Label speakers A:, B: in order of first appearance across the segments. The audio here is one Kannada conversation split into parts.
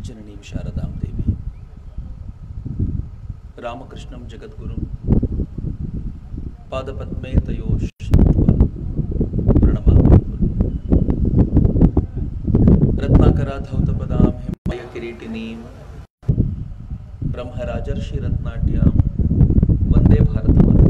A: जननीं शारदां देवी रामकृष्णं जगद्गुरुं पादपद्मे तयोः श्रुत्वा प्रणमामि गुरुम्। रत्नाकराधौतपदां हिमायकिरीटिनीं ब्रह्मराजर्षिरत्नाट्यां वन्दे भारतमातरम्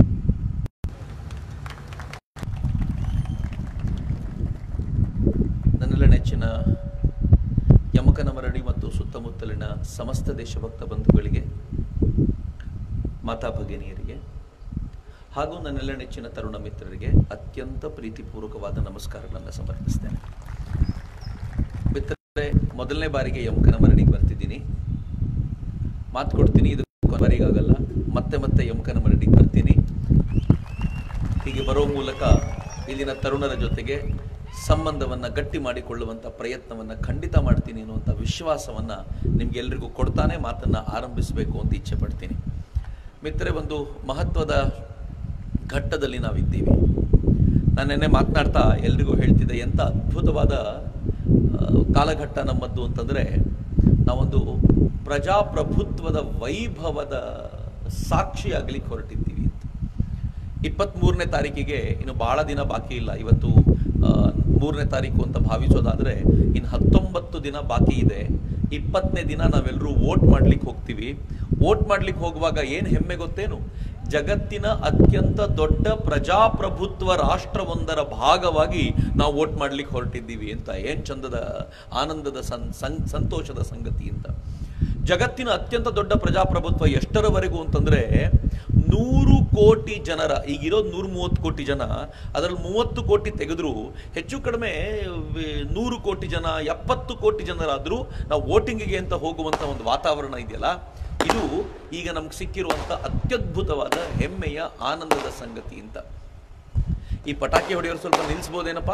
A: ನನ್ನೆಲ್ಲ ನೆಚ್ಚಿನ ಯಮಕನ ಮರಡಿ ಮತ್ತು ಸುತ್ತಮುತ್ತಲಿನ ಸಮಸ್ತ ದೇಶಭಕ್ತ ಬಂಧುಗಳಿಗೆ ಮಾತಾ ಭಗಿನಿಯರಿಗೆ ಹಾಗೂ ನನ್ನೆಲ್ಲ ನೆಚ್ಚಿನ ತರುಣ ಮಿತ್ರರಿಗೆ ಅತ್ಯಂತ ಪ್ರೀತಿಪೂರ್ವಕವಾದ ನಮಸ್ಕಾರಗಳನ್ನು ಸಮರ್ಪಿಸ್ತೇನೆ ಮಿತ್ರರೇ ಮೊದಲನೇ ಬಾರಿಗೆ ಯಮಕನ ಮರಡಿಗೆ ಬರ್ತಿದ್ದೀನಿ ಮಾತು ಕೊಡ್ತೀನಿ ಇದು ಕೊನೆ ಬಾರಿಗಾಗಲ್ಲ ಮತ್ತೆ ಮತ್ತೆ ಯಮಕನ ಮರಡಿಗೆ ಬರ್ತೀನಿ ಹೀಗೆ ಬರೋ ಮೂಲಕ ಇಲ್ಲಿನ ತರುಣರ ಜೊತೆಗೆ ಸಂಬಂಧವನ್ನ ಗಟ್ಟಿ ಮಾಡಿಕೊಳ್ಳುವಂತ ಪ್ರಯತ್ನವನ್ನ ಖಂಡಿತ ಮಾಡ್ತೀನಿ ಅನ್ನುವಂಥ ವಿಶ್ವಾಸವನ್ನ ನಿಮ್ಗೆಲ್ರಿಗೂ ಕೊಡ್ತಾನೆ ಮಾತನ್ನ ಆರಂಭಿಸಬೇಕು ಅಂತ ಇಚ್ಛೆ ಪಡ್ತೀನಿ ಮಿತ್ರರೇ ಒಂದು ಮಹತ್ವದ ಘಟ್ಟದಲ್ಲಿ ನಾವಿದ್ದೀವಿ ನಾನು ನೆನ್ನೆ ಮಾತನಾಡ್ತಾ ಎಲ್ರಿಗೂ ಹೇಳ್ತಿದ್ದೆ ಎಂಥ ಅದ್ಭುತವಾದ ಆ, ಕಾಲಘಟ್ಟ ನಮ್ಮದ್ದು ಅಂತಂದ್ರೆ ನಾವೊಂದು ಪ್ರಜಾಪ್ರಭುತ್ವದ ವೈಭವದ ಸಾಕ್ಷಿಯಾಗಲಿಕ್ಕೆ ಹೊರಟಿದ್ದೀವಿ ಅಂತ ಇಪ್ಪತ್ತ್ಮೂರನೇ ತಾರೀಕಿಗೆ ಇನ್ನು ಬಹಳ ದಿನ ಬಾಕಿ ಇಲ್ಲ ಇವತ್ತು ಆ, ಮೂರನೇ ತಾರೀಕು ಅಂತ ಭಾವಿಸೋದಾದ್ರೆ ಇನ್ನು ಹತ್ತೊಂಬತ್ತು ದಿನ ಬಾಕಿ ಇದೆ ಇಪ್ಪತ್ತನೇ ದಿನ ನಾವೆಲ್ಲರೂ ವೋಟ್ ಮಾಡ್ಲಿಕ್ಕೆ ಹೋಗ್ತೀವಿ ವೋಟ್ ಮಾಡ್ಲಿಕ್ಕೆ ಹೋಗುವಾಗ ಏನು ಹೆಮ್ಮೆ ಗೊತ್ತೇನು ಜಗತ್ತಿನ ಅತ್ಯಂತ ದೊಡ್ಡ ಪ್ರಜಾಪ್ರಭುತ್ವ ರಾಷ್ಟ್ರವೊಂದರ ಭಾಗವಾಗಿ ನಾವು ವೋಟ್ ಮಾಡ್ಲಿಕ್ಕೆ ಹೊರಟಿದ್ದೀವಿ ಅಂತ ಏನ್ ಚಂದದ ಆನಂದದ ಸಂ ಸಂ- ಸಂತೋಷದ ಸಂಗತಿ ಅಂತ ಜಗತ್ತಿನ ಅತ್ಯಂತ ದೊಡ್ಡ ಪ್ರಜಾಪ್ರಭುತ್ವ ಎಷ್ಟರವರೆಗೂ ಅಂತಂದ್ರೆ ನೂರು ಕೋಟಿ ಜನರ ಈಗಿರೋದು ನೂರ ಮೂವತ್ತು ಕೋಟಿ ಜನ ಅದರಲ್ಲಿ ಮೂವತ್ತು ಕೋಟಿ ತೆಗೆದ್ರು ಹೆಚ್ಚು ಕಡಿಮೆ ವಿ- ನೂರು ಕೋಟಿ ಜನ ಎಪ್ಪತ್ತು ಕೋಟಿ ಜನರಾದ್ರೂ ನಾವು ವೋಟಿಂಗಿಗೆ ಅಂತ ಹೋಗುವಂತ ಒಂದು ವಾತಾವರಣ ಇದೆಯಲ್ಲ ಇದು ಈಗ ನಮ್ಗೆ ಸಿಕ್ಕಿರುವಂತ ಅತ್ಯದ್ಭುತವಾದ ಹೆಮ್ಮೆಯ ಆನಂದದ ಸಂಗತಿ ಅಂತ ಈ ಪಟಾಕಿ ಹೊಡೆಯೋರು ಸ್ವಲ್ಪ ನಿಲ್ಲಿಸ್ಬೋದೇನಪ್ಪ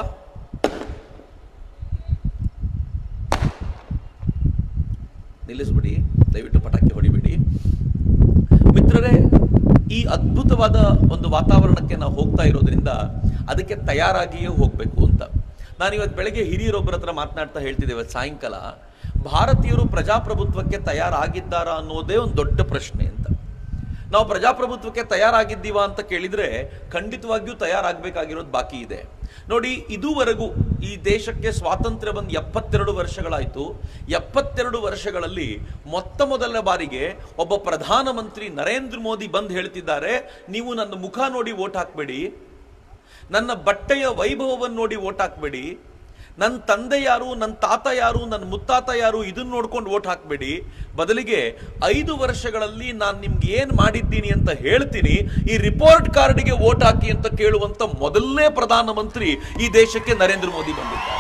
A: ನಿಲ್ಲಿಸ್ಬಿಡಿ ದಯವಿಟ್ಟು ಪಟಾಕಿ ಹೊಡಿಬೇಡಿ ಮಿತ್ರರೇ ಈ ಅದ್ಭುತವಾದ ಒಂದು ವಾತಾವರಣಕ್ಕೆ ನಾವು ಹೋಗ್ತಾ ಇರೋದ್ರಿಂದ ಅದಕ್ಕೆ ತಯಾರಾಗಿಯೇ ಹೋಗ್ಬೇಕು ಅಂತ ನಾನು ಇವತ್ತು ಬೆಳಗ್ಗೆ ಹಿರಿಯರೊಬ್ಬರ ಹತ್ರ ಮಾತನಾಡ್ತಾ ಹೇಳ್ತಿದ್ದೆ ಇವತ್ತು ಸಾಯಂಕಾಲ ಭಾರತೀಯರು ಪ್ರಜಾಪ್ರಭುತ್ವಕ್ಕೆ ತಯಾರಾಗಿದ್ದಾರಾ ಅನ್ನೋದೇ ಒಂದು ದೊಡ್ಡ ಪ್ರಶ್ನೆ ಅಂತ ನಾವು ಪ್ರಜಾಪ್ರಭುತ್ವಕ್ಕೆ ತಯಾರಾಗಿದ್ದೀವಾ ಅಂತ ಕೇಳಿದ್ರೆ ಖಂಡಿತವಾಗಿಯೂ ತಯಾರಾಗಬೇಕಾಗಿರೋದು ಬಾಕಿ ಇದೆ ನೋಡಿ ಇದುವರೆಗೂ ಈ ದೇಶಕ್ಕೆ ಸ್ವಾತಂತ್ರ್ಯ ಬಂದು ಎಪ್ಪತ್ತೆರಡು ವರ್ಷಗಳಾಯಿತು ಎಪ್ಪತ್ತೆರಡು ವರ್ಷಗಳಲ್ಲಿ ಮೊತ್ತ ಮೊದಲ ಬಾರಿಗೆ ಒಬ್ಬ ಪ್ರಧಾನಮಂತ್ರಿ ನರೇಂದ್ರ ಮೋದಿ ಬಂದು ಹೇಳ್ತಿದ್ದಾರೆ ನೀವು ನನ್ನ ಮುಖ ನೋಡಿ ವೋಟ್ ಹಾಕಬೇಡಿ ನನ್ನ ಬಟ್ಟೆಯ ವೈಭವವನ್ನು ನೋಡಿ ವೋಟ್ ಹಾಕಬೇಡಿ ನನ್ನ ತಂದೆ ಯಾರು ನನ್ನ ತಾತ ಯಾರು ನನ್ನ ಮುತ್ತಾತ ಯಾರು ಇದನ್ನ ನೋಡ್ಕೊಂಡು ವೋಟ್ ಹಾಕಬೇಡಿ ಬದಲಿಗೆ ಐದು ವರ್ಷಗಳಲ್ಲಿ ನಾನು ನಿಮ್ಗೆ ಏನ್ ಮಾಡಿದ್ದೀನಿ ಅಂತ ಹೇಳ್ತೀನಿ ಈ ರಿಪೋರ್ಟ್ ಕಾರ್ಡ್ಗೆ ವೋಟ್ ಹಾಕಿ ಅಂತ ಕೇಳುವಂತ ಮೊದಲನೇ ಪ್ರಧಾನಮಂತ್ರಿ ಈ ದೇಶಕ್ಕೆ ನರೇಂದ್ರ ಮೋದಿ ಬಂದಿದ್ದಾರೆ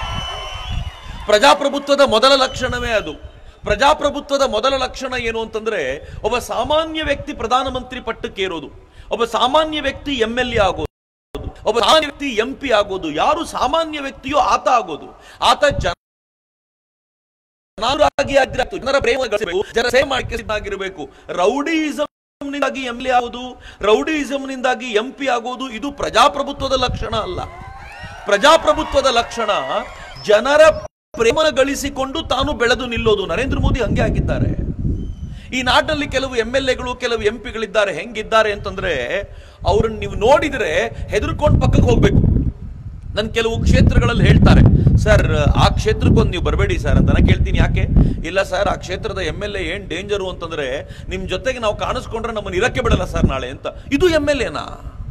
A: ಪ್ರಜಾಪ್ರಭುತ್ವದ ಮೊದಲ ಲಕ್ಷಣವೇ ಅದು ಪ್ರಜಾಪ್ರಭುತ್ವದ ಮೊದಲ ಲಕ್ಷಣ ಏನು ಅಂತಂದ್ರೆ ಒಬ್ಬ ಸಾಮಾನ್ಯ ವ್ಯಕ್ತಿ ಪ್ರಧಾನಮಂತ್ರಿ ಪಟ್ಟಕ್ಕೇರೋದು ಒಬ್ಬ ಸಾಮಾನ್ಯ ವ್ಯಕ್ತಿ ಎಂ ಎಲ್ ಎ ಆಗೋದು ಒಬ್ಬ ಸಾಮಾನ್ಯ ವ್ಯಕ್ತಿ ಎಂ ಪಿ ಆಗೋದು ಯಾರು ಸಾಮಾನ್ಯ ವ್ಯಕ್ತಿಯೋ ಆತ ಆಗೋದು ಆತ ಜನ ಜನಾನುರಾಗಿ ಆಗಿರಬೇಕು ಜನರ ಪ್ರೇಮ ಗಳಿಸಬೇಕು ಜನರ ಸೇವೆ ಮಾಡಕ್ಕೆ ಸಿದ್ಧವಾಗಿರಬೇಕು ರೌಡಿಯಿಸಂ ನಿಂದಾಗಿ ಎಂ ಎಲ್ ಎ ಆಗೋದು ರೌಡಿಯಿಸಂ ನಿಂದಾಗಿ ಎಂ ಪಿ ಆಗೋದು ಇದು ಪ್ರಜಾಪ್ರಭುತ್ವದ ಲಕ್ಷಣ ಅಲ್ಲ ಪ್ರಜಾಪ್ರಭುತ್ವದ ಲಕ್ಷಣ ಜನರ ಪ್ರೇಮನ ಗಳಿಸಿಕೊಂಡು ತಾನು ಬೆಳೆದು ನಿಲ್ಲೋದು ನರೇಂದ್ರ ಮೋದಿ ಹಂಗೆ ಆಗಿದ್ದಾರೆ ಈ ನಾಟಲ್ಲಿ ಕೆಲವು ಎಂ ಎಲ್ ಎಗಳು ಕೆಲವು ಎಂ ಪಿಗಳಿದ್ದಾರೆ ಹೆಂಗಿದ್ದಾರೆ ಅಂತಂದ್ರೆ ಅವ್ರನ್ನ ನೀವು ನೋಡಿದ್ರೆ ಹೆದರ್ಕೊಂಡು ಪಕ್ಕಕ್ಕೆ ಹೋಗ್ಬೇಕು ನನ್ ಕೆಲವು ಕ್ಷೇತ್ರಗಳಲ್ಲಿ ಹೇಳ್ತಾರೆ ಸರ್ ಆ ಕ್ಷೇತ್ರಕ್ಕೊಂದು ನೀವು ಬರಬೇಡಿ ಸರ್ ಅಂತ ನಾನು ಕೇಳ್ತೀನಿ ಯಾಕೆ ಇಲ್ಲ ಸರ್ ಆ ಕ್ಷೇತ್ರದ ಎಂ ಎಲ್ ಎ ಏನ್ ಡೇಂಜರು ಅಂತಂದ್ರೆ ನಿಮ್ ಜೊತೆಗೆ ನಾವು ಕಾಣಿಸ್ಕೊಂಡ್ರೆ ನಮ್ಮನ್ನು ಇರಕ್ಕೆ ಬಿಡಲ್ಲ ಸರ್ ನಾಳೆ ಅಂತ ಇದು ಎಂ ಎಲ್ ಎನಾ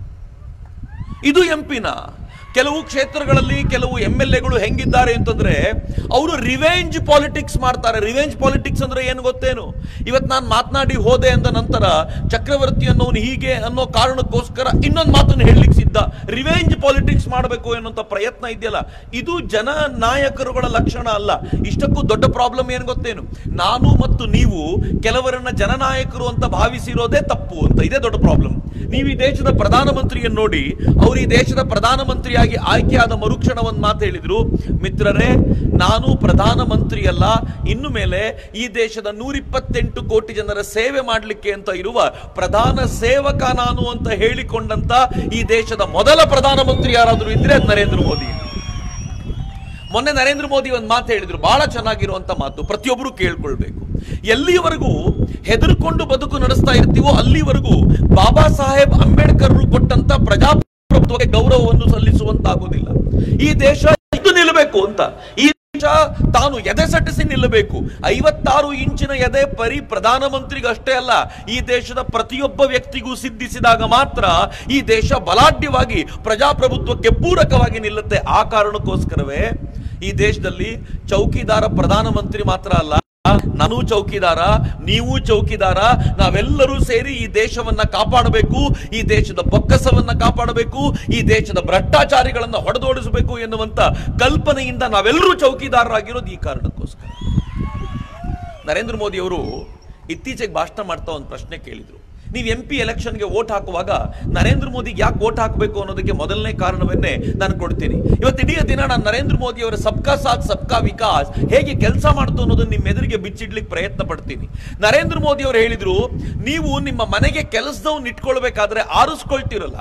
A: ಇದು ಎಂ ಪಿನ ಕೆಲವು ಕ್ಷೇತ್ರಗಳಲ್ಲಿ ಕೆಲವು ಎಂ ಎಲ್ ಎಗಳು ಹೆಂಗಿದ್ದಾರೆ ಅಂತಂದ್ರೆ ಅವರು ರಿವೆಂಜ್ ಪಾಲಿಟಿಕ್ಸ್ ಮಾಡ್ತಾರೆ ರಿವೆಂಜ್ ಪಾಲಿಟಿಕ್ಸ್ ಅಂದ್ರೆ ಏನು ಗೊತ್ತೇನು ಇವತ್ತು ನಾನು ಮಾತನಾಡಿ ಹೋದೆ ಅಂದ ನಂತರ ಚಕ್ರವರ್ತಿ ಅನ್ನೋನು ಹೀಗೆ ಅನ್ನೋ ಕಾರಣಕ್ಕೋಸ್ಕರ ಇನ್ನೊಂದು ಮಾತನ್ನು ಹೇಳಲಿಕ್ಕೆ ಸಿದ್ಧ ರಿವೆಂಜ್ ಪಾಲಿಟಿಕ್ಸ್ ಮಾಡಬೇಕು ಅನ್ನೋಂಥ ಪ್ರಯತ್ನ ಇದೆಯಲ್ಲ ಇದು ಜನ ನಾಯಕರುಗಳ ಲಕ್ಷಣ ಅಲ್ಲ ಇಷ್ಟಕ್ಕೂ ದೊಡ್ಡ ಪ್ರಾಬ್ಲಮ್ ಏನು ಗೊತ್ತೇನು ನಾನು ಮತ್ತು ನೀವು ಕೆಲವರನ್ನ ಜನನಾಯಕರು ಅಂತ ಭಾವಿಸಿರೋದೇ ತಪ್ಪು ಅಂತ ಇದೇ ದೊಡ್ಡ ಪ್ರಾಬ್ಲಮ್ ನೀವು ಈ ದೇಶದ ಪ್ರಧಾನಮಂತ್ರಿಯನ್ನು ನೋಡಿ ಅವರು ಈ ದೇಶದ ಪ್ರಧಾನಮಂತ್ರಿಯಾಗಿ ಆಯ್ಕೆಯಾದ ಮರುಕ್ಷಣ ಒಂದು ಮಾತು ಹೇಳಿದ್ರು ಮಿತ್ರರೇ ನಾನು ಪ್ರಧಾನಮಂತ್ರಿ ಅಲ್ಲ ಇನ್ನು ಮೇಲೆ ಈ ದೇಶದ ನೂರಿಪ್ಪತ್ತೆಂಟು ಕೋಟಿ ಜನರ ಸೇವೆ ಮಾಡಲಿಕ್ಕೆ ಅಂತ ಇರುವ ಪ್ರಧಾನ ಸೇವಕ ನಾನು ಅಂತ ಹೇಳಿಕೊಂಡಂತ ಈ ದೇಶದ ಮೊದಲ ಪ್ರಧಾನಮಂತ್ರಿ ಯಾರಾದರೂ ಇದ್ರೆ ಅದು ನರೇಂದ್ರ ಮೋದಿ ಮೊನ್ನೆ ನರೇಂದ್ರ ಮೋದಿ ಒಂದು ಮಾತು ಹೇಳಿದ್ರು ಬಹಳ ಚೆನ್ನಾಗಿರುವಂತ ಮಾತು ಪ್ರತಿಯೊಬ್ಬರು ಕೇಳ್ಕೊಳ್ಬೇಕು ಎಲ್ಲಿವರೆಗೂ ಹೆದರ್ಕೊಂಡು ಬದುಕು ನಡೆಸ್ತಾ ಇರ್ತೀವೋ ಅಲ್ಲಿವರೆಗೂ ಬಾಬಾ ಸಾಹೇಬ್ ಅಂಬೇಡ್ಕರ್ ಕೊಟ್ಟಂತ ಪ್ರಜಾಪ್ರಭುತ್ವಕ್ಕೆ ಗೌರವವನ್ನು ಸಲ್ಲಿಸುವಂತಾಗೋದಿಲ್ಲ ಈ ದೇಶ ಇದು ನಿಲ್ಲಬೇಕು ಅಂತ ಈ ದೇಶ ತಾನು ಎದೆ ಸಟ್ಟಿಸಿ ನಿಲ್ಲಬೇಕು ಐವತ್ತಾರು ಇಂಚಿನ ಎದೆ ಪರಿ ಪ್ರಧಾನಮಂತ್ರಿಗಷ್ಟೇ ಅಲ್ಲ ಈ ದೇಶದ ಪ್ರತಿಯೊಬ್ಬ ವ್ಯಕ್ತಿಗೂ ಸಿದ್ಧಿಸಿದಾಗ ಮಾತ್ರ ಈ ದೇಶ ಬಲಾಢ್ಯವಾಗಿ ಪ್ರಜಾಪ್ರಭುತ್ವಕ್ಕೆ ಪೂರಕವಾಗಿ ನಿಲ್ಲುತ್ತೆ ಆ ಕಾರಣಕ್ಕೋಸ್ಕರವೇ ಈ ದೇಶದಲ್ಲಿ ಚೌಕಿದಾರ ಪ್ರಧಾನಮಂತ್ರಿ ಮಾತ್ರ ಅಲ್ಲ ನಾನು ಚೌಕಿದಾರ ನೀವು ಚೌಕಿದಾರ ನಾವೆಲ್ಲರೂ ಸೇರಿ ಈ ದೇಶವನ್ನ ಕಾಪಾಡಬೇಕು ಈ ದೇಶದ ಬೊಕ್ಕಸವನ್ನ ಕಾಪಾಡಬೇಕು ಈ ದೇಶದ ಭ್ರಷ್ಟಾಚಾರಿಗಳನ್ನ ಹೊಡೆದೋಡಿಸಬೇಕು ಎನ್ನುವಂತ ಕಲ್ಪನೆಯಿಂದ ನಾವೆಲ್ಲರೂ ಚೌಕಿದಾರರಾಗಿರೋದು ಈ ಕಾರಣಕ್ಕೋಸ್ಕರ ನರೇಂದ್ರ ಮೋದಿ ಅವರು ಇತ್ತೀಚೆಗೆ ಭಾಷಣ ಮಾಡ್ತಾ ಒಂದು ಪ್ರಶ್ನೆ ಕೇಳಿದ್ರು ನೀವು ಎಂ ಪಿ ಎಲೆಕ್ಷನ್ಗೆ ವೋಟ್ ಹಾಕುವಾಗ ನರೇಂದ್ರ ಮೋದಿಗೆ ಯಾಕೆ ವೋಟ್ ಹಾಕಬೇಕು ಅನ್ನೋದಕ್ಕೆ ಮೊದಲನೇ ಕಾರಣವನ್ನೇ ನಾನು ಕೊಡ್ತೀನಿ ಇವತ್ತು ಇಡೀ ದಿನ ನಾನು ನರೇಂದ್ರ ಮೋದಿ ಅವರ ಸಬ್ಕಾ ಸಾಥ್ ಸಬ್ಕಾ ವಿಕಾಸ್ ಹೇಗೆ ಕೆಲಸ ಮಾಡ್ತು ಅನ್ನೋದನ್ನ ನಿಮ್ಮ ಎದುರಿಗೆ ಬಿಚ್ಚಿಡ್ಲಿಕ್ಕೆ ಪ್ರಯತ್ನ ಪಡ್ತೀನಿ ನರೇಂದ್ರ ಮೋದಿ ಅವರು ಹೇಳಿದ್ರು ನೀವು ನಿಮ್ಮ ಮನೆಗೆ ಕೆಲಸದವ್ನ ಇಟ್ಕೊಳ್ಬೇಕಾದ್ರೆ ಆರಿಸ್ಕೊಳ್ತಿರಲ್ಲ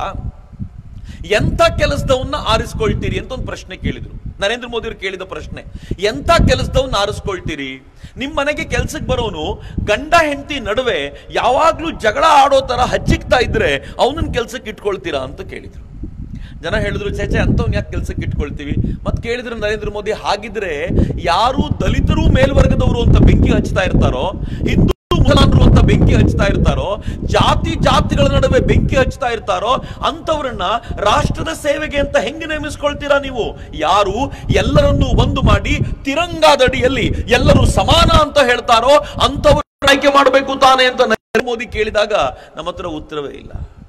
A: ಎಂತ ಕೆಲಸದವನ್ನ ಆರಿಸ್ಕೊಳ್ತೀರಿ ಅಂತ ಒಂದು ಪ್ರಶ್ನೆ ಕೇಳಿದ್ರು ನರೇಂದ್ರ ಮೋದಿ ಅವರು ಕೇಳಿದ ಪ್ರಶ್ನೆ ಎಂತ ಕೆಲಸದವನ್ನ ಆರಿಸ್ಕೊಳ್ತೀರಿ ನಿಮ್ ಮನೆಗೆ ಕೆಲ್ಸಕ್ಕೆ ಬರೋನು ಗಂಡ ಹೆಂಡತಿ ನಡುವೆ ಯಾವಾಗ್ಲೂ ಜಗಳ ಆಡೋ ತರ ಹಚ್ಚಿಕ್ತಾ ಇದ್ರೆ ಅವನನ್ನ ಕೆಲ್ಸಕ್ಕೆ ಇಟ್ಕೊಳ್ತೀರಾ ಅಂತ ಕೇಳಿದ್ರು ಜನ ಹೇಳಿದ್ರು ಚೇಚೆ ಅಂತವ್ನ ಯಾಕೆ ಕೆಲ್ಸಕ್ಕೆ ಇಟ್ಕೊಳ್ತೀವಿ ಮತ್ ಕೇಳಿದ್ರು ನರೇಂದ್ರ ಮೋದಿ ಹಾಗಿದ್ರೆ ಯಾರು ದಲಿತರು ಮೇಲ್ವರ್ಗದವರು ಅಂತ ಬೆಂಕಿ ಹಚ್ತಾ ಇರ್ತಾರೋ ಹಿಂದೂ ಮುಸಲ್ಮಾನರು ಅಂತ ಬೆಂಕಿ ಹಚ್ತಾ ಇರ್ತಾರೋ ಜಾತಿ ಜಾತಿಗಳ ನಡುವೆ ಬೆಂಕಿ ಹಚ್ತಾ ಇರ್ತಾರೋ ಅಂತವರನ್ನ ರಾಷ್ಟ್ರದ ಸೇವೆಗೆ ಅಂತ ಹೆಂಗೆ ನೇಮಿಸ್ಕೊಳ್ತೀರಾ ನೀವು ಯಾರು ಎಲ್ಲರನ್ನೂ ಒಂದು ಮಾಡಿ ತಿರಂಗಾದಡಿಯಲ್ಲಿ ಎಲ್ಲರೂ ಸಮಾನ ಅಂತ ಹೇಳ್ತಾರೋ ಅಂತವರು ಆಯ್ಕೆ ಮಾಡಬೇಕು ತಾನೆ ಅಂತ ನರೇಂದ್ರ ಮೋದಿ ಕೇಳಿದಾಗ ನಮ್ಮ ಹತ್ರ ಉತ್ತರವೇ ಇಲ್ಲ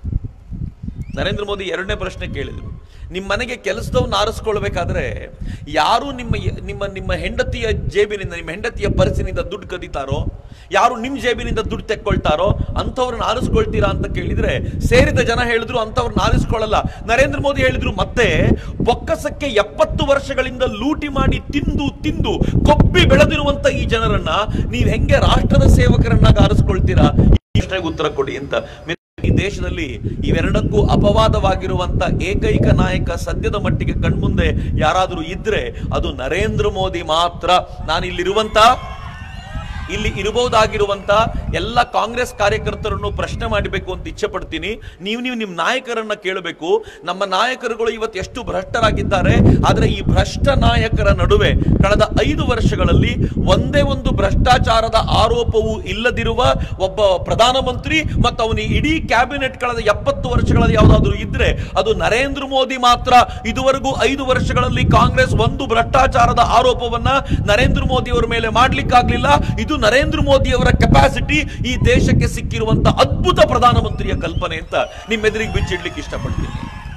A: ನರೇಂದ್ರ ಮೋದಿ ಎರಡನೇ ಪ್ರಶ್ನೆ ಕೇಳಿದ್ರು ನಿಮ್ಮ ಮನೆಗೆ ಕೆಲಸದವನ್ನ ಆರಿಸ್ಕೊಳ್ಬೇಕಾದ್ರೆ ಯಾರು ನಿಮ್ಮ ನಿಮ್ಮ ನಿಮ್ಮ ಹೆಂಡತಿಯ ಜೇಬಿನಿಂದ ನಿಮ್ಮ ಹೆಂಡತಿಯ ಪರ್ಸಿನಿಂದ ದುಡ್ಡು ಕದೀತಾರೋ ಯಾರು ನಿಮ್ಮ ಜೇಬಿನಿಂದ ದುಡ್ಡು ತೆಕ್ಕೊಳ್ತಾರೋ ಅಂಥವ್ರನ್ನ ಆರಿಸ್ಕೊಳ್ತೀರಾ ಅಂತ ಕೇಳಿದ್ರೆ ಸೇರಿದ ಜನ ಹೇಳಿದ್ರು ಅಂಥವ್ರನ್ನ ಆರಿಸ್ಕೊಳ್ಳಲ್ಲ ನರೇಂದ್ರ ಮೋದಿ ಹೇಳಿದ್ರು ಮತ್ತೆ ಬೊಕ್ಕಸಕ್ಕೆ ಎಪ್ಪತ್ತು ವರ್ಷಗಳಿಂದ ಲೂಟಿ ಮಾಡಿ ತಿಂದು ತಿಂದು ಕೊಬ್ಬಿ ಬೆಳೆದಿರುವಂತ ಈ ಜನರನ್ನ ನೀವು ಹೆಂಗೆ ರಾಷ್ಟ್ರದ ಸೇವಕರನ್ನಾಗಿ ಆರಿಸ್ಕೊಳ್ತೀರಾ ಈ ಪ್ರಶ್ನೆಗೆ ಉತ್ತರ ಕೊಡಿ ಅಂತ ಈ ದೇಶದಲ್ಲಿ ಇವೆರಡಕ್ಕೂ ಅಪವಾದವಾಗಿರುವಂತ ಏಕೈಕ ನಾಯಕ ಸದ್ಯದ ಮಟ್ಟಿಗೆ ಕಣ್ಮುಂದೆ ಯಾರಾದರೂ ಇದ್ರೆ ಅದು ನರೇಂದ್ರ ಮೋದಿ ಮಾತ್ರ ನಾನು ಇಲ್ಲಿರುವಂತ ಇಲ್ಲಿ ಇರಬಹುದಾಗಿರುವಂತ ಎಲ್ಲ ಕಾಂಗ್ರೆಸ್ ಕಾರ್ಯಕರ್ತರನ್ನು ಪ್ರಶ್ನೆ ಮಾಡಬೇಕು ಅಂತ ಇಚ್ಛೆ ಪಡ್ತೀನಿ ನೀವು ನೀವು ನಿಮ್ಮ ನಾಯಕರನ್ನ ಕೇಳಬೇಕು ನಮ್ಮ ನಾಯಕರುಗಳು ಇವತ್ತು ಎಷ್ಟು ಭ್ರಷ್ಟರಾಗಿದ್ದಾರೆ ಆದ್ರೆ ಈ ಭ್ರಷ್ಟ ನಾಯಕರ ನಡುವೆ ಕಳೆದ ಐದು ವರ್ಷಗಳಲ್ಲಿ ಒಂದೇ ಒಂದು ಭ್ರಷ್ಟಾಚಾರದ ಆರೋಪವೂ ಇಲ್ಲದಿರುವ ಒಬ್ಬ ಪ್ರಧಾನಮಂತ್ರಿ ಮತ್ತು ಅವನ ಇಡೀ ಕ್ಯಾಬಿನೆಟ್ ಕಳೆದ ಎಪ್ಪತ್ತು ವರ್ಷಗಳಲ್ಲಿ ಯಾವುದಾದ್ರೂ ಇದ್ರೆ ಅದು ನರೇಂದ್ರ ಮೋದಿ ಮಾತ್ರ ಇದುವರೆಗೂ ಐದು ವರ್ಷಗಳಲ್ಲಿ ಕಾಂಗ್ರೆಸ್ ಒಂದು ಭ್ರಷ್ಟಾಚಾರದ ಆರೋಪವನ್ನ ನರೇಂದ್ರ ಮೋದಿ ಅವರ ಮೇಲೆ ಮಾಡ್ಲಿಕ್ಕಾಗ್ಲಿಲ್ಲ ಇದು ನರೇಂದ್ರ ಮೋದಿ ಅವರ ಕೆಪಾಸಿಟಿ ಈ ದೇಶಕ್ಕೆ ಸಿಕ್ಕಿರುವಂತ ಅದ್ಭುತ ಪ್ರಧಾನಮಂತ್ರಿಯ ಕಲ್ಪನೆ ಅಂತ ನಿಮ್ಮೆದುರಿಗೆ ಬಿಚ್ಚಿಡ್ಲಿಕ್ಕೆ ಇಷ್ಟಪಡ್ತೀನಿ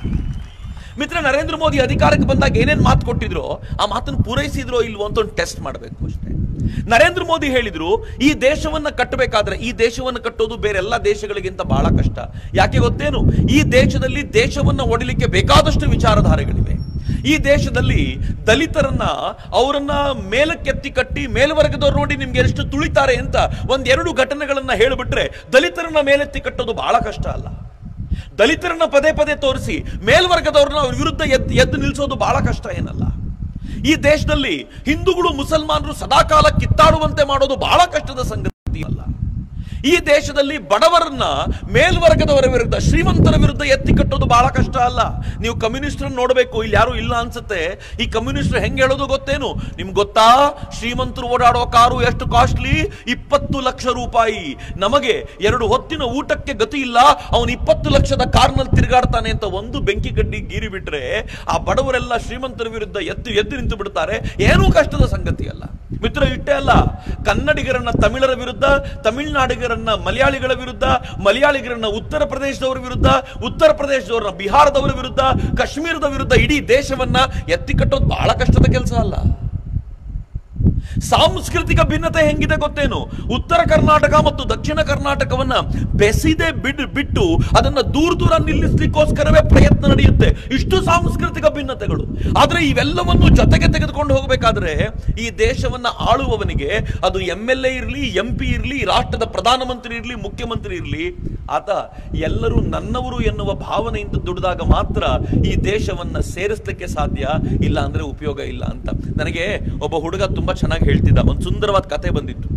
A: ಮಿತ್ರ ನರೇಂದ್ರ ಮೋದಿ ಅಧಿಕಾರಕ್ಕೆ ಬಂದಾಗ ಏನೇನ್ ಮಾತು ಕೊಟ್ಟಿದ್ರು ಆ ಮಾತನ್ನು ಪೂರೈಸಿದ್ರೋ ಇಲ್ವೋ ಅಂತ ಒಂದು ಟೆಸ್ಟ್ ಮಾಡಬೇಕು ಅಷ್ಟೇ ನರೇಂದ್ರ ಮೋದಿ ಹೇಳಿದ್ರು ಈ ದೇಶವನ್ನ ಕಟ್ಟಬೇಕಾದ್ರೆ ಈ ದೇಶವನ್ನು ಕಟ್ಟೋದು ಬೇರೆಲ್ಲ ದೇಶಗಳಿಗಿಂತ ಬಹಳ ಕಷ್ಟ ಯಾಕೆ ಗೊತ್ತೇನು ಈ ದೇಶದಲ್ಲಿ ದೇಶವನ್ನ ಒಡಿಲಿಕ್ಕೆ ಬೇಕಾದಷ್ಟು ವಿಚಾರಧಾರೆಗಳಿವೆ ಈ ದೇಶದಲ್ಲಿ ದಲಿತರನ್ನ ಅವರನ್ನ ಮೇಲಕ್ಕೆತ್ತಿ ಕಟ್ಟಿ ಮೇಲ್ವರ್ಗದವ್ರು ನೋಡಿ ನಿಮ್ಗೆ ಎಷ್ಟು ತುಳಿತಾರೆ ಅಂತ ಒಂದೆರಡು ಘಟನೆಗಳನ್ನ ಹೇಳಿಬಿಟ್ರೆ ದಲಿತರನ್ನ ಮೇಲೆತ್ತಿ ಕಟ್ಟೋದು ಬಹಳ ಕಷ್ಟ ಅಲ್ಲ ದಲಿತರನ್ನ ಪದೇ ಪದೇ ತೋರಿಸಿ ಮೇಲ್ವರ್ಗದವ್ರನ್ನ ಅವ್ರ ವಿರುದ್ಧ ಎದ್ದು ಎದ್ದು ನಿಲ್ಲಿಸೋದು ಬಹಳ ಕಷ್ಟ ಏನಲ್ಲ ಈ ದೇಶದಲ್ಲಿ ಹಿಂದೂಗಳು ಮುಸಲ್ಮಾನರು ಸದಾಕಾಲ ಕಿತ್ತಾಡುವಂತೆ ಮಾಡೋದು ಬಹಳ ಕಷ್ಟದ ಸಂಗತಿ ಅಲ್ಲ ಈ ದೇಶದಲ್ಲಿ ಬಡವರನ್ನ ಮೇಲ್ವರ್ಗದವರ ವಿರುದ್ಧ ಶ್ರೀಮಂತರ ವಿರುದ್ಧ ಎತ್ತಿ ಕಟ್ಟೋದು ಬಹಳ ಕಷ್ಟ ಅಲ್ಲ ನೀವು ಕಮ್ಯುನಿಸ್ಟ್ ನೋಡಬೇಕು ಇಲ್ಲಿ ಯಾರು ಇಲ್ಲ ಅನ್ಸುತ್ತೆ ಈ ಕಮ್ಯುನಿಸ್ಟ್ ಹೆಂಗ್ ಹೇಳೋದು ಗೊತ್ತೇನು ನಿಮ್ಗೆ ಗೊತ್ತಾ ಶ್ರೀಮಂತರು ಓಡಾಡೋ ಕಾರು ಎಷ್ಟು ಕಾಸ್ಟ್ಲಿ ಇಪ್ಪತ್ತು ಲಕ್ಷ ರೂಪಾಯಿ ನಮಗೆ ಎರಡು ಹೊತ್ತಿನ ಊಟಕ್ಕೆ ಗತಿ ಇಲ್ಲ ಅವನು ಇಪ್ಪತ್ತು ಲಕ್ಷದ ಕಾರ್ನಲ್ಲಿ ತಿರುಗಾಡ್ತಾನೆ ಅಂತ ಒಂದು ಬೆಂಕಿ ಗಡ್ಡಿ ಗೀರಿ ಬಿಟ್ರೆ ಆ ಬಡವರೆಲ್ಲ ಶ್ರೀಮಂತರ ವಿರುದ್ಧ ಎದ್ದು ಎದ್ದು ನಿಂತು ಬಿಡ್ತಾರೆ ಏನೂ ಕಷ್ಟದ ಸಂಗತಿ ಅಲ್ಲ ಮಿತ್ರ ಇಷ್ಟೇ ಅಲ್ಲ ಕನ್ನಡಿಗರನ್ನ ತಮಿಳರ ವಿರುದ್ಧ ತಮಿಳುನಾಡಿಗರನ್ನ ಮಲಯಾಳಿಗಳ ವಿರುದ್ಧ ಮಲಯಾಳಿಗರನ್ನ ಉತ್ತರ ಪ್ರದೇಶದವರ ವಿರುದ್ಧ ಉತ್ತರ ಪ್ರದೇಶದವರನ್ನ ಬಿಹಾರದವರ ವಿರುದ್ಧ ಕಾಶ್ಮೀರದ ವಿರುದ್ಧ ಇಡೀ ದೇಶವನ್ನ ಎತ್ತಿ ಕಟ್ಟೋದು ಬಹಳ ಕಷ್ಟದ ಕೆಲಸ ಅಲ್ಲ ಸಾಂಸ್ಕೃತಿಕ ಭಿನ್ನತೆ ಹೆಂಗಿದೆ ಗೊತ್ತೇನು ಉತ್ತರ ಕರ್ನಾಟಕ ಮತ್ತು ದಕ್ಷಿಣ ಕರ್ನಾಟಕವನ್ನ ಬೆಸಿದೆ ಬಿಡ್ ಬಿಟ್ಟು ಅದನ್ನ ದೂರ ದೂರ ನಿಲ್ಲಿಸ್ಲಿಕ್ಕೋಸ್ಕರವೇ ಪ್ರಯತ್ನ ನಡೆಯುತ್ತೆ ಇಷ್ಟು ಸಾಂಸ್ಕೃತಿಕ ಭಿನ್ನತೆಗಳು ಆದ್ರೆ ಇವೆಲ್ಲವನ್ನು ಜೊತೆಗೆ ತೆಗೆದುಕೊಂಡು ಹೋಗಬೇಕಾದ್ರೆ ಈ ದೇಶವನ್ನ ಆಳುವವನಿಗೆ ಅದು ಎಂ ಎಲ್ ಎ ಇರಲಿ ಎಂ ಪಿ ಇರಲಿ ರಾಷ್ಟ್ರದ ಪ್ರಧಾನಮಂತ್ರಿ ಇರಲಿ ಮುಖ್ಯಮಂತ್ರಿ ಇರಲಿ ಆತ ಎಲ್ಲರೂ ನನ್ನವರು ಎನ್ನುವ ಭಾವನೆಯಿಂದ ದುಡಿದಾಗ ಮಾತ್ರ ಈ ದೇಶವನ್ನ ಸೇರಿಸ್ಲಿಕ್ಕೆ ಸಾಧ್ಯ ಇಲ್ಲ ಅಂದ್ರೆ ಉಪಯೋಗ ಇಲ್ಲ ಅಂತ ನನಗೆ ಒಬ್ಬ ಹುಡುಗ ತುಂಬಾ ಚೆನ್ನಾಗಿ ಹೇಳ್ತಿದ್ದ ಒಂದು ಸುಂದರವಾದ ಕತೆ ಬಂದಿತ್ತು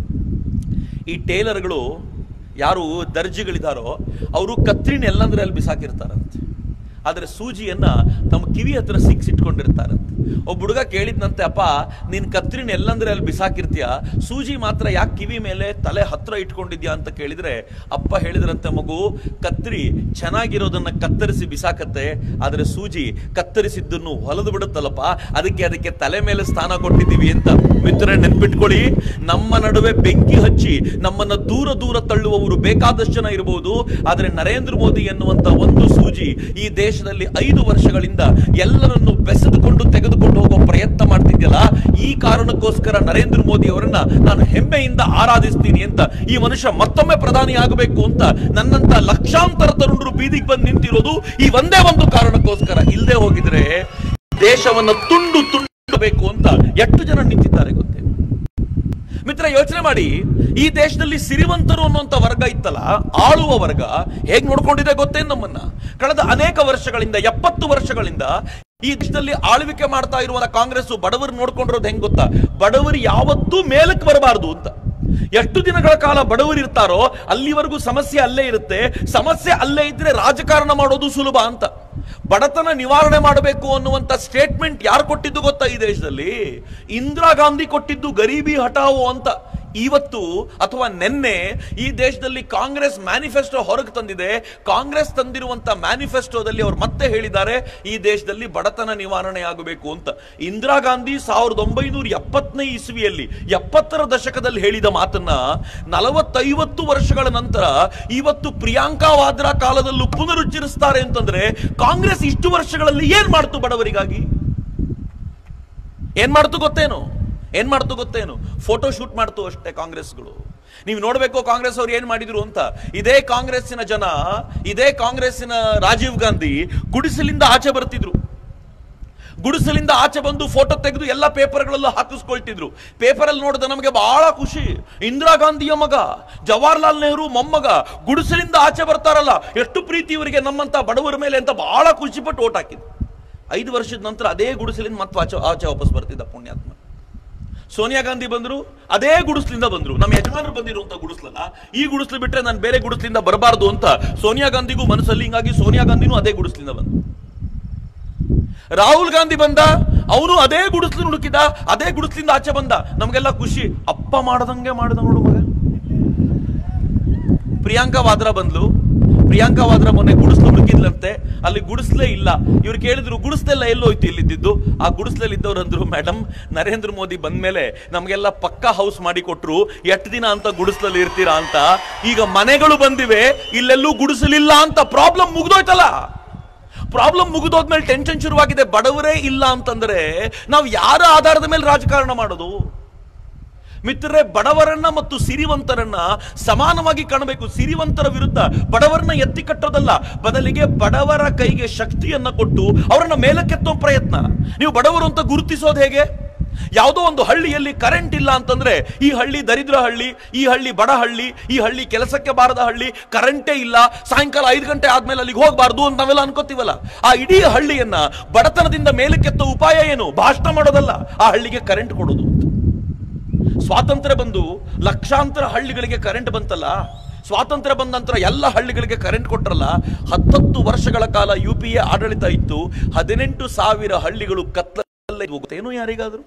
A: ಈ ಟೇಲರ್ಗಳು ಯಾರು ದರ್ಜಿಗಳಿದಾರೋ ಅವರು ಕತ್ರಿನ ಎಲ್ಲಂದ್ರೆ ಅಲ್ಲಿ ಬಿಸಾಕಿರ್ತಾರಂತೆ ಆದರೆ ಸೂಜಿಯನ್ನ ತಮ್ಮ ಕಿವಿ ಹತ್ರ ಸಿಕ್ಸಿಟ್ಕೊಂಡಿರ್ತಾರಂತೆ ಒಬ್ಬ ಹುಡುಗ ಕೇಳಿದ್ನಂತೆ ಅಪ್ಪ ನೀನ್ ಕತ್ರಿನ ಎಲ್ಲಂದ್ರೆ ಅಲ್ಲಿ ಬಿಸಾಕಿರ್ತೀಯ ಸೂಜಿ ಮಾತ್ರ ಯಾಕೆ ಕಿವಿ ಮೇಲೆ ತಲೆ ಹತ್ರ ಇಟ್ಕೊಂಡಿದ್ಯಾ ಅಂತ ಕೇಳಿದ್ರೆ ಅಪ್ಪ ಹೇಳಿದ್ರಂತೆ ಮಗು ಕತ್ರಿ ಚೆನ್ನಾಗಿರೋದನ್ನ ಕತ್ತರಿಸಿ ಬಿಸಾಕತ್ತೆ ಆದ್ರೆ ಸೂಜಿ ಕತ್ತರಿಸಿದ್ದನ್ನು ಹೊಲದು ಬಿಡುತ್ತಲ್ಲಪ್ಪ ಅದಕ್ಕೆ ಅದಕ್ಕೆ ತಲೆ ಮೇಲೆ ಸ್ಥಾನ ಕೊಟ್ಟಿದ್ದೀವಿ ಅಂತ ಮಿತ್ರರೇ ನೆನ್ಪಿಟ್ಕೊಳ್ಳಿ ನಮ್ಮ ನಡುವೆ ಬೆಂಕಿ ಹಚ್ಚಿ ನಮ್ಮನ್ನ ದೂರ ದೂರ ತಳ್ಳುವವರು ಬೇಕಾದಷ್ಟು ಜನ ಇರಬಹುದು ಆದ್ರೆ ನರೇಂದ್ರ ಮೋದಿ ಎನ್ನುವಂತ ಒಂದು ಸೂಜಿ ಈ ದೇಶದಲ್ಲಿ ಐದು ವರ್ಷಗಳಿಂದ ಎಲ್ಲರನ್ನು ಬೆಸೆದುಕೊಂಡು ತೆಗೆದುಕೊಂಡು ಹೋಗೋ ಪ್ರಯತ್ನ ಮಾಡ್ತಿದ್ಯಲ್ಲ ಈ ಕಾರಣಕ್ಕೋಸ್ಕರ ನರೇಂದ್ರ ಮೋದಿ ಅವರನ್ನ ನಾನು ಹೆಮ್ಮೆಯಿಂದ ಆರಾಧಿಸ್ತೀನಿ ಅಂತ ಈ ಮನುಷ್ಯ ಮತ್ತೊಮ್ಮೆ ಪ್ರಧಾನಿ ಆಗಬೇಕು ಅಂತ ನನ್ನಂತ ಲಕ್ಷಾಂತರ ತರುಣರು ಬೀದಿಗೆ ಬಂದು ನಿಂತಿರೋದು ಈ ಒಂದೇ ಒಂದು ಕಾರಣಕ್ಕೋಸ್ಕರ ಇಲ್ಲದೆ ಹೋಗಿದ್ರೆ ದೇಶವನ್ನ ತುಂಡು ತುಂಡು ಬೇಕು ಅಂತ ಎಷ್ಟು ಜನ ನಿಂತಿದ್ದಾರೆ ಗೊತ್ತೇ ಮಿತ್ರ ಯೋಚನೆ ಮಾಡಿ ಈ ದೇಶದಲ್ಲಿ ಸಿರಿವಂತರು ಅನ್ನುವಂತ ವರ್ಗ ಇತ್ತಲ್ಲ ಆಳುವ ವರ್ಗ ಹೇಗ್ ನೋಡ್ಕೊಂಡಿದೆ ಗೊತ್ತೇ ನಮ್ಮನ್ನ ಕಳೆದ ಅನೇಕ ವರ್ಷಗಳಿಂದ ಎಪ್ಪತ್ತು ವರ್ಷಗಳಿಂದ ಈ ದೇಶದಲ್ಲಿ ಆಳ್ವಿಕೆ ಮಾಡ್ತಾ ಇರುವಂತ ಕಾಂಗ್ರೆಸ್ ಬಡವರು ನೋಡ್ಕೊಂಡಿರೋದು ಹೆಂಗ್ ಗೊತ್ತಾ ಬಡವರು ಯಾವತ್ತೂ ಮೇಲಕ್ಕೆ ಬರಬಾರದು ಅಂತ ಎಷ್ಟು ದಿನಗಳ ಕಾಲ ಬಡವರು ಇರ್ತಾರೋ ಅಲ್ಲಿವರೆಗೂ ಸಮಸ್ಯೆ ಅಲ್ಲೇ ಇರುತ್ತೆ ಸಮಸ್ಯೆ ಅಲ್ಲೇ ಇದ್ರೆ ರಾಜಕಾರಣ ಮಾಡೋದು ಸುಲಭ ಅಂತ ಬಡತನ ನಿವಾರಣೆ ಮಾಡಬೇಕು ಅನ್ನುವಂತ ಸ್ಟೇಟ್ಮೆಂಟ್ ಯಾರು ಕೊಟ್ಟಿದ್ದು ಗೊತ್ತಾ ಈ ದೇಶದಲ್ಲಿ ಇಂದಿರಾ ಗಾಂಧಿ ಕೊಟ್ಟಿದ್ದು ಗರೀಬಿ ಹಟಾವೋ ಅಂತ ಇವತ್ತು ಅಥವಾ ನಿನ್ನೆ ಈ ದೇಶದಲ್ಲಿ ಕಾಂಗ್ರೆಸ್ ಮ್ಯಾನಿಫೆಸ್ಟೋ ಹೊರಗೆ ತಂದಿದೆ ಕಾಂಗ್ರೆಸ್ ತಂದಿರುವಂತ ಮ್ಯಾನಿಫೆಸ್ಟೋದಲ್ಲಿ ಅವರು ಮತ್ತೆ ಹೇಳಿದ್ದಾರೆ ಈ ದೇಶದಲ್ಲಿ ಬಡತನ ನಿವಾರಣೆ ಆಗಬೇಕು ಅಂತ ಇಂದಿರಾ ಗಾಂಧಿ ಸಾವಿರದ ಒಂಬೈನೂರ ಎಪ್ಪತ್ತನೇ ಇಸ್ವಿಯಲ್ಲಿ ಎಪ್ಪತ್ತರ ದಶಕದಲ್ಲಿ ಹೇಳಿದ ಮಾತನ್ನ ನಲವತ್ತೈವತ್ತು ವರ್ಷಗಳ ನಂತರ ಇವತ್ತು ಪ್ರಿಯಾಂಕಾ ವಾದ್ರಾ ಕಾಲದಲ್ಲೂ ಪುನರುಚ್ಚರಿಸ್ತಾರೆ ಅಂತಂದ್ರೆ ಕಾಂಗ್ರೆಸ್ ಇಷ್ಟು ವರ್ಷಗಳಲ್ಲಿ ಏನ್ ಮಾಡ್ತು ಬಡವರಿಗಾಗಿ ಏನ್ ಮಾಡ್ತು ಗೊತ್ತೇನು ಏನ್ ಮಾಡ್ತು ಗೊತ್ತೇನು ಫೋಟೋ ಶೂಟ್ ಮಾಡ್ತು ಅಷ್ಟೇ ಕಾಂಗ್ರೆಸ್ಗಳು ನೀವು ನೋಡ್ಬೇಕು ಕಾಂಗ್ರೆಸ್ ಅವ್ರು ಏನ್ ಮಾಡಿದ್ರು ಅಂತ ಇದೇ ಕಾಂಗ್ರೆಸ್ಸಿನ ಜನ ಇದೇ ಕಾಂಗ್ರೆಸ್ಸಿನ ರಾಜೀವ್ ಗಾಂಧಿ ಗುಡಿಸಲಿಂದ ಆಚೆ ಬರ್ತಿದ್ರು ಗುಡಿಸಲಿಂದ ಆಚೆ ಬಂದು ಫೋಟೋ ತೆಗೆದು ಎಲ್ಲ ಪೇಪರ್ಗಳಲ್ಲೂ ಹಾಕಿಸ್ಕೊಳ್ತಿದ್ರು ಪೇಪರಲ್ಲಿ ನೋಡಿದ ನಮಗೆ ಬಹಳ ಖುಷಿ ಇಂದಿರಾ ಗಾಂಧಿಯ ಮಗ ಜವಾಹರ್ಲಾಲ್ ನೆಹರು ಮೊಮ್ಮಗ ಗುಡಿಸಲಿಂದ ಆಚೆ ಬರ್ತಾರಲ್ಲ ಎಷ್ಟು ಪ್ರೀತಿ ಇವರಿಗೆ ನಮ್ಮಂತ ಬಡವರ ಮೇಲೆ ಅಂತ ಬಹಳ ಖುಷಿ ಪಟ್ಟು ಓಟ್ ಹಾಕಿದ್ರು ಐದು ವರ್ಷದ ನಂತರ ಅದೇ ಗುಡಿಸಲಿಂದ ಮತ್ತೆ ಆಚೆ ಆಚೆ ವಾಪಸ್ ಬರ್ತಿದ್ದ ಪುಣ್ಯಾತ್ಮ ಸೋನಿಯಾ ಗಾಂಧಿ ಬಂದ್ರು ಅದೇ ಗುಡಿಸ್ಲಿಂದ ಬಂದ್ರು ನಮ್ಮ ಯಜಮಾನರು ಬಂದಿರುವಂತ ಗುಡಿಸ್ಲಲ್ಲ ಈ ಗುಡಿಸ್ಲು ಬಿಟ್ರೆ ನಾನು ಬೇರೆ ಗುಡಿಸ್ಲಿಂದ ಬರಬಾರ್ದು ಅಂತ ಸೋನಿಯಾ ಗಾಂಧಿಗೂ ಮನಸ್ಸಲ್ಲಿ ಹಿಂಗಾಗಿ ಸೋನಿಯಾ ಗಾಂಧಿನೂ ಅದೇ ಗುಡಿಸ್ಲಿಂದ ಬಂದ್ರು ರಾಹುಲ್ ಗಾಂಧಿ ಬಂದ ಅವನು ಅದೇ ಗುಡಿಸ್ಲು ಹುಡುಕಿದ ಅದೇ ಗುಡಿಸ್ಲಿಂದ ಆಚೆ ಬಂದ ನಮಗೆಲ್ಲ ಖುಷಿ ಅಪ್ಪ ಮಾಡದಂಗೆ ಮಾಡಿದ ನೋಡು ಮಗ ಪ್ರಿಯಾಂಕಾ ವಾದ್ರಾ ಬಂದ್ಲು ಪ್ರಿಯಾಂಕಾ ವಾದ್ರಾ ಮೊನ್ನೆ ಗುಡಿಸ್ಲು ಹುಡುಕಿದ್ಲಂತೆ ಅಲ್ಲಿ ಗುಡಿಸ್ಲೇ ಇಲ್ಲ ಇವ್ರು ಕೇಳಿದ್ರು ಗುಡಿಸ್ಲೆಲ್ಲ ಎಲ್ಲೋಯ್ತು ಇಲ್ಲಿದ್ದು ಆ ಗುಡಿಸ್ಲಲ್ಲಿ ಇದ್ದವ್ರು ಅಂದ್ರು ಮೇಡಮ್ ನರೇಂದ್ರ ಮೋದಿ ಬಂದ್ಮೇಲೆ ನಮಗೆಲ್ಲ ಪಕ್ಕಾ ಹೌಸ್ ಮಾಡಿ ಕೊಟ್ರು ಎಷ್ಟು ದಿನ ಅಂತ ಗುಡಿಸ್ಲಲ್ಲಿ ಇರ್ತೀರಾ ಅಂತ ಈಗ ಮನೆಗಳು ಬಂದಿವೆ ಇಲ್ಲೆಲ್ಲೂ ಗುಡಿಸಲಿಲ್ಲ ಅಂತ ಪ್ರಾಬ್ಲಮ್ ಮುಗ್ದೋಯ್ತಲ್ಲ ಪ್ರಾಬ್ಲಮ್ ಮುಗಿದೋದ್ಮೇಲೆ ಟೆನ್ಷನ್ ಶುರುವಾಗಿದೆ ಬಡವರೇ ಇಲ್ಲ ಅಂತಂದ್ರೆ ನಾವು ಯಾರ ಆಧಾರದ ಮೇಲೆ ರಾಜಕಾರಣ ಮಾಡೋದು ಮಿತ್ರರೇ ಬಡವರನ್ನ ಮತ್ತು ಸಿರಿವಂತರನ್ನ ಸಮಾನವಾಗಿ ಕಾಣಬೇಕು ಸಿರಿವಂತರ ವಿರುದ್ಧ ಬಡವರನ್ನ ಎತ್ತಿ ಕಟ್ಟೋದಲ್ಲ ಬದಲಿಗೆ ಬಡವರ ಕೈಗೆ ಶಕ್ತಿಯನ್ನ ಕೊಟ್ಟು ಅವರನ್ನ ಮೇಲಕ್ಕೆತ್ತೋ ಪ್ರಯತ್ನ ನೀವು ಬಡವರು ಅಂತ ಗುರುತಿಸೋದು ಹೇಗೆ ಯಾವುದೋ ಒಂದು ಹಳ್ಳಿಯಲ್ಲಿ ಕರೆಂಟ್ ಇಲ್ಲ ಅಂತಂದ್ರೆ ಈ ಹಳ್ಳಿ ದರಿದ್ರ ಹಳ್ಳಿ ಈ ಹಳ್ಳಿ ಬಡ ಹಳ್ಳಿ ಈ ಹಳ್ಳಿ ಕೆಲಸಕ್ಕೆ ಬಾರದ ಹಳ್ಳಿ ಕರೆಂಟೇ ಇಲ್ಲ ಸಾಯಂಕಾಲ ಐದು ಗಂಟೆ ಆದ್ಮೇಲೆ ಅಲ್ಲಿಗೆ ಹೋಗಬಾರ್ದು ಅಂತ ನಾವೆಲ್ಲ ಅನ್ಕೋತೀವಲ್ಲ ಆ ಇಡೀ ಹಳ್ಳಿಯನ್ನ ಬಡತನದಿಂದ ಮೇಲಕ್ಕೆತ್ತೋ ಉಪಾಯ ಏನು ಭಾಷಣ ಮಾಡೋದಲ್ಲ ಆ ಹಳ್ಳಿಗೆ ಕರೆಂಟ್ ಕೊಡೋದು ಅಂತ ಸ್ವಾತಂತ್ರ್ಯ ಬಂದು ಲಕ್ಷಾಂತರ ಹಳ್ಳಿಗಳಿಗೆ ಕರೆಂಟ್ ಬಂತಲ್ಲ ಸ್ವಾತಂತ್ರ್ಯ ಬಂದ ನಂತರ ಎಲ್ಲ ಹಳ್ಳಿಗಳಿಗೆ ಕರೆಂಟ್ ಕೊಟ್ರಲ್ಲ ಹತ್ತತ್ತು ವರ್ಷಗಳ ಕಾಲ ಯು ಪಿ ಎ ಆಡಳಿತ ಇತ್ತು ಹದಿನೆಂಟು ಸಾವಿರ ಹಳ್ಳಿಗಳು ಕತ್ತಲಲ್ಲೇ ಹೋಗುತ್ತೇನು ಯಾರಿಗಾದ್ರು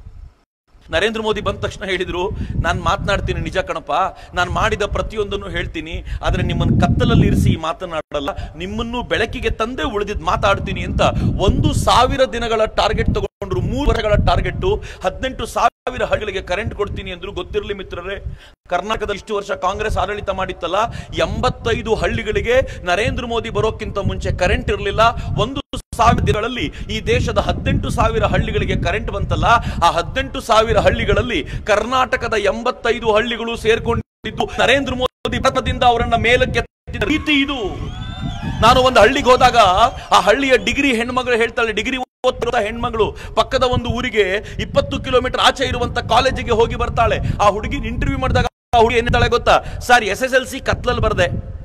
A: ನರೇಂದ್ರ ಮೋದಿ ಬಂದ ತಕ್ಷಣ ಹೇಳಿದ್ರು ನಾನು ಮಾತನಾಡ್ತೀನಿ ನಿಜ ಕಣಪ್ಪ ನಾನು ಮಾಡಿದ ಪ್ರತಿಯೊಂದನ್ನು ಹೇಳ್ತೀನಿ ಆದ್ರೆ ನಿಮ್ಮನ್ನು ಕತ್ತಲಲ್ಲಿ ಇರಿಸಿ ಮಾತನಾಡಲ್ಲ ನಿಮ್ಮನ್ನು ಬೆಳಕಿಗೆ ತಂದೆ ಉಳಿದಿದ್ ಮಾತಾಡ್ತೀನಿ ಅಂತ ಒಂದು ಸಾವಿರ ದಿನಗಳ ಟಾರ್ಗೆಟ್ ತಗೊಂಡ್ರು ಮೂರು ವರ್ಷಗಳ ಟಾರ್ಗೆಟ್ ಹದಿನೆಂಟು ಸಾವಿರ ಹಳ್ಳಿಗಳಿಗೆ ಕರೆಂಟ್ ಕೊಡ್ತೀನಿ ಅಂದ್ರು ಗೊತ್ತಿರಲಿ ಮಿತ್ರರೇ ಕರ್ನಾಟಕದಲ್ಲಿ ಇಷ್ಟು ವರ್ಷ ಕಾಂಗ್ರೆಸ್ ಆಡಳಿತ ಮಾಡಿತ್ತಲ್ಲ ಎಂಬತ್ತೈದು ಹಳ್ಳಿಗಳಿಗೆ ನರೇಂದ್ರ ಮೋದಿ ಬರೋಕ್ಕಿಂತ ಮುಂಚೆ ಕರೆಂಟ್ ಇರಲಿಲ್ಲ ಒಂದು ಸಾವಿರ ದಿನಗಳಲ್ಲಿ ಈ ದೇಶದ ಹದಿನೆಂಟು ಸಾವಿರ ಹಳ್ಳಿಗಳಿಗೆ ಕರೆಂಟ್ ಬಂತಲ್ಲ ಆ ಹದಿನೆಂಟು ಸಾವಿರ ಹಳ್ಳಿಗಳಲ್ಲಿ ಕರ್ನಾಟಕದ ಎಂಬತ್ತೈದು ಹಳ್ಳಿಗಳು ಸೇರ್ಕೊಂಡಿದ್ದು ನರೇಂದ್ರ ಮೋದಿ ಪ್ರತದಿಂದ ಅವರನ್ನ ಮೇಲಕ್ಕೆ ಎತ್ತಿದ ರೀತಿ ಇದು ನಾನು ಒಂದು ಹಳ್ಳಿಗೆ ಹೋದಾಗ ಆ ಹಳ್ಳಿಯ ಡಿಗ್ರಿ ಹೆಣ್ಮಗಳು ಹೇಳ್ತಾಳೆ ಡಿಗ್ರಿ ಓದ್ತಿರೋ ಹೆಣ್ಮಗಳು ಪಕ್ಕದ ಒಂದು ಊರಿಗೆ ಇಪ್ಪತ್ತು ಕಿಲೋಮೀಟರ್ ಆಚೆ ಇರುವಂತ ಕಾಲೇಜಿಗೆ ಹೋಗಿ ಬರ್ತಾಳೆ ಆ ಹುಡುಗಿ ಇಂಟರ್ವ್ಯೂ ಮಾಡಿದಾಗ ಆ ಹುಡುಗಿ ಏನಿದ್ದಾಳೆ ಗೊತ್ತಾ sir S S L C ಕತ್ಲಲ್ಲಿ ಬರ್ದೆ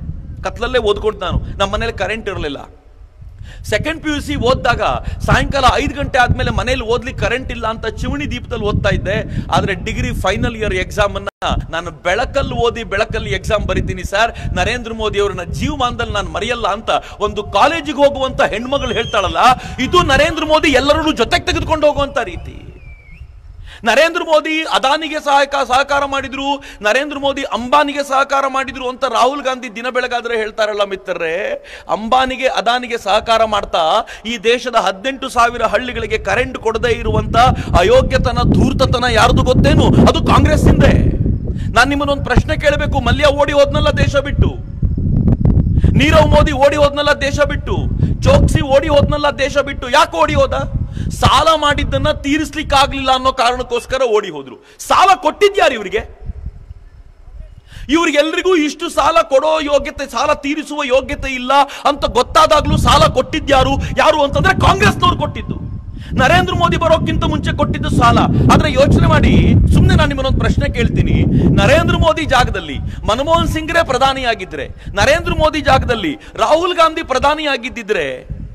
A: ಕತ್ಲಲ್ಲೇ ಓದ್ಕೊಂಡು ನಾನು ನಮ್ಮ ಮನೇಲಿ ಕರೆಂಟ್ ಇರಲಿಲ್ಲ ಸೆಕೆಂಡ್ ಪಿ ಯು ಸಿ ಓದಿದಾಗ ಸಾಯಂಕಾಲ ಐದು ಗಂಟೆ ಆದ್ಮೇಲೆ ಮನೇಲಿ ಓದ್ಲಿಕ್ಕೆ ಕರೆಂಟ್ ಇಲ್ಲ ಅಂತ ಚಿಮಣಿ ದೀಪದಲ್ಲಿ ಓದ್ತಾ ಇದ್ದೆ ಆದ್ರೆ ಡಿಗ್ರಿ ಫೈನಲ್ ಇಯರ್ ಎಕ್ಸಾಮ್ ಅನ್ನ ನಾನು ಬೆಳಕಲ್ಲಿ ಓದಿ ಬೆಳಕಲ್ಲಿ ಎಕ್ಸಾಮ್ ಬರಿತೀನಿ ಸರ್ ನರೇಂದ್ರ ಮೋದಿ ಅವರನ್ನ ಜೀವಮಾನದಲ್ಲಿ ನಾನು ಮರೆಯಲ್ಲ ಅಂತ ಒಂದು ಕಾಲೇಜಿಗೆ ಹೋಗುವಂತ ಹೆಣ್ಮಗಳು ಹೇಳ್ತಾಳಲ್ಲ ಇದು ನರೇಂದ್ರ ಮೋದಿ ಎಲ್ಲರನ್ನೂ ಜೊತೆಗೆ ತೆಗೆದುಕೊಂಡು ಹೋಗುವಂತ ರೀತಿ ನರೇಂದ್ರ ಮೋದಿ ಅದಾನಿಗೆ ಸಹಾಯಕ ಸಹಕಾರ ಮಾಡಿದ್ರು ನರೇಂದ್ರ ಮೋದಿ ಅಂಬಾನಿಗೆ ಸಹಕಾರ ಮಾಡಿದ್ರು ಅಂತ ರಾಹುಲ್ ಗಾಂಧಿ ದಿನ ಬೆಳಗಾದ್ರೆ ಹೇಳ್ತಾರಲ್ಲ ಮಿತ್ರರೇ ಅಂಬಾನಿಗೆ ಅದಾನಿಗೆ ಸಹಕಾರ ಮಾಡ್ತಾ ಈ ದೇಶದ ಹದಿನೆಂಟು ಸಾವಿರ ಹಳ್ಳಿಗಳಿಗೆ ಕರೆಂಟ್ ಕೊಡದೇ ಇರುವಂತ ಅಯೋಗ್ಯತನ ಧೂರ್ತತನ ಯಾರ್ದು ಗೊತ್ತೇನು ಅದು ಕಾಂಗ್ರೆಸ್ ಹಿಂದೆ ನಾನು ನಿಮ್ಮನ್ನೊಂದು ಪ್ರಶ್ನೆ ಕೇಳಬೇಕು ಮಲ್ಯ ಓಡಿ ಹೋದ್ನಲ್ಲ ದೇಶ ಬಿಟ್ಟು ನೀರವ್ ಮೋದಿ ಓಡಿ ಹೋದ್ನಲ್ಲ ದೇಶ ಬಿಟ್ಟು ಚೋಕ್ಸಿ ಓಡಿ ಹೋದ್ನಲ್ಲ ದೇಶ ಬಿಟ್ಟು ಯಾಕೆ ಓಡಿ ಹೋದ ಸಾಲ ಮಾಡಿದ್ದನ್ನ ತೀರಿಸ್ಲಿಕ್ಕಾಗ್ಲಿಲ್ಲ ಅನ್ನೋ ಕಾರಣಕ್ಕೋಸ್ಕರ ಓಡಿ ಹೋದ್ರು ಸಾಲ ಕೊಟ್ಟಿದ್ಯಾರು ಇವರಿಗೆ ಇವ್ರಿಗೆಲ್ರಿಗೂ ಇಷ್ಟು ಸಾಲ ಕೊಡೋ ಯೋಗ್ಯತೆ ಸಾಲ ತೀರಿಸುವ ಯೋಗ್ಯತೆ ಇಲ್ಲ ಅಂತ ಗೊತ್ತಾದಾಗ್ಲೂ ಸಾಲ ಕೊಟ್ಟಿದ್ಯಾರು ಯಾರು ಅಂತಂದ್ರೆ ಕಾಂಗ್ರೆಸ್ನವ್ರು ಕೊಟ್ಟಿದ್ದು ನರೇಂದ್ರ ಮೋದಿ ಬರೋಕ್ಕಿಂತ ಮುಂಚೆ ಕೊಟ್ಟಿದ್ದು ಸಾಲ ಆದ್ರೆ ಯೋಚನೆ ಮಾಡಿ ಸುಮ್ಮನೆ ನಾನು ನಿಮ್ಮನ್ನೊಂದು ಪ್ರಶ್ನೆ ಕೇಳ್ತೀನಿ ನರೇಂದ್ರ ಮೋದಿ ಜಾಗದಲ್ಲಿ ಮನಮೋಹನ್ ಸಿಂಗ್ರೇ ಪ್ರಧಾನಿಯಾಗಿದ್ರೆ ನರೇಂದ್ರ ಮೋದಿ ಜಾಗದಲ್ಲಿ ರಾಹುಲ್ ಗಾಂಧಿ ಪ್ರಧಾನಿಯಾಗಿದ್ದಿದ್ರೆ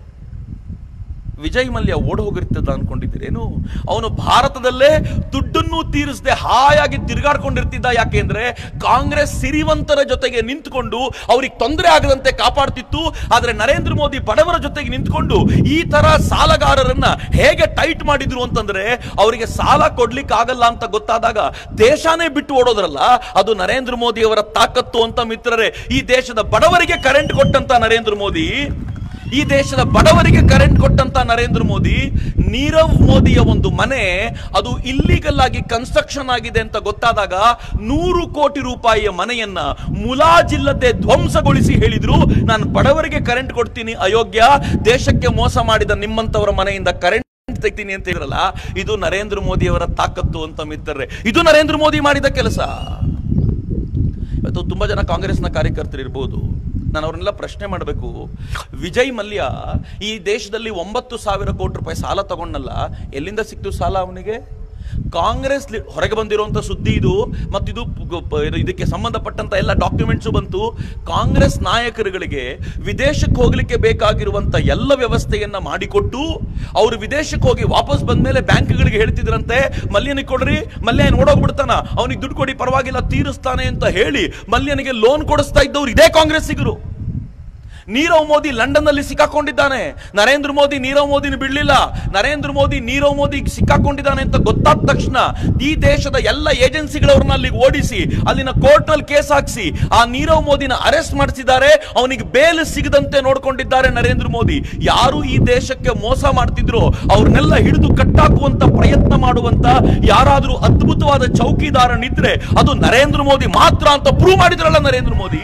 A: ವಿಜಯ್ ಮಲ್ಯ ಓಡ್ ಹೋಗಿರ್ತದ ಅನ್ಕೊಂಡಿದ್ದೀರೇನು ಅವನು ಭಾರತದಲ್ಲೇ ದುಡ್ಡನ್ನು ತೀರಿಸದೆ ಹಾಯಾಗಿ ತಿರುಗಾಡ್ಕೊಂಡಿರ್ತಿದ್ದ ಯಾಕೆಂದ್ರೆ ಕಾಂಗ್ರೆಸ್ ಸಿರಿವಂತರ ಜೊತೆಗೆ ನಿಂತ್ಕೊಂಡು ಅವ್ರಿಗೆ ತೊಂದರೆ ಆಗದಂತೆ ಕಾಪಾಡ್ತಿತ್ತು ಆದ್ರೆ ನರೇಂದ್ರ ಮೋದಿ ಬಡವರ ಜೊತೆಗೆ ನಿಂತ್ಕೊಂಡು ಈ ತರ ಸಾಲಗಾರರನ್ನ ಹೇಗೆ ಟೈಟ್ ಮಾಡಿದ್ರು ಅಂತಂದ್ರೆ ಅವರಿಗೆ ಸಾಲ ಕೊಡ್ಲಿಕ್ಕೆ ಆಗಲ್ಲ ಅಂತ ಗೊತ್ತಾದಾಗ ದೇಶಾನೇ ಬಿಟ್ಟು ಓಡೋದ್ರಲ್ಲ ಅದು ನರೇಂದ್ರ ಮೋದಿ ಅವರ ತಾಕತ್ತು ಅಂತ ಮಿತ್ರರೇ ಈ ದೇಶದ ಬಡವರಿಗೆ ಕರೆಂಟ್ ಕೊಟ್ಟಂತ ನರೇಂದ್ರ ಮೋದಿ ಈ ದೇಶದ ಬಡವರಿಗೆ ಕರೆಂಟ್ ಕೊಟ್ಟಂತ ನರೇಂದ್ರ ಮೋದಿ ನೀರವ್ ಮೋದಿಯ ಒಂದು ಮನೆ ಅದು ಇಲ್ಲಿಗಲ್ ಆಗಿ ಕನ್ಸ್ಟ್ರಕ್ಷನ್ ಆಗಿದೆ ಅಂತ ಗೊತ್ತಾದಾಗ ನೂರು ಕೋಟಿ ರೂಪಾಯಿಯ ಮನೆಯನ್ನ ಮುಲಾಜಿಲ್ಲದೆ ಧ್ವಂಸಗೊಳಿಸಿ ಹೇಳಿದ್ರು ನಾನು ಬಡವರಿಗೆ ಕರೆಂಟ್ ಕೊಡ್ತೀನಿ ಅಯೋಗ್ಯ ದೇಶಕ್ಕೆ ಮೋಸ ಮಾಡಿದ ನಿಮ್ಮಂತವರ ಮನೆಯಿಂದ ಕರೆಂಟ್ ತೆಗ್ತೀನಿ ಅಂತ ಹೇಳಿದ್ರಲ್ಲ ಇದು ನರೇಂದ್ರ ಮೋದಿ ಅವರ ತಾಕತ್ತು ಅಂತ ಮಿತ್ರರೆ ಇದು ನರೇಂದ್ರ ಮೋದಿ ಮಾಡಿದ ಕೆಲಸ ಇವತ್ತು ತುಂಬಾ ಜನ ಕಾಂಗ್ರೆಸ್ನ ಕಾರ್ಯಕರ್ತರು ಇರ್ಬೋದು ನಾನು ಅವ್ರನ್ನೆಲ್ಲ ಪ್ರಶ್ನೆ ಮಾಡಬೇಕು ವಿಜಯ್ ಮಲ್ಯ ಈ ದೇಶದಲ್ಲಿ ಒಂಬತ್ತು ಸಾವಿರ ಕೋಟಿ ರೂಪಾಯಿ ಸಾಲ ತಗೊಂಡಲ್ಲ ಎಲ್ಲಿಂದ ಸಿಕ್ತು ಸಾಲ ಅವನಿಗೆ ಕಾಂಗ್ರೆಸ್ ಲಿ- ಹೊರಗೆ ಬಂದಿರುವಂತ ಸುದ್ದಿ ಇದು ಮತ್ತು ಇದು ಪ- ಪ- ಇದಕ್ಕೆ ಸಂಬಂಧಪಟ್ಟಂತ ಎಲ್ಲ ಡಾಕ್ಯುಮೆಂಟ್ಸ್ ಬಂತು ಕಾಂಗ್ರೆಸ್ ನಾಯಕರುಗಳಿಗೆ ವಿದೇಶಕ್ಕೆ ಹೋಗ್ಲಿಕ್ಕೆ ಬೇಕಾಗಿರುವಂತ ಎಲ್ಲ ವ್ಯವಸ್ಥೆಯನ್ನ ಮಾಡಿಕೊಟ್ಟು ಅವರು ವಿದೇಶಕ್ಕೆ ಹೋಗಿ ವಾಪಸ್ ಬಂದ್ಮೇಲೆ ಬ್ಯಾಂಕ್ಗಳಿಗೆ ಹೇಳ್ತಿದ್ರಂತೆ ಮಲ್ಯನಿಗೆ ಕೊಡ್ರಿ ಮಲ್ಯ ನೋಡೋಗ್ಬಿಡ್ತಾನ ಅವನಿಗೆ ದುಡ್ಡು ಕೊಡಿ ಪರವಾಗಿಲ್ಲ ತೀರಿಸ್ತಾನೆ ಅಂತ ಹೇಳಿ ಮಲ್ಯನಿಗೆ ಲೋನ್ ಕೊಡಿಸ್ತಾ ಇದ್ದವ್ರು ಇದೇ ಕಾಂಗ್ರೆಸ್ಸಿಗರು ನೀರವ್ ಮೋದಿ ಲಂಡನ್ ನಲ್ಲಿ ಸಿಕ್ಕಾಕೊಂಡಿದ್ದಾನೆ ನರೇಂದ್ರ ಮೋದಿ ನೀರವ್ ಮೋದಿನ ಬಿಡ್ಲಿಲ್ಲ ನರೇಂದ್ರ ಮೋದಿ ನೀರವ್ ಮೋದಿ ಸಿಕ್ಕಾಕೊಂಡಿದ್ದಾನೆ ಅಂತ ಗೊತ್ತಾದ ತಕ್ಷಣ ಈ ದೇಶದ ಎಲ್ಲ ಏಜೆನ್ಸಿಗಳವ್ರನ್ನ ಅಲ್ಲಿಗೆ ಓಡಿಸಿ ಅಲ್ಲಿನ ಕೋರ್ಟ್ ನಲ್ಲಿ ಕೇಸ್ ಹಾಕಿಸಿ ಆ ನೀರವ್ ಮೋದಿನ ಅರೆಸ್ಟ್ ಮಾಡಿಸಿದ್ದಾರೆ ಅವನಿಗೆ ಬೇಲ್ ಸಿಗದಂತೆ ನೋಡ್ಕೊಂಡಿದ್ದಾರೆ ನರೇಂದ್ರ ಮೋದಿ ಯಾರು ಈ ದೇಶಕ್ಕೆ ಮೋಸ ಮಾಡ್ತಿದ್ರು ಅವ್ರನ್ನೆಲ್ಲ ಹಿಡಿದು ಕಟ್ಟಾಕುವಂತ ಪ್ರಯತ್ನ ಮಾಡುವಂತ ಯಾರಾದ್ರೂ ಅದ್ಭುತವಾದ ಚೌಕಿದಾರನಿದ್ರೆ ಅದು ನರೇಂದ್ರ ಮೋದಿ ಮಾತ್ರ ಅಂತ ಪ್ರೂವ್ ಮಾಡಿದ್ರಲ್ಲ ನರೇಂದ್ರ ಮೋದಿ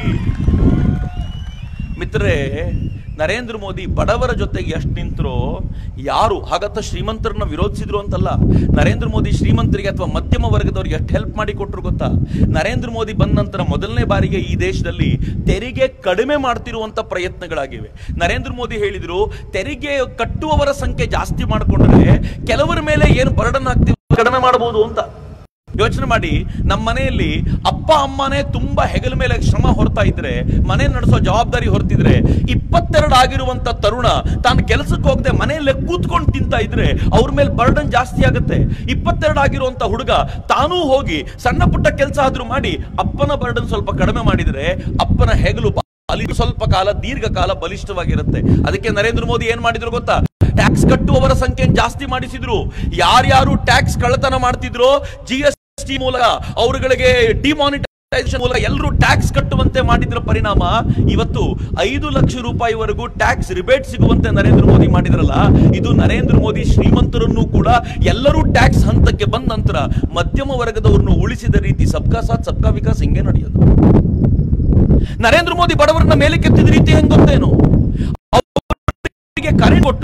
A: ಮಿತ್ರರೇ ನರೇಂದ್ರ ಮೋದಿ ಬಡವರ ಜೊತೆಗೆ ಎಷ್ಟು ನಿಂತರೋ ಯಾರು ಹಾಗತ್ತ ಶ್ರೀಮಂತರನ್ನ ವಿರೋಧಿಸಿದ್ರು ಅಂತಲ್ಲ ನರೇಂದ್ರ ಮೋದಿ ಶ್ರೀಮಂತರಿಗೆ ಅಥವಾ ಮಧ್ಯಮ ವರ್ಗದವರಿಗೆ ಎಷ್ಟು ಹೆಲ್ಪ್ ಮಾಡಿ ಕೊಟ್ಟರು ಗೊತ್ತಾ ನರೇಂದ್ರ ಮೋದಿ ಬಂದ ನಂತರ ಮೊದಲನೇ ಬಾರಿಗೆ ಈ ದೇಶದಲ್ಲಿ ತೆರಿಗೆ ಕಡಿಮೆ ಮಾಡ್ತಿರುವಂತ ಪ್ರಯತ್ನಗಳಾಗಿವೆ ನರೇಂದ್ರ ಮೋದಿ ಹೇಳಿದ್ರು ತೆರಿಗೆ ಕಟ್ಟುವವರ ಸಂಖ್ಯೆ ಜಾಸ್ತಿ ಮಾಡಿಕೊಂಡ್ರೆ ಕೆಲವರ ಮೇಲೆ ಏನು ಬರ್ಡನ್ ಆಗ್ತೀವಿ ಕಡಿಮೆ ಮಾಡಬಹುದು ಅಂತ ಯೋಚನೆ ಮಾಡಿ ನಮ್ಮ ಮನೆಯಲ್ಲಿ ಅಪ್ಪ ಅಮ್ಮನೇ ತುಂಬಾ ಹೆಗಲ ಮೇಲೆ ಶ್ರಮ ಹೊರ್ತಾ ಇದ್ರೆ ಮನೆ ನಡೆಸೋ ಜವಾಬ್ದಾರಿ ಹೊರ್ತಿದ್ರೆ ಇಪ್ಪತ್ತೆರಡು ಆಗಿರುವಂತ ತರುಣ ತಾನು ಕೆಲಸಕ್ಕೆ ಹೋಗದೆ ಮನೆಯಲ್ಲೇ ಕೂತ್ಕೊಂಡು ತಿಂತಾ ಇದ್ರೆ ಅವ್ರ ಮೇಲೆ ಬರ್ಡನ್ ಜಾಸ್ತಿ ಆಗುತ್ತೆ ಇಪ್ಪತ್ತೆರಡು ಆಗಿರುವಂತ ಹುಡುಗ ತಾನೂ ಹೋಗಿ ಸಣ್ಣ ಪುಟ್ಟ ಕೆಲಸ ಆದ್ರೂ ಮಾಡಿ ಅಪ್ಪನ ಬರ್ಡನ್ ಸ್ವಲ್ಪ ಕಡಿಮೆ ಮಾಡಿದ್ರೆ ಅಪ್ಪನ ಹೆಗಲು ಅಲ್ಲಿ ಸ್ವಲ್ಪ ಕಾಲ ದೀರ್ಘಕಾಲ ಬಲಿಷ್ಠವಾಗಿರುತ್ತೆ ಅದಕ್ಕೆ ನರೇಂದ್ರ ಮೋದಿ ಏನ್ ಮಾಡಿದ್ರು ಗೊತ್ತಾ ಟ್ಯಾಕ್ಸ್ ಕಟ್ಟುವವರ ಸಂಖ್ಯೆ ಜಾಸ್ತಿ ಮಾಡಿಸಿದ್ರು ಯಾರ್ಯಾರು ಟ್ಯಾಕ್ಸ್ ಕಳ್ಳತನ ಮಾಡ್ತಿದ್ರು ಜಿ ಎಸ್ ಟಿ ಮೂಲಕ ಅವರುಗಳಿಗೆ ಡಿಮಾನಿಟೈಸೇಷನ್ ಮೂಲಕ ಎಲ್ಲರೂ ಟ್ಯಾಕ್ಸ್ ಕಟ್ಟುವಂತೆ ಮಾಡಿದ್ರ ಪರಿಣಾಮ ಇವತ್ತು ಐದು ಲಕ್ಷ ರೂಪಾಯಿವರೆಗೂ ಟ್ಯಾಕ್ಸ್ ರಿಬೇಟ್ ಸಿಗುವಂತೆ ನರೇಂದ್ರ ಮೋದಿ ಮಾಡಿದ್ರಲ್ಲ ಇದು ನರೇಂದ್ರ ಮೋದಿ ಶ್ರೀಮಂತರನ್ನು ಕೂಡ ಎಲ್ಲರೂ ಟ್ಯಾಕ್ಸ್ ಹಂತಕ್ಕೆ ಬಂದ ನಂತರ ಮಧ್ಯಮ ವರ್ಗದವರನ್ನು ಉಳಿಸಿದ ರೀತಿ ಸಬ್ಕಾ ಸಾಥ್ ಸಬ್ಕಾ ವಿಕಾಸ್ ಹಿಂಗೆ ನಡೆಯೋದು ನರೇಂದ್ರ ಮೋದಿ ಬಡವರನ್ನ ಮೇಲೆ ಕೆತ್ತಿದ ರೀತಿ ಹೆಂಗ್ ಗೊತ್ತೇನು ಅವರಿಗೆ ಕರೆ ಕೊಟ್ಟು ಅವರಿಗೆ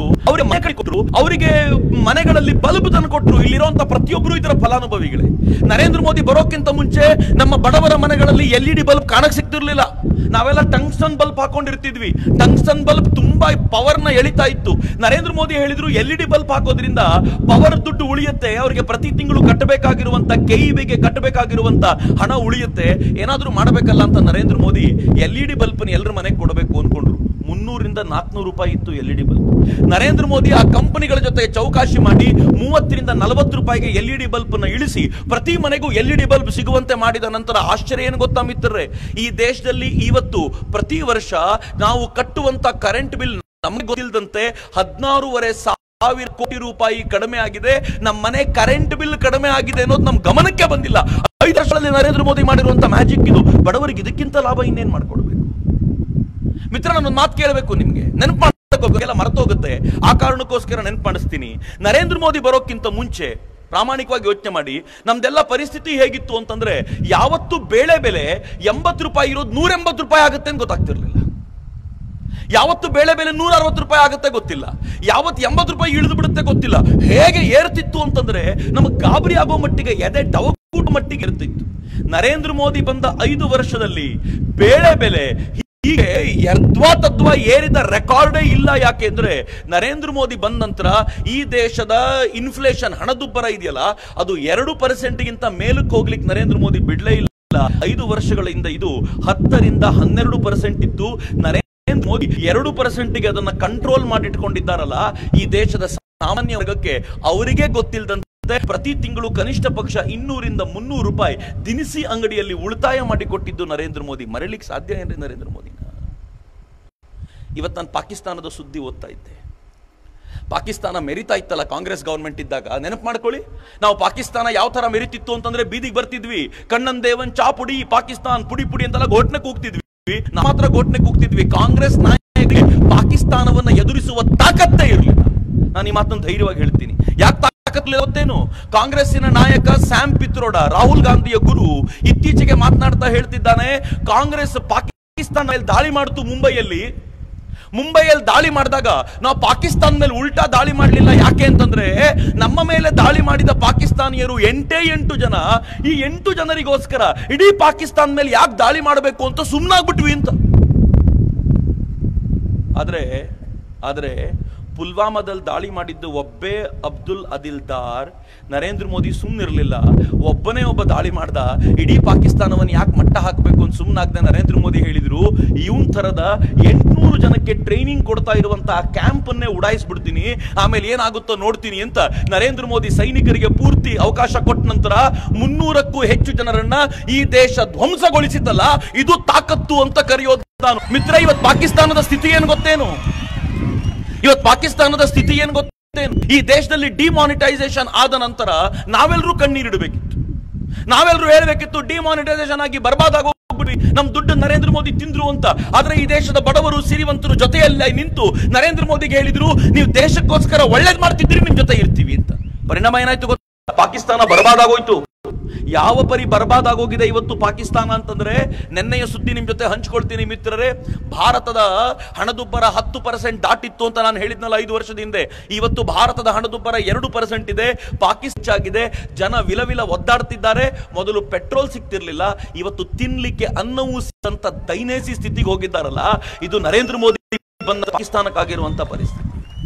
A: ಮನೆ ಕೊಟ್ಟರು ಅವರಿಗೆ ಮನೆಗಳಲ್ಲಿ ಬಲ್ಬ್ ತಂದು ಕೊಟ್ಟರು ಇಲ್ಲಿರುವಂತ ಪ್ರತಿಯೊಬ್ಬರು ಇದರ ಫಲಾನುಭವಿಗಳೇ ನರೇಂದ್ರ ಮೋದಿ ಬರೋಕ್ಕಿಂತ ಮುಂಚೆ ನಮ್ಮ ಬಡವರ ಮನೆಗಳಲ್ಲಿ ಎಲ್ ಇ ಡಿ ಬಲ್ಬ್ ಕಾಣಕ್ ಸಿಗ್ತಿರ್ಲಿಲ್ಲ ನಾವೆಲ್ಲ ಟಂಗ್ಸ್ಟನ್ ಬಲ್ಬ್ ಹಾಕೊಂಡಿರ್ತಿದ್ವಿ ಟಂಗ್ಸ್ಟನ್ ಬಲ್ಬ್ ತುಂಬಾ ಪವರ್ ನ ಎಳಿತಾ ಇತ್ತು ನರೇಂದ್ರ ಮೋದಿ ಹೇಳಿದ್ರು ಎಲ್ ಇ ಡಿ ಬಲ್ಬ್ ಹಾಕೋದ್ರಿಂದ ಪವರ್ ದುಡ್ಡು ಉಳಿಯುತ್ತೆ ಅವರಿಗೆ ಪ್ರತಿ ತಿಂಗಳು ಕಟ್ಟಬೇಕಾಗಿರುವಂತ ಕೆಇಬಿಗೆ ಕಟ್ಟಬೇಕಾಗಿರುವಂತ ಹಣ ಉಳಿಯುತ್ತೆ ಏನಾದ್ರೂ ಮಾಡಬೇಕಲ್ಲ ಅಂತ Narendra Modi L E D bulb ಎಲ್ಲರ ಮನೆಗೆ ಕೊಡಬೇಕು ಅನ್ಕೊಂಡ್ರು ಮುನ್ನೂರಿಂದ ನಾಲ್ಕುನೂರು ರೂಪಾಯಿ ಇತ್ತು L E D bulb Narendra Modi ಆ ಕಂಪನಿಗಳ ಜೊತೆ ಚೌಕಾಶಿ ಮಾಡಿ ಮೂವತ್ತರಿಂದ ನಲವತ್ತು ರೂಪಾಯಿಗೆ ಎಲ್ ಇ ಡಿ ಬಲ್ಬ್ ನ ಇಳಿಸಿ ಪ್ರತಿ ಮನೆಗೂ ಎಲ್ ಇ ಡಿ ಬಲ್ಬ್ ಸಿಗುವಂತೆ ಮಾಡಿದ ನಂತರ ಆಶ್ಚರ್ಯ ಏನು ಗೊತ್ತಾ ಮಿತ್ರರೇ ಈ ದೇಶದಲ್ಲಿ ಇವತ್ತು ಪ್ರತಿ ವರ್ಷ ನಾವು ಕಟ್ಟುವಂತ ಕರೆಂಟ್ ಬಿಲ್ ನಮಗೆ ಗೊತ್ತಿಲ್ಲದಂತೆ ಹದಿನಾರೂವರೆ ಸಾವಿರ ಕೋಟಿ ರೂಪಾಯಿ ಕಡಿಮೆ ಆಗಿದೆ ನಮ್ಮ ಮನೆ ಕರೆಂಟ್ ಬಿಲ್ ಕಡಿಮೆ ಆಗಿದೆ ಅನ್ನೋದು ನಮ್ ಗಮನಕ್ಕೆ ಬಂದಿಲ್ಲ ಐದು ವರ್ಷದಲ್ಲಿ ನರೇಂದ್ರ ಮೋದಿ ಮಾಡಿರುವಂತ ಮ್ಯಾಜಿಕ್ ಇದು ಬಡವರಿಗೆ ಇದಕ್ಕಿಂತ ಲಾಭ ಇನ್ನೇನ್ ಮಾಡ್ಕೊಡ್ಬೇಕು ಮಿತ್ರ ನಾನೊಂದು ಮಾತು ಕೇಳಬೇಕು ನಿಮ್ಗೆ ನೆನಪು ಮಾಡ್ಕೋಲ್ಲ ಮರೆತೋಗುತ್ತೆ ಆ ಕಾರಣಕ್ಕೋಸ್ಕರ ನೆನಪು ಮಾಡಿಸ್ತೀನಿ ನರೇಂದ್ರ ಮೋದಿ ಬರೋಕ್ಕಿಂತ ಮುಂಚೆ ಪ್ರಾಮಾಣಿಕವಾಗಿ ಯೋಚನೆ ಮಾಡಿ ನಮ್ದೆಲ್ಲ ಪರಿಸ್ಥಿತಿ ಹೇಗಿತ್ತು ಅಂತಂದ್ರೆ ಯಾವತ್ತು ಬೇಳೆ ಬೆಲೆ ಎಂಬತ್ತು ರೂಪಾಯಿ ಇರೋದು ನೂರ ಎಂಬತ್ತು ರೂಪಾಯಿ ಆಗುತ್ತೆ ಅಂತ ಗೊತ್ತಾಗ್ತಿರ್ಲಿಲ್ಲ ಯಾವತ್ತು ಬೇಳೆ ಬೆಲೆ ನೂರ ಅರವತ್ತು ರೂಪಾಯಿ ಆಗುತ್ತೆ ಗೊತ್ತಿಲ್ಲ ಯಾವತ್ತು ಎಂಬತ್ತು ರೂಪಾಯಿ ಇಳಿದು ಬಿಡುತ್ತೆ ಗೊತ್ತಿಲ್ಲ ಹೇಗೆ ಏರ್ತಿತ್ತು ಅಂತಂದ್ರೆ ನಮಗೆ ಗಾಬರಿ ಆಗೋ ಮಟ್ಟಿಗೆ ಎದೆ ಡವಕೂಟ ಮಟ್ಟಿಗೆ ಇರ್ತಿತ್ತು ನರೇಂದ್ರ ಮೋದಿ ಬಂದ ಐದು ವರ್ಷದಲ್ಲಿ ಬೇಳೆ ಬೆಲೆ ಹೀಗೆ ಯದ್ವಾ ತದ್ವಾ ಏರಿದ ರೆಕಾರ್ಡೇ ಇಲ್ಲ ಯಾಕೆಂದ್ರೆ ನರೇಂದ್ರ ಮೋದಿ ಬಂದ ನಂತರ ಈ ದೇಶದ ಇನ್ಫ್ಲೇಷನ್ ಹಣದುಬ್ಬರ ಇದೆಯಲ್ಲ ಅದು ಎರಡು ಪರ್ಸೆಂಟ್ಗಿಂತ ಮೇಲಕ್ಕೆ ಹೋಗ್ಲಿಕ್ಕೆ ನರೇಂದ್ರ ಮೋದಿ ಬಿಡ್ಲೇ ಇಲ್ಲ ಐದು ವರ್ಷಗಳಿಂದ ಇದು ಹತ್ತರಿಂದ ಹನ್ನೆರಡು ಪರ್ಸೆಂಟ್ ಇತ್ತು ನರೇಂದ್ರ ಮೋದಿ ಎರಡು ಪರ್ಸೆಂಟ್ಗೆ ಅದನ್ನ ಕಂಟ್ರೋಲ್ ಮಾಡಿಟ್ಕೊಂಡಿದ್ದಾರಲ್ಲ ಈ ದೇಶದ ಸಾಮಾನ್ಯ ವರ್ಗಕ್ಕೆ ಅವರಿಗೆ ಗೊತ್ತಿಲ್ಲದಂತೆ ಪ್ರತಿ ತಿಂಗಳು ಕನಿಷ್ಠ ಪಕ್ಷ ಇನ್ನೂರಿಂದ ಮುನ್ನೂರು ರೂಪಾಯಿ ದಿನಸಿ ಅಂಗಡಿಯಲ್ಲಿ ಉಳಿತಾಯ ಮಾಡಿಕೊಟ್ಟಿದ್ದು ನರೇಂದ್ರ ಮೋದಿ ಮರಳಿಕ್ ಸಾಧ್ಯ ಏನ್ರಿ ನರೇಂದ್ರ ಮೋದಿನ ಇವತ್ತು ನಾನು ಪಾಕಿಸ್ತಾನದ ಸುದ್ದಿ ಓದ್ತಾ ಇದ್ದೆ ಪಾಕಿಸ್ತಾನ ಮೆರಿತಾ ಇತ್ತಲ್ಲ ಕಾಂಗ್ರೆಸ್ ಗವರ್ಮೆಂಟ್ ಇದ್ದಾಗ ನೆನಪು ಮಾಡ್ಕೊಳ್ಳಿ ನಾವು ಪಾಕಿಸ್ತಾನ ಯಾವ ತರ ಮೆರಿತಿತ್ತು ಅಂತಂದ್ರೆ ಬೀದಿಗೆ ಬರ್ತಿದ್ವಿ ಕಣ್ಣನ್ ದೇವನ್ ಚಾ ಪುಡಿ ಪಾಕಿಸ್ತಾನ್ ಪುಡಿ ಪುಡಿ ಅಂತೆಲ್ಲ ಘೋಷಣೆ ಕೂಗ್ತಿದ್ವಿ ನಮ್ಮ ಹತ್ರ ಘೋಷಣೆ ಕೂಗ್ತಿದ್ವಿ ಕಾಂಗ್ರೆಸ್ ನಾಯಕರಿಗೆ ಪಾಕಿಸ್ತಾನವನ್ನ ಎದುರಿಸುವ ತಾಕತ್ತೇ ಇರಲಿಲ್ಲ ನಾನು ಈ ಮಾತನ್ನು ಧೈರ್ಯವಾಗಿ ಹೇಳ್ತೀನಿ ಯಾಕೆ ತಾಕತ್ಲಿಲ್ಲ ಗೊತ್ತೇನು ಕಾಂಗ್ರೆಸ್ಸಿನ ನಾಯಕ ಸ್ಯಾಮ್ ಪಿತ್ರೋಡ ರಾಹುಲ್ ಗಾಂಧಿಯ ಗುರು ಇತ್ತೀಚೆಗೆ ಮಾತನಾಡ್ತಾ ಹೇಳ್ತಿದ್ದಾನೆ ಕಾಂಗ್ರೆಸ್ ಪಾಕಿಸ್ತಾನ ಮೇಲೆ ದಾಳಿ ಮಾಡ್ತು ಮುಂಬೈಯಲ್ಲಿ ಮುಂಬೈಯಲ್ಲಿ ದಾಳಿ ಮಾಡಿದಾಗ ನಾವು ಪಾಕಿಸ್ತಾನ ಮೇಲೆ ಉಲ್ಟಾ ದಾಳಿ ಮಾಡಲಿಲ್ಲ ಯಾಕೆ ಅಂತಂದ್ರೆ ನಮ್ಮ ಮೇಲೆ ದಾಳಿ ಮಾಡಿದ ಪಾಕಿಸ್ತಾನಿಯರು ಎಂಟೇ ಎಂಟು ಜನ ಈ ಎಂಟು ಜನರಿಗೋಸ್ಕರ ಇಡೀ ಪಾಕಿಸ್ತಾನ ಮೇಲೆ ಯಾಕೆ ದಾಳಿ ಮಾಡಬೇಕು ಅಂತ ಸುಮ್ಮನಾಗ್ಬಿಟ್ವಿ ಅಂತ ಆದ್ರೆ ಆದ್ರೆ ಪುಲ್ವಾಮಾದಲ್ಲಿ ದಾಳಿ ಮಾಡಿದ್ದು ಒಬ್ಬೇ ಅಬ್ದುಲ್ ಅದಿಲ್ದಾರ್ ನರೇಂದ್ರ ಮೋದಿ ಸುಮ್ಮನಿರಲಿಲ್ಲ ಒಬ್ಬನೇ ಒಬ್ಬ ದಾಳಿ ಮಾಡ್ದ ಇಡೀ ಪಾಕಿಸ್ತಾನವನ್ನು ಯಾಕೆ ಮಟ್ಟ ಹಾಕಬೇಕು ಅಂತ ಸುಮ್ಮನಾಗದೆ ನರೇಂದ್ರ ಮೋದಿ ಹೇಳಿದ್ರು ಇವನ್ ಥರದ ಎಂಟ್ನೂರು ಜನಕ್ಕೆ ಟ್ರೈನಿಂಗ್ ಕೊಡ್ತಾ ಇರುವಂತಹ ಕ್ಯಾಂಪ್ ಅನ್ನೇ ಉಡಾಯಿಸ್ಬಿಡ್ತೀನಿ ಆಮೇಲೆ ಏನಾಗುತ್ತೋ ನೋಡ್ತೀನಿ ಅಂತ ನರೇಂದ್ರ ಮೋದಿ ಸೈನಿಕರಿಗೆ ಪೂರ್ತಿ ಅವಕಾಶ ಕೊಟ್ಟ ನಂತರ ಮುನ್ನೂರಕ್ಕೂ ಹೆಚ್ಚು ಜನರನ್ನ ಈ ದೇಶ ಧ್ವಂಸಗೊಳಿಸಿದ್ದಲ್ಲ ಇದು ತಾಕತ್ತು ಅಂತ ಕರೆಯೋದು ನಾನು ಮಿತ್ರ ಇವತ್ತು ಪಾಕಿಸ್ತಾನದ ಸ್ಥಿತಿ ಏನು ಗೊತ್ತೇನು ಇವತ್ತು ಪಾಕಿಸ್ತಾನದ ಸ್ಥಿತಿ ಏನು ಗೊತ್ತೇನು ಈ ದೇಶದಲ್ಲಿ ಡಿಮಾನಿಟೈಸೇಷನ್ ಆದ ನಂತರ ನಾವೆಲ್ಲರೂ ಕಣ್ಣೀರಿಡಬೇಕಿತ್ತು ನಾವೆಲ್ಲರೂ ಹೇಳ್ಬೇಕಿತ್ತು ಡಿಮಾನಿಟೈಸೇಷನ್ ಆಗಿ ಬರ್ಬಾದಾಗ ಹೋಗ್ಬಿಟ್ವಿ ನಮ್ ದುಡ್ಡು ನರೇಂದ್ರ ಮೋದಿ ತಿಂದ್ರು ಅಂತ ಆದ್ರೆ ಈ ದೇಶದ ಬಡವರು ಸಿರಿವಂತರು ಜೊತೆಯಲ್ಲಿ ನಿಂತು ನರೇಂದ್ರ ಮೋದಿಗೆ ಹೇಳಿದ್ರು ನೀವು ದೇಶಕ್ಕೋಸ್ಕರ ಒಳ್ಳೇದ್ ಮಾಡ್ತಿದ್ರಿ ನಿಮ್ ಜೊತೆ ಇರ್ತೀವಿ ಅಂತ ಪರಿಣಾಮ ಏನಾಯ್ತು ಗೊತ್ತಾ ಪಾಕಿಸ್ತಾನ ಬರ್ಬಾದಾಗೋಯ್ತು ಯಾವ ಪರಿ ಬರ್ಬಾದಾಗೋಗಿದೆ ಇವತ್ತು ಪಾಕಿಸ್ತಾನ ಅಂತಂದ್ರೆ ನೆನ್ನೆಯ ಸುದ್ದಿ ನಿಮ್ ಜೊತೆ ಹಂಚ್ಕೊಳ್ತೀನಿ ಮಿತ್ರರೇ ಭಾರತದ ಹಣದುಬ್ಬರ ಹತ್ತು ಪರ್ಸೆಂಟ್ ದಾಟಿತ್ತು ಅಂತ ನಾನು ಹೇಳಿದ್ನಲ್ಲ ಐದು ವರ್ಷದ ಹಿಂದೆ ಇವತ್ತು ಭಾರತದ ಹಣದುಬ್ಬರ ಎರಡು ಪರ್ಸೆಂಟ್ ಇದೆ ಪಾಕಿಸ್ತಾನ ಆಗಿದೆ ಜನ ವಿಲವಿಲ ಒದ್ದಾಡ್ತಿದ್ದಾರೆ ಮೊದಲು ಪೆಟ್ರೋಲ್ ಸಿಗ್ತಿರ್ಲಿಲ್ಲ ಇವತ್ತು ತಿನ್ಲಿಕ್ಕೆ ಅನ್ನವೂ ಸಿಕ್ಕಂತ ದೈನೇಸಿ ಸ್ಥಿತಿಗೆ ಹೋಗಿದ್ದಾರಲ್ಲ ಇದು ನರೇಂದ್ರ ಮೋದಿ ಬಂದ ಪಾಕಿಸ್ತಾನಕ್ಕಾಗಿರುವಂತ ಪರಿಸ್ಥಿತಿ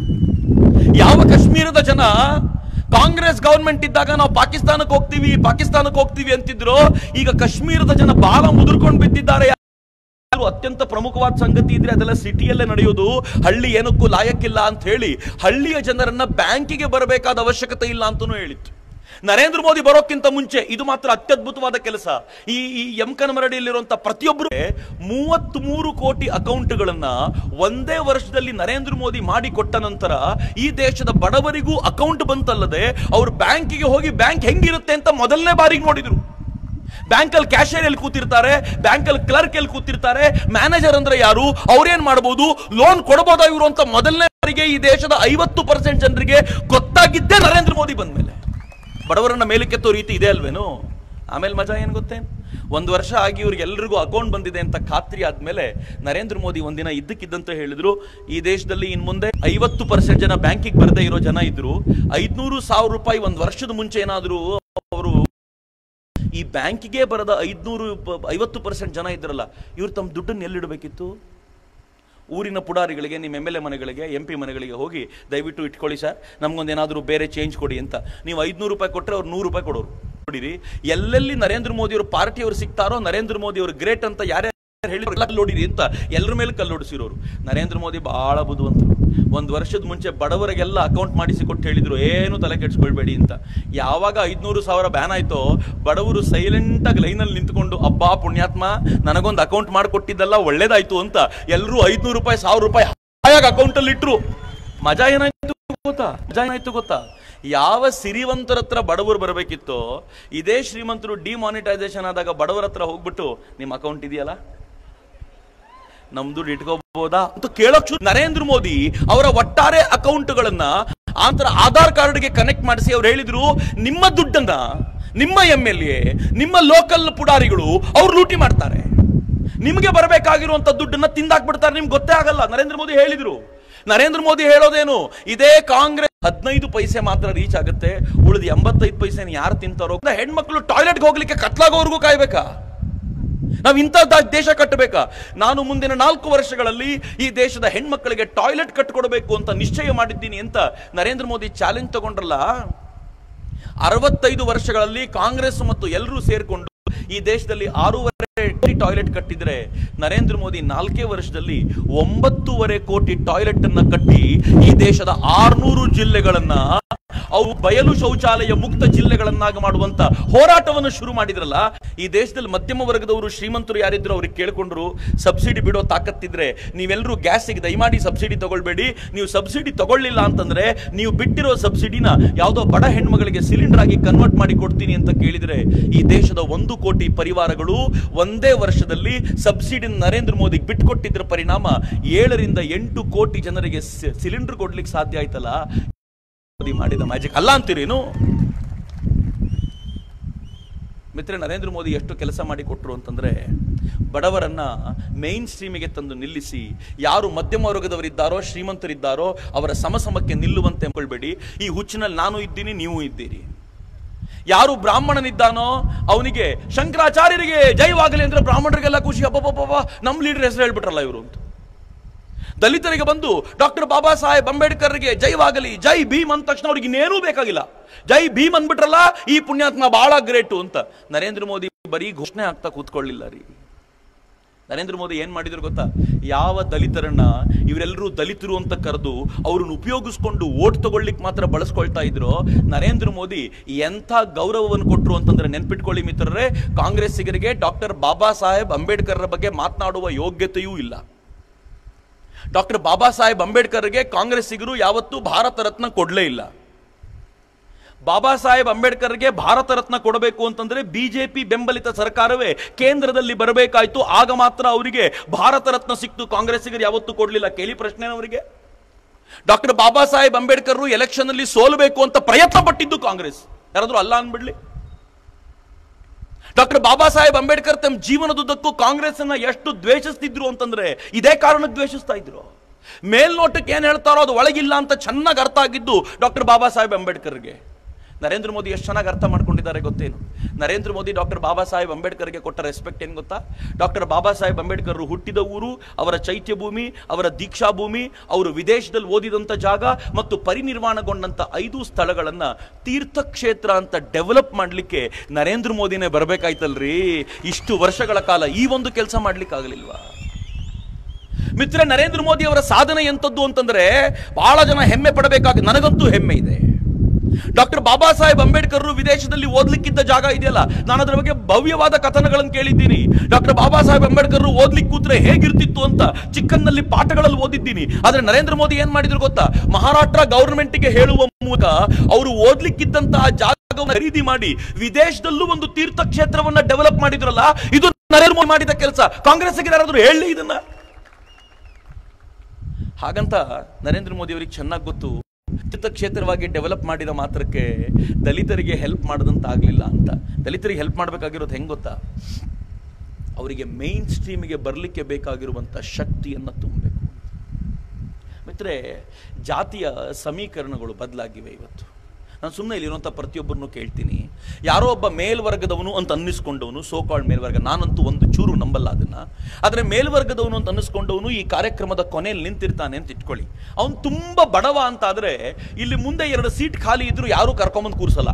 A: ಯಾವ ಕಾಶ್ಮೀರದ ಜನ ಕಾಂಗ್ರೆಸ್ ಗವರ್ಮೆಂಟ್ ಇದ್ದಾಗ ನಾವು ಪಾಕಿಸ್ತಾನಕ್ಕೆ ಹೋಗ್ತೀವಿ ಪಾಕಿಸ್ತಾನಕ್ಕೆ ಹೋಗ್ತೀವಿ ಅಂತಿದ್ರು ಈಗ ಕಾಶ್ಮೀರದ ಜನ ಬಾಲ ಮುದುರ್ಕೊಂಡು ಬಿದ್ದಿದ್ದಾರೆ ಯಾರು ಅತ್ಯಂತ ಪ್ರಮುಖವಾದ ಸಂಗತಿ ಇದ್ರೆ ಅದೆಲ್ಲ ಸಿಟಿಯಲ್ಲೇ ನಡೆಯೋದು ಹಳ್ಳಿ ಏನಕ್ಕೂ ಲಾಯಕ್ಕಿಲ್ಲ ಅಂತ ಹೇಳಿ ಹಳ್ಳಿಯ ಜನರನ್ನ ಬ್ಯಾಂಕಿಗೆ ಬರಬೇಕಾದ ಅವಶ್ಯಕತೆ ಇಲ್ಲ ಅಂತನೂ ಹೇಳಿತ್ತು ನರೇಂದ್ರ ಮೋದಿ ಬರೋಕ್ಕಿಂತ ಮುಂಚೆ ಇದು ಮಾತ್ರ ಅತ್ಯದ್ಭುತವಾದ ಕೆಲಸ ಈ ಈ ಎಂ ಕನಮರಡಿಯಲ್ಲಿರುವಂತಹ ಪ್ರತಿಯೊಬ್ಬರು ಮೂವತ್ತ್ ಮೂರು ಕೋಟಿ ಅಕೌಂಟ್ಗಳನ್ನ ಒಂದೇ ವರ್ಷದಲ್ಲಿ ನರೇಂದ್ರ ಮೋದಿ ಮಾಡಿಕೊಟ್ಟ ನಂತರ ಈ ದೇಶದ ಬಡವರಿಗೂ ಅಕೌಂಟ್ ಬಂತಲ್ಲದೆ ಅವ್ರು ಬ್ಯಾಂಕಿಗೆ ಹೋಗಿ ಬ್ಯಾಂಕ್ ಹೆಂಗಿರುತ್ತೆ ಅಂತ ಮೊದಲನೇ ಬಾರಿಗೆ ನೋಡಿದ್ರು ಬ್ಯಾಂಕಲ್ಲಿ ಕ್ಯಾಶಿಯರ್ ಎಲ್ಲಿ ಕೂತಿರ್ತಾರೆ ಬ್ಯಾಂಕಲ್ಲಿ ಕ್ಲರ್ಕ್ ಎಲ್ಲಿ ಕೂತಿರ್ತಾರೆ ಮ್ಯಾನೇಜರ್ ಅಂದ್ರೆ ಯಾರು ಅವ್ರೇನ್ ಮಾಡಬಹುದು ಲೋನ್ ಕೊಡಬಹುದಾ ಇವರು ಅಂತ ಮೊದಲನೇ ಬಾರಿಗೆ ಈ ದೇಶದ ಐವತ್ತು ಪರ್ಸೆಂಟ್ ಜನರಿಗೆ ಗೊತ್ತಾಗಿದ್ದೇ ನರೇಂದ್ರ ಮೋದಿ ಬಂದ್ಮೇಲೆ ಬಡವರನ್ನ ಮೇಲಕ್ಕೆತ್ತೋ ರೀತಿ ಇದೆ ಅಲ್ವೇನು ಆಮೇಲೆ ಮಜಾ ಏನು ಗೊತ್ತೇನು ಒಂದು ವರ್ಷ ಆಗಿ ಇವ್ರಿಗೆಲ್ರಿಗೂ ಅಕೌಂಟ್ ಬಂದಿದೆ ಅಂತ ಖಾತ್ರಿ ಆದ್ಮೇಲೆ ನರೇಂದ್ರ ಮೋದಿ ಒಂದಿನ ಇದ್ದಕ್ಕಿದ್ದಂತೆ ಹೇಳಿದ್ರು ಈ ದೇಶದಲ್ಲಿ ಇನ್ ಮುಂದೆ ಐವತ್ತು ಪರ್ಸೆಂಟ್ ಜನ ಬ್ಯಾಂಕಿಗೆ ಬರದೇ ಇರೋ ಜನ ಇದ್ರು ಐದ್ನೂರು ಸಾವಿರ ರೂಪಾಯಿ ಒಂದು ವರ್ಷದ ಮುಂಚೆ ಏನಾದ್ರು ಅವರು ಈ ಬ್ಯಾಂಕಿಗೆ ಬರದ ಐದ್ನೂರು ಪ- ಐವತ್ತು ಪರ್ಸೆಂಟ್ ಜನ ಇದ್ರಲ್ಲ ಇವ್ರು ತಮ್ಮ ದುಡ್ಡನ್ನು ಎಲ್ಲಿಡಬೇಕಿತ್ತು ಊರಿನ ಪುಡಾರಿಗಳಿಗೆ ನಿಮ್ಮ ಎಮ್ ಎಲ್ ಎ ಮನೆಗಳಿಗೆ ಎಂ ಪಿ ಮನೆಗಳಿಗೆ ಹೋಗಿ ದಯವಿಟ್ಟು ಇಟ್ಕೊಳ್ಳಿ ಸರ್ ನಮ್ಗೊಂದು ಏನಾದರೂ ಬೇರೆ ಚೇಂಜ್ ಕೊಡಿ ಅಂತ ನೀವು ಐದುನೂರು ರೂಪಾಯಿ ಕೊಟ್ಟರೆ ಅವ್ರು ನೂರು ರೂಪಾಯಿ ಕೊಡೋರು ನೋಡಿರಿ ಎಲ್ಲೆಲ್ಲಿ ನರೇಂದ್ರ ಮೋದಿ ಅವ್ರ ಪಾರ್ಟಿಯವರು ಸಿಗ್ತಾರೋ ನರೇಂದ್ರ ಮೋದಿ ಅವರು ಗ್ರೇಟ್ ಅಂತ ಯಾರ್ಯಾರು ಹೇಳಿ ಕಲ್ಲೋಡಿರಿ ಅಂತ ಎಲ್ಲರ ಮೇಲೆ ಕಲ್ಲೋಡಿಸಿರೋರು ನರೇಂದ್ರ ಮೋದಿ ಬಹಳ ಬುದ್ಧಿವಂತರು ಒಂದು ವರ್ಷದ ಮುಂಚೆ ಬಡವರಿಗೆಲ್ಲ ಅಕೌಂಟ್ ಮಾಡಿಸಿ ಕೊಟ್ಟು ಹೇಳಿದ್ರು ಏನು ತಲೆ ಕೆಡ್ಸ್ಕೊಳ್ಬೇಡಿ ಅಂತ ಯಾವಾಗ ಐದ್ನೂರು ಸಾವಿರ ಬ್ಯಾನ್ ಆಯ್ತೋ ಬಡವರು ಸೈಲೆಂಟ್ ಆಗಿ ಲೈನಲ್ಲಿ ನಿಂತ್ಕೊಂಡು ಅಬ್ಬಾ ಪುಣ್ಯಾತ್ಮ ನನಗೊಂದು ಅಕೌಂಟ್ ಮಾಡಿಕೊಟ್ಟಿದ್ದಲ್ಲ ಒಳ್ಳೇದಾಯ್ತು ಅಂತ ಎಲ್ಲರೂ ಐದ್ನೂರು ರೂಪಾಯಿ ಸಾವಿರ ರೂಪಾಯಿ ಹಾಯಾಗಿ ಅಕೌಂಟ್ ಅಲ್ಲಿ ಇಟ್ರು ಮಜಾ ಏನಾಯ್ತು ಗೊತ್ತಾ ಮಜಾ ಏನಾಯ್ತು ಗೊತ್ತಾ ಯಾವ ಸಿರಿವಂತರ ಹತ್ರ ಬಡವರು ಬರಬೇಕಿತ್ತೋ ಇದೇ ಶ್ರೀಮಂತರು ಡಿಮಾನಿಟೈಸೇಷನ್ ಆದಾಗ ಬಡವರ ಹತ್ರ ಹೋಗ್ಬಿಟ್ಟು ನಿಮ್ಮ ಅಕೌಂಟ್ ಇದೆಯಲ್ಲ ನಮ್ ದುಡ್ಡು ಇಟ್ಕೋಬಹುದಾ ಅಂತ ಕೇಳಕ್ ಶುರು ನರೇಂದ್ರ ಮೋದಿ ಅವರ ಒಟ್ಟಾರೆ ಅಕೌಂಟ್ಗಳನ್ನ ಆಂತರ ಆಧಾರ್ ಕಾರ್ಡ್ಗೆ ಕನೆಕ್ಟ್ ಮಾಡಿಸಿ ಅವ್ರು ಹೇಳಿದ್ರು ನಿಮ್ಮ ದುಡ್ಡನ್ನ ನಿಮ್ಮ ಎಂ ಎಲ್ ಎ ನಿಮ್ಮ ಲೋಕಲ್ ಪುಡಾರಿಗಳು ಅವ್ರು ಲೂಟಿ ಮಾಡ್ತಾರೆ ನಿಮಗೆ ಬರಬೇಕಾಗಿರುವಂತ ದುಡ್ಡನ್ನ ತಿಂದಾಕ್ಬಿಡ್ತಾರೆ ನಿಮ್ಗೆ ಗೊತ್ತೇ ಆಗಲ್ಲ ನರೇಂದ್ರ ಮೋದಿ ಹೇಳಿದ್ರು ನರೇಂದ್ರ ಮೋದಿ ಹೇಳೋದೇನು ಇದೇ ಕಾಂಗ್ರೆಸ್ ಹದಿನೈದು ಪೈಸೆ ಮಾತ್ರ ರೀಚ್ ಆಗುತ್ತೆ ಉಳಿದ ಎಂಬತ್ತೈದು ಪೈಸೆ ಯಾರು ತಿಂತಾರೋ ಹೆಣ್ಮಕ್ಳು ಟಾಯ್ಲೆಟ್ಗೆ ಹೋಗ್ಲಿಕ್ಕೆ ಕತ್ಲಾಗೋವರೆಗೂ ಕಾಯ್ಬೇಕಾ ನಾವು ಇಂಥ ದ- ದೇಶ ಕಟ್ಟಬೇಕಾ ನಾನು ಮುಂದಿನ ನಾಲ್ಕು ವರ್ಷಗಳಲ್ಲಿ ಈ ದೇಶದ ಹೆಣ್ಮಕ್ಕಳಿಗೆ ಟಾಯ್ಲೆಟ್ ಕಟ್ಟಿಕೊಡ್ಬೇಕು ಅಂತ ನಿಶ್ಚಯ ಮಾಡಿದ್ದೀನಿ ಅಂತ ನರೇಂದ್ರ ಮೋದಿ ಚಾಲೆಂಜ್ ತಗೊಂಡ್ರಲ್ಲ ಅರವತ್ತೈದು ವರ್ಷಗಳಲ್ಲಿ ಕಾಂಗ್ರೆಸ್ ಮತ್ತು ಎಲ್ಲರೂ ಸೇರ್ಕೊಂಡು ಈ ದೇಶದಲ್ಲಿ ಆರೂವರೆ ಕೋಟಿ ಟಾಯ್ಲೆಟ್ ಕಟ್ಟಿದ್ರೆ ನರೇಂದ್ರ ಮೋದಿ ನಾಲ್ಕೇ ವರ್ಷದಲ್ಲಿ ಒಂಬತ್ತೂವರೆ ಕೋಟಿ ಟಾಯ್ಲೆಟ್ ಅನ್ನ ಕಟ್ಟಿ ಈ ದೇಶದ ಆರ್ನೂರು ಜಿಲ್ಲೆಗಳನ್ನ ಅವು ಬಯಲು ಶೌಚಾಲಯ ಮುಕ್ತ ಜಿಲ್ಲೆಗಳನ್ನಾಗಿ ಮಾಡುವಂತ ಹೋರಾಟವನ್ನು ಶುರು ಮಾಡಿದ್ರಲ್ಲ ಈ ದೇಶದಲ್ಲಿ ಮಧ್ಯಮ ವರ್ಗದವರು ಶ್ರೀಮಂತರು ಯಾರಿದ್ರು ಅವ್ರಿಗೆ ಕೇಳ್ಕೊಂಡ್ರು ಸಬ್ಸಿಡಿ ಬಿಡೋ ತಾಕತ್ತಿದ್ರೆ ನೀವೆಲ್ಲರೂ ಗ್ಯಾಸಿಗೆ ದಯಮಾಡಿ ಸಬ್ಸಿಡಿ ತಗೊಳ್ಬೇಡಿ ನೀವು ಸಬ್ಸಿಡಿ ತಗೊಳ್ಳಿಲ್ಲ ಅಂತಂದ್ರೆ ನೀವು ಬಿಟ್ಟಿರೋ ಸಬ್ಸಿಡಿನ ಯಾವುದೋ ಬಡ ಹೆಣ್ಮಗಳಿಗೆ ಸಿಲಿಂಡರ್ ಆಗಿ ಕನ್ವರ್ಟ್ ಮಾಡಿ ಕೊಡ್ತೀನಿ ಅಂತ ಕೇಳಿದ್ರೆ ಈ ದೇಶದ ಒಂದು ಕೋಟಿ ಪರಿವಾರಗಳು ಒಂದೇ ವರ್ಷದಲ್ಲಿ ಸಬ್ಸಿಡಿ ನರೇಂದ್ರ ಮೋದಿಗೆ ಬಿಟ್ಕೊಟ್ಟಿದ್ರ ಪರಿಣಾಮ ಏಳರಿಂದ ಎಂಟು ಕೋಟಿ ಜನರಿಗೆ ಸಿಲಿಂಡರ್ ಕೊಡ್ಲಿಕ್ಕೆ ಸಾಧ್ಯ ಆಯ್ತಲ್ಲ ಮೋದಿ ಮಾಡಿದ ಮ್ಯಾಜಿಕ್ ಅಲ್ಲ ಅಂತೀರೇನು ಮಿತ್ರ ನರೇಂದ್ರ ಮೋದಿ ಎಷ್ಟು ಕೆಲಸ ಮಾಡಿ ಕೊಟ್ಟರು ಅಂತಂದ್ರೆ ಬಡವರನ್ನ ಮೈನ್ ಸ್ಟ್ರೀಮಿಗೆ ತಂದು ನಿಲ್ಲಿಸಿ ಯಾರು ಮಧ್ಯಮ ವರ್ಗದವರಿದ್ದಾರೋ ಶ್ರೀಮಂತರಿದ್ದಾರೋ ಅವರ ಸಮಸಮಕ್ಕೆ ನಿಲ್ಲುವಂತೆ ಅಂದ್ಕೊಳ್ಬೇಡಿ ಈ ಹುಚ್ಚಿನಲ್ಲಿ ನಾನು ಇದ್ದೀನಿ ನೀವು ಇದ್ದೀರಿ ಯಾರು ಬ್ರಾಹ್ಮಣನಿದ್ದಾನೋ ಅವನಿಗೆ ಶಂಕರಾಚಾರ್ಯರಿಗೆ ಜೈವಾಗಲಿ ಅಂದ್ರೆ ಬ್ರಾಹ್ಮಣರಿಗೆಲ್ಲ ಖುಷಿ ಅಬ್ಬಬ್ಬಬ್ಬ ನಮ್ಮ ಲೀಡರ್ ಹೆಸರು ಹೇಳ್ಬಿಟ್ರಲ್ಲ ಇವರು ಅಂತ ದಲಿತರಿಗೆ ಬಂದು ಡಾಕ್ಟರ್ ಬಾಬಾ ಸಾಹೇಬ್ ಅಂಬೇಡ್ಕರ್ಗೆ ಜೈವಾಗಲಿ ಜೈ ಭೀಮ್ ಅಂದ ತಕ್ಷಣ ಅವ್ರಿಗೆ ಇನ್ನೇನೂ ಬೇಕಾಗಿಲ್ಲ ಜೈ ಭೀಮ್ ಅಂದ್ಬಿಟ್ರಲ್ಲ ಈ ಪುಣ್ಯಾತ್ಮ ಬಹಳ ಗ್ರೇಟು ಅಂತ ನರೇಂದ್ರ ಮೋದಿ ಬರೀ ಘೋಷಣೆ ಆಗ್ತಾ ಕೂತ್ಕೊಳ್ಳಿಲ್ಲ ರೀ ನರೇಂದ್ರ ಮೋದಿ ಏನ್ ಮಾಡಿದ್ರು ಗೊತ್ತಾ ಯಾವ ದಲಿತರನ್ನ ಇವರೆಲ್ಲರೂ ದಲಿತರು ಅಂತ ಕರೆದು ಅವ್ರನ್ನ ಉಪಯೋಗಿಸ್ಕೊಂಡು ಓಟ್ ತಗೊಳ್ಳಿಕ್ ಮಾತ್ರ ಬಳಸ್ಕೊಳ್ತಾ ಇದ್ರು ನರೇಂದ್ರ ಮೋದಿ ಎಂಥ ಗೌರವವನ್ನು ಕೊಟ್ರು ಅಂತಂದ್ರೆ ನೆನ್ಪಿಟ್ಕೊಳ್ಳಿ ಮಿತ್ರರೇ ಕಾಂಗ್ರೆಸ್ಸಿಗರಿಗೆ ಡಾಕ್ಟರ್ ಬಾಬಾ ಸಾಹೇಬ್ ಅಂಬೇಡ್ಕರ್ ಬಗ್ಗೆ ಮಾತನಾಡುವ ಯೋಗ್ಯತೆಯೂ ಇಲ್ಲ ಡಾಕ್ಟರ್ ಬಾಬಾ ಸಾಹೇಬ್ ಅಂಬೇಡ್ಕರ್ಗೆ ಕಾಂಗ್ರೆಸ್ಸಿಗರು ಯಾವತ್ತೂ ಭಾರತ ರತ್ನ ಕೊಡಲೇ ಇಲ್ಲ ಬಾಬಾ ಸಾಹೇಬ್ ಅಂಬೇಡ್ಕರ್ಗೆ ಭಾರತ ರತ್ನ ಕೊಡಬೇಕು ಅಂತಂದ್ರೆ ಬಿಜೆಪಿ ಬೆಂಬಲಿತ ಸರ್ಕಾರವೇ ಕೇಂದ್ರದಲ್ಲಿ ಬರಬೇಕಾಯ್ತು ಆಗ ಮಾತ್ರ ಅವರಿಗೆ ಭಾರತ ರತ್ನ ಸಿಕ್ತು ಕಾಂಗ್ರೆಸ್ಸಿಗರು ಯಾವತ್ತೂ ಕೊಡಲಿಲ್ಲ ಕೇಳಿ ಪ್ರಶ್ನೆ ಅವರಿಗೆ ಡಾಕ್ಟರ್ ಬಾಬಾ ಸಾಹೇಬ್ ಅಂಬೇಡ್ಕರ್ ಎಲೆಕ್ಷನ್ ಅಲ್ಲಿ ಸೋಲಬೇಕು ಅಂತ ಪ್ರಯತ್ನ ಪಟ್ಟಿದ್ದು ಕಾಂಗ್ರೆಸ್ ಯಾರಾದ್ರೂ ಅಲ್ಲ ಅನ್ಬಿಡ್ಲಿ ಡಾಕ್ಟರ್ ಬಾಬಾ ಸಾಹೇಬ್ ಅಂಬೇಡ್ಕರ್ ತಮ್ಮ ಜೀವನದುದ್ದಕ್ಕೂ ಕಾಂಗ್ರೆಸ್ ಅನ್ನ ಎಷ್ಟು ದ್ವೇಷಿಸ್ತಿದ್ರು ಅಂತಂದ್ರೆ ಇದೇ ಕಾರಣಕ್ಕೆ ದ್ವೇಷಿಸ್ತಾ ಇದ್ರು ಮೇಲ್ನೋಟಕ್ಕೆ ಏನ್ ಹೇಳ್ತಾರೋ ಅದು ಒಳಗಿಲ್ಲ ಅಂತ ಚೆನ್ನಾಗಿ ಅರ್ಥ ಆಗಿದ್ದು ಡಾಕ್ಟರ್ ಬಾಬಾ ಸಾಹೇಬ್ ಅಂಬೇಡ್ಕರ್ಗೆ ನರೇಂದ್ರ ಮೋದಿ ಎಷ್ಟು ಚೆನ್ನಾಗಿ ಅರ್ಥ ಮಾಡ್ಕೊಂಡಿದ್ದಾರೆ ಗೊತ್ತೇನು ನರೇಂದ್ರ ಮೋದಿ ಡಾಕ್ಟರ್ ಬಾಬಾ ಸಾಹೇಬ್ ಅಂಬೇಡ್ಕರ್ಗೆ ಕೊಟ್ಟ ರೆಸ್ಪೆಕ್ಟ್ ಏನು ಗೊತ್ತಾ ಡಾಕ್ಟರ್ ಬಾಬಾ ಸಾಹೇಬ್ ಅಂಬೇಡ್ಕರ್ ಹುಟ್ಟಿದ ಊರು ಅವರ ಚೈತ್ಯ ಭೂಮಿ ಅವರ ದೀಕ್ಷಾ ಭೂಮಿ ಅವರು ವಿದೇಶದಲ್ಲಿ ಓದಿದಂಥ ಜಾಗ ಮತ್ತು ಪರಿನಿರ್ವಾಣಗೊಂಡಂತ ಐದು ಸ್ಥಳಗಳನ್ನ ತೀರ್ಥಕ್ಷೇತ್ರ ಅಂತ ಡೆವಲಪ್ ಮಾಡಲಿಕ್ಕೆ ನರೇಂದ್ರ ಮೋದಿನೇ ಬರಬೇಕಾಯ್ತಲ್ರಿ ಇಷ್ಟು ವರ್ಷಗಳ ಕಾಲ ಈ ಒಂದು ಕೆಲಸ ಮಾಡ್ಲಿಕ್ಕೆ ಆಗಲಿಲ್ವಾ ಮಿತ್ರ ನರೇಂದ್ರ ಮೋದಿ ಅವರ ಸಾಧನೆ ಎಂತದ್ದು ಅಂತಂದ್ರೆ ಬಹಳ ಜನ ಹೆಮ್ಮೆ ಪಡಬೇಕಾಗ ನನಗಂತೂ ಹೆಮ್ಮೆ ಇದೆ ಡಾಕ್ಟರ್ ಬಾಬಾ ಸಾಹೇಬ್ ಅಂಬೇಡ್ಕರ್ ವಿದೇಶದಲ್ಲಿ ಓದ್ಲಿಕ್ಕಿದ್ದ ಜಾಗ ಇದೆಯಲ್ಲ ನಾನು ಅದರ ಬಗ್ಗೆ ಭವ್ಯವಾದ ಕಥನಗಳನ್ನು ಕೇಳಿದ್ದೀನಿ ಡಾಕ್ಟರ್ ಬಾಬಾ ಸಾಹೇಬ್ ಅಂಬೇಡ್ಕರ್ ಓದ್ಲಿಕ್ಕೆ ಕೂತ್ರೆ ಹೇಗಿರ್ತಿತ್ತು ಅಂತ ಚಿಕ್ಕನ್ನಲ್ಲಿ ಪಾಠಗಳಲ್ಲಿ ಓದಿದ್ದೀನಿ ಆದ್ರೆ ನರೇಂದ್ರ ಮೋದಿ ಏನ್ ಮಾಡಿದ್ರು ಗೊತ್ತಾ ಮಹಾರಾಷ್ಟ್ರ ಗವರ್ಮೆಂಟ್ಗೆ ಹೇಳುವ ಮೂಲಕ ಅವರು ಓದ್ಲಿಕ್ಕಿದ್ದಂತಹ ಜಾಗವನ್ನು ಖರೀದಿ ಮಾಡಿ ವಿದೇಶದಲ್ಲೂ ಒಂದು ತೀರ್ಥಕ್ಷೇತ್ರವನ್ನ ಡೆವಲಪ್ ಮಾಡಿದ್ರಲ್ಲ ಇದು ನರೇಂದ್ರ ಮೋದಿ ಮಾಡಿದ ಕೆಲಸ ಕಾಂಗ್ರೆಸ್ಗೆ ಯಾರಾದ್ರೂ ಹೇಳಿ ಇದನ್ನ ಹಾಗಂತ ನರೇಂದ್ರ ಮೋದಿ ಅವರಿಗೆ ಚೆನ್ನಾಗಿ ಗೊತ್ತು ತೀರ್ಥಕ್ಷೇತ್ರವಾಗಿ ಡೆವಲಪ್ ಮಾಡಿದ ಮಾತ್ರಕ್ಕೆ ದಲಿತರಿಗೆ ಹೆಲ್ಪ್ ಮಾಡದಂತ ಆಗಲಿಲ್ಲ ಅಂತ ದಲಿತರಿಗೆ ಹೆಲ್ಪ್ ಮಾಡಬೇಕಾಗಿರೋದು ಹೆಂಗೆ ಗೊತ್ತಾ ಅವರಿಗೆ ಮೇನ್ ಸ್ಟ್ರೀಮಿಗೆ ಬರಲಿಕ್ಕೆ ಬೇಕಾಗಿರುವಂಥ ಶಕ್ತಿಯನ್ನು ತುಂಬಬೇಕು ಮಿತ್ರೆ ಜಾತಿಯ ಸಮೀಕರಣಗಳು ಬದಲಾಗಿವೆ ಇವತ್ತು ನಾನು ಸುಮ್ಮನೆ ಇಲ್ಲಿರುವಂಥ ಪ್ರತಿಯೊಬ್ಬರನ್ನು ಕೇಳ್ತೀನಿ ಯಾರೋ ಒಬ್ಬ ಮೇಲ್ವರ್ಗದವನು ಅಂತ ಅನ್ನಿಸ್ಕೊಂಡವನು ಸೋ ಕಾಲ್ಡ್ ಮೇಲ್ವರ್ಗ ನಾನಂತೂ ಒಂದು ಚೂರು ನಂಬಲ್ಲ ಅದನ್ನ ಆದರೆ ಮೇಲ್ವರ್ಗದವನು ಅಂತ ಅನ್ನಿಸ್ಕೊಂಡವನು ಈ ಕಾರ್ಯಕ್ರಮದ ಕೊನೆಯಲ್ಲಿ ನಿಂತಿರ್ತಾನೆ ಅಂತ ಇಟ್ಕೊಳ್ಳಿ ಅವನು ತುಂಬ ಬಡವ ಅಂತ ಆದರೆ ಇಲ್ಲಿ ಮುಂದೆ ಎರಡು ಸೀಟ್ ಖಾಲಿ ಇದ್ರು ಯಾರೂ ಕರ್ಕೊಂಬಂದು ಕೂರಿಸಲ್ಲ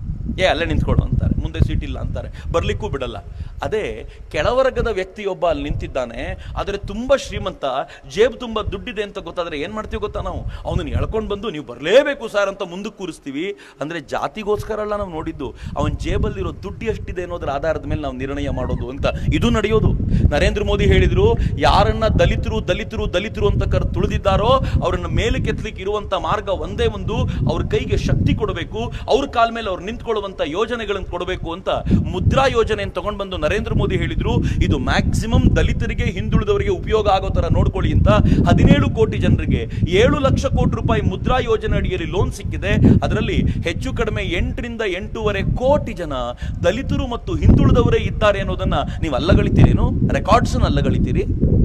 A: ಏ ಅಲ್ಲೇ ನಿಂತ್ಕೊಡು ಅಂತಾರೆ ಮುಂದೆ ಸೀಟ್ ಇಲ್ಲ ಅಂತಾರೆ ಬರ್ಲಿಕ್ಕೂ ಬಿಡಲ್ಲ ಅದೇ ಕೆಳವರ್ಗದ ವ್ಯಕ್ತಿಯೊಬ್ಬ ಅಲ್ಲಿ ನಿಂತಿದ್ದಾನೆ ಆದರೆ ತುಂಬ ಶ್ರೀಮಂತ ಜೇಬು ತುಂಬ ದುಡ್ಡಿದೆ ಅಂತ ಗೊತ್ತಾದ್ರೆ ಏನು ಮಾಡ್ತೀವಿ ಗೊತ್ತಾ ನಾವು ಅವನನ್ನು ಎಳ್ಕೊಂಡು ಬಂದು ನೀವು ಬರಲೇಬೇಕು ಸರ್ ಅಂತ ಮುಂದಕ್ಕೆ ಕೂರಿಸ್ತೀವಿ ಅಂದರೆ ಜಾತಿಗೋಸ್ಕರ ಅಲ್ಲ ನಾವು ನೋಡಿದ್ದು ಅವನ ಜೇಬಲ್ಲಿರೋ ದುಡ್ಡು ಎಷ್ಟಿದೆ ಅನ್ನೋದ್ರ ಆಧಾರದ ಮೇಲೆ ನಾವು ನಿರ್ಣಯ ಮಾಡೋದು ಅಂತ ಇದು ನಡೆಯೋದು ನರೇಂದ್ರ ಮೋದಿ ಹೇಳಿದ್ರು ಯಾರನ್ನ ದಲಿತರು ದಲಿತರು ದಲಿತರು ಅಂತ ಕರ್ ತುಳಿದಿದ್ದಾರೋ ಅವರನ್ನ ಮೇಲೆ ಕೆತ್ತಲಿಕ್ಕೆ ಇರುವಂತ ಮಾರ್ಗ ಒಂದೇ ಒಂದು ಅವ್ರ ಕೈಗೆ ಶಕ್ತಿ ಕೊಡಬೇಕು ಅವ್ರ ಕಾಲ ಮೇಲೆ ಅವ್ರು ನಿಂತ್ಕೊಳ್ಳುವಂತ ಯೋಜನೆಗಳನ್ನು ಕೊಡಬೇಕು ಅಂತ ಮುದ್ರಾ ಯೋಜನೆಯನ್ನು ತಗೊಂಡು ಬಂದು ನರೇಂದ್ರ ಮೋದಿ ಹೇಳಿದ್ರು ಇದು ಮ್ಯಾಕ್ಸಿಮಮ್ ದಲಿತರಿಗೆ ಹಿಂದುಳಿದವರಿಗೆ ಉಪಯೋಗ ಆಗೋ ತರ ನೋಡ್ಕೊಳ್ಳಿ ಅಂತ ಹದಿನೇಳು ಕೋಟಿ ಜನರಿಗೆ ಏಳು ಲಕ್ಷ ಕೋಟಿ ರೂಪಾಯಿ ಮುದ್ರಾ ಯೋಜನೆ ಅಡಿಯಲ್ಲಿ ಲೋನ್ ಸಿಕ್ಕಿದೆ ಅದರಲ್ಲಿ ಹೆಚ್ಚು ಕಡಿಮೆ ಎಂಟರಿಂದ ಎಂಟೂವರೆ ಕೋಟಿ ಜನ ದಲಿತರು ಮತ್ತು ಹಿಂದುಳಿದವರೇ ಇದ್ದಾರೆ ಅನ್ನೋದನ್ನ ನೀವು ಅಲ್ಲಗಳಿತೀರೇನು ರೆಕಾರ್ಡ್ಸ್ ಅಲ್ಲಗಳಿತೀರಿ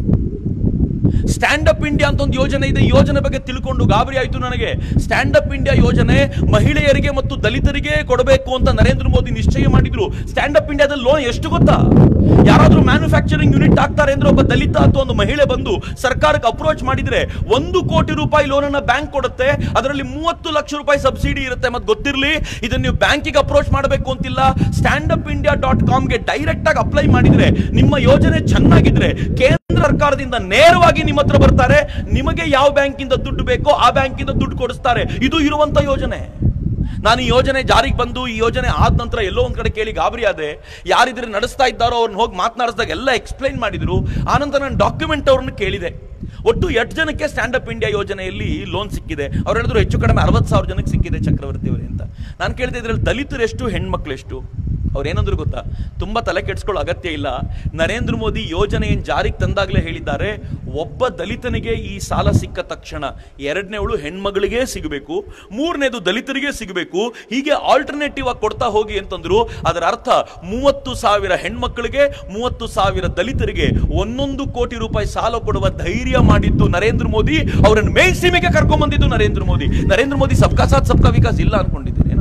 A: ಸ್ಟ್ಯಾಂಡ್ ಅಪ್ ಇಂಡಿಯಾ ಅಂತ ಒಂದು ಯೋಜನೆ ಇದೆ ಈ ಯೋಜನೆ ಬಗ್ಗೆ ತಿಳ್ಕೊಂಡು ಗಾಬರಿ ಆಯ್ತು ನನಗೆ ಸ್ಟ್ಯಾಂಡ್ ಅಪ್ ಇಂಡಿಯಾ ಯೋಜನೆ ಮಹಿಳೆಯರಿಗೆ ಮತ್ತು ದಲಿತರಿಗೆ ಕೊಡಬೇಕು ಅಂತ ನರೇಂದ್ರ ಮೋದಿ ನಿಶ್ಚಯ ಮಾಡಿದ್ರು ಸ್ಟ್ಯಾಂಡ್ ಅಪ್ ಇಂಡಿಯಾದಲ್ಲಿ ಲೋನ್ ಎಷ್ಟು ಗೊತ್ತಾ ಯಾರಾದ್ರೂ ಮ್ಯಾನುಫ್ಯಾಕ್ಚರಿಂಗ್ ಯೂನಿಟ್ ಆಗ್ತಾರೆ ಅಂದ್ರೆ ಒಬ್ಬ ದಲಿತ ಅಥವಾ ಒಂದು ಮಹಿಳೆ ಬಂದು ಸರ್ಕಾರಕ್ಕೆ ಅಪ್ರೋಚ್ ಮಾಡಿದ್ರೆ ಒಂದು ಕೋಟಿ ರೂಪಾಯಿ ಲೋನ್ ಅನ್ನ ಬ್ಯಾಂಕ್ ಕೊಡುತ್ತೆ ಅದರಲ್ಲಿ ಮೂವತ್ತು ಲಕ್ಷ ರೂಪಾಯಿ ಸಬ್ಸಿಡಿ ಇರುತ್ತೆ ಮತ್ತೆ ಗೊತ್ತಿರಲಿ ಇದನ್ನ ನೀವು ಬ್ಯಾಂಕಿಗೆ ಅಪ್ರೋಚ್ ಮಾಡಬೇಕು ಅಂತಿಲ್ಲ ಸ್ಟ್ಯಾಂಡ್ ಅಪ್ ಇಂಡಿಯಾ ಡಾಟ್ ಕಾಮ್ಗೆ ಡೈರೆಕ್ಟ್ ಆಗಿ ಅಪ್ಲೈ ಮಾಡಿದ್ರೆ ನಿಮ್ಮ ಯೋಜನೆ ಚೆನ್ನಾಗಿದ್ರೆ ಕೇಂದ್ರ ಸರ್ಕಾರದಿಂದ ನೇರವಾಗಿ ನಿಮ್ಮ ಹತ್ರ ಬರ್ತಾರೆ ನಿಮಗೆ ಯಾವ ಬ್ಯಾಂಕಿಂದ ದುಡ್ಡು ಬೇಕೋ ಆ ಬ್ಯಾಂಕಿಂದ ದುಡ್ಡು ಕೊಡಿಸ್ತಾರೆ ಇದು ಇರುವಂತ ಯೋಜನೆ ನಾನು ಈ ಯೋಜನೆ ಜಾರಿಗೆ ಬಂದು ಈ ಯೋಜನೆ ಆದ ನಂತರ ಎಲ್ಲೋ ಒಂದ್ ಕಡೆ ಕೇಳಿ ಗಾಬರಿ ಆದೆ ಯಾರಿದ್ರೆ ನಡೆಸ್ತಾ ಇದ್ದಾರೋ ಅವ್ರನ್ನ ಹೋಗಿ ಮಾತನಾಡಿಸಿದಾಗ ಎಲ್ಲ ಎಕ್ಸ್ಪ್ಲೈನ್ ಮಾಡಿದ್ರು ಆನಂತರ ನಾನು ಡಾಕ್ಯುಮೆಂಟ್ ಅವ್ರನ್ನ ಕೇಳಿದೆ ಒಟ್ಟು ಎಷ್ಟು ಜನಕ್ಕೆ ಸ್ಟ್ಯಾಂಡ್ ಅಪ್ ಇಂಡಿಯಾ ಯೋಜನೆಯಲ್ಲಿ ಲೋನ್ ಸಿಕ್ಕಿದೆ ಅವ್ರು ಹೇಳಿದ್ರು ಹೆಚ್ಚು ಕಡಿಮೆ ಅರವತ್ತು ಸಾವಿರ ಜನಕ್ಕೆ ಸಿಕ್ಕಿದೆ ಚಕ್ರವರ್ತಿ ಅವರೇ ಅಂತ ನಾನು ಕೇಳಿದೆ ಇದ್ರಲ್ಲಿ ದಲಿತರು ಎಷ್ಟು ಹೆಣ್ಮಕ್ಳು ಎಷ್ಟು ಅವ್ರು ಏನಂದ್ರು ಗೊತ್ತಾ ತುಂಬಾ ತಲೆ ಕೆಡಿಸ್ಕೊಳ್ಳೋ ಅಗತ್ಯ ಇಲ್ಲ ನರೇಂದ್ರ ಮೋದಿ ಯೋಜನೆಯನ್ನು ಜಾರಿಗೆ ತಂದಾಗಲೇ ಹೇಳಿದ್ದಾರೆ ಒಬ್ಬ ದಲಿತನಿಗೆ ಈ ಸಾಲ ಸಿಕ್ಕ ತಕ್ಷಣ ಎರಡನೇವಳು ಹೆಣ್ಮಗಳಿಗೆ ಸಿಗಬೇಕು ಮೂರನೇದು ದಲಿತರಿಗೆ ಸಿಗಬೇಕು ಹೀಗೆ ಆಲ್ಟರ್ನೇಟಿವ್ ಆಗಿ ಕೊಡ್ತಾ ಹೋಗಿ ಅಂತಂದ್ರು ಅದರ ಅರ್ಥ ಮೂವತ್ತು ಸಾವಿರ ಹೆಣ್ಮಕ್ಳಿಗೆ ಮೂವತ್ತು ಸಾವಿರ ದಲಿತರಿಗೆ ಒಂದೊಂದು ಕೋಟಿ ರೂಪಾಯಿ ಸಾಲ ಕೊಡುವ ಧೈರ್ಯ ಮಾಡಿದ್ದು ನರೇಂದ್ರ ಮೋದಿ ಅವರನ್ನು ಮೇನ್ ಸೀಮೆಗೆ ಕರ್ಕೊಂಡ್ ಬಂದಿದ್ದು ನರೇಂದ್ರ ಮೋದಿ ನರೇಂದ್ರ ಮೋದಿ ಸಬ್ಕಾ ಸಾಥ್ ಸಬ್ಕಾ ವಿಕಾಸ್ ಇಲ್ಲ ಅನ್ಕೊಂಡಿದ್ದೀರೇನು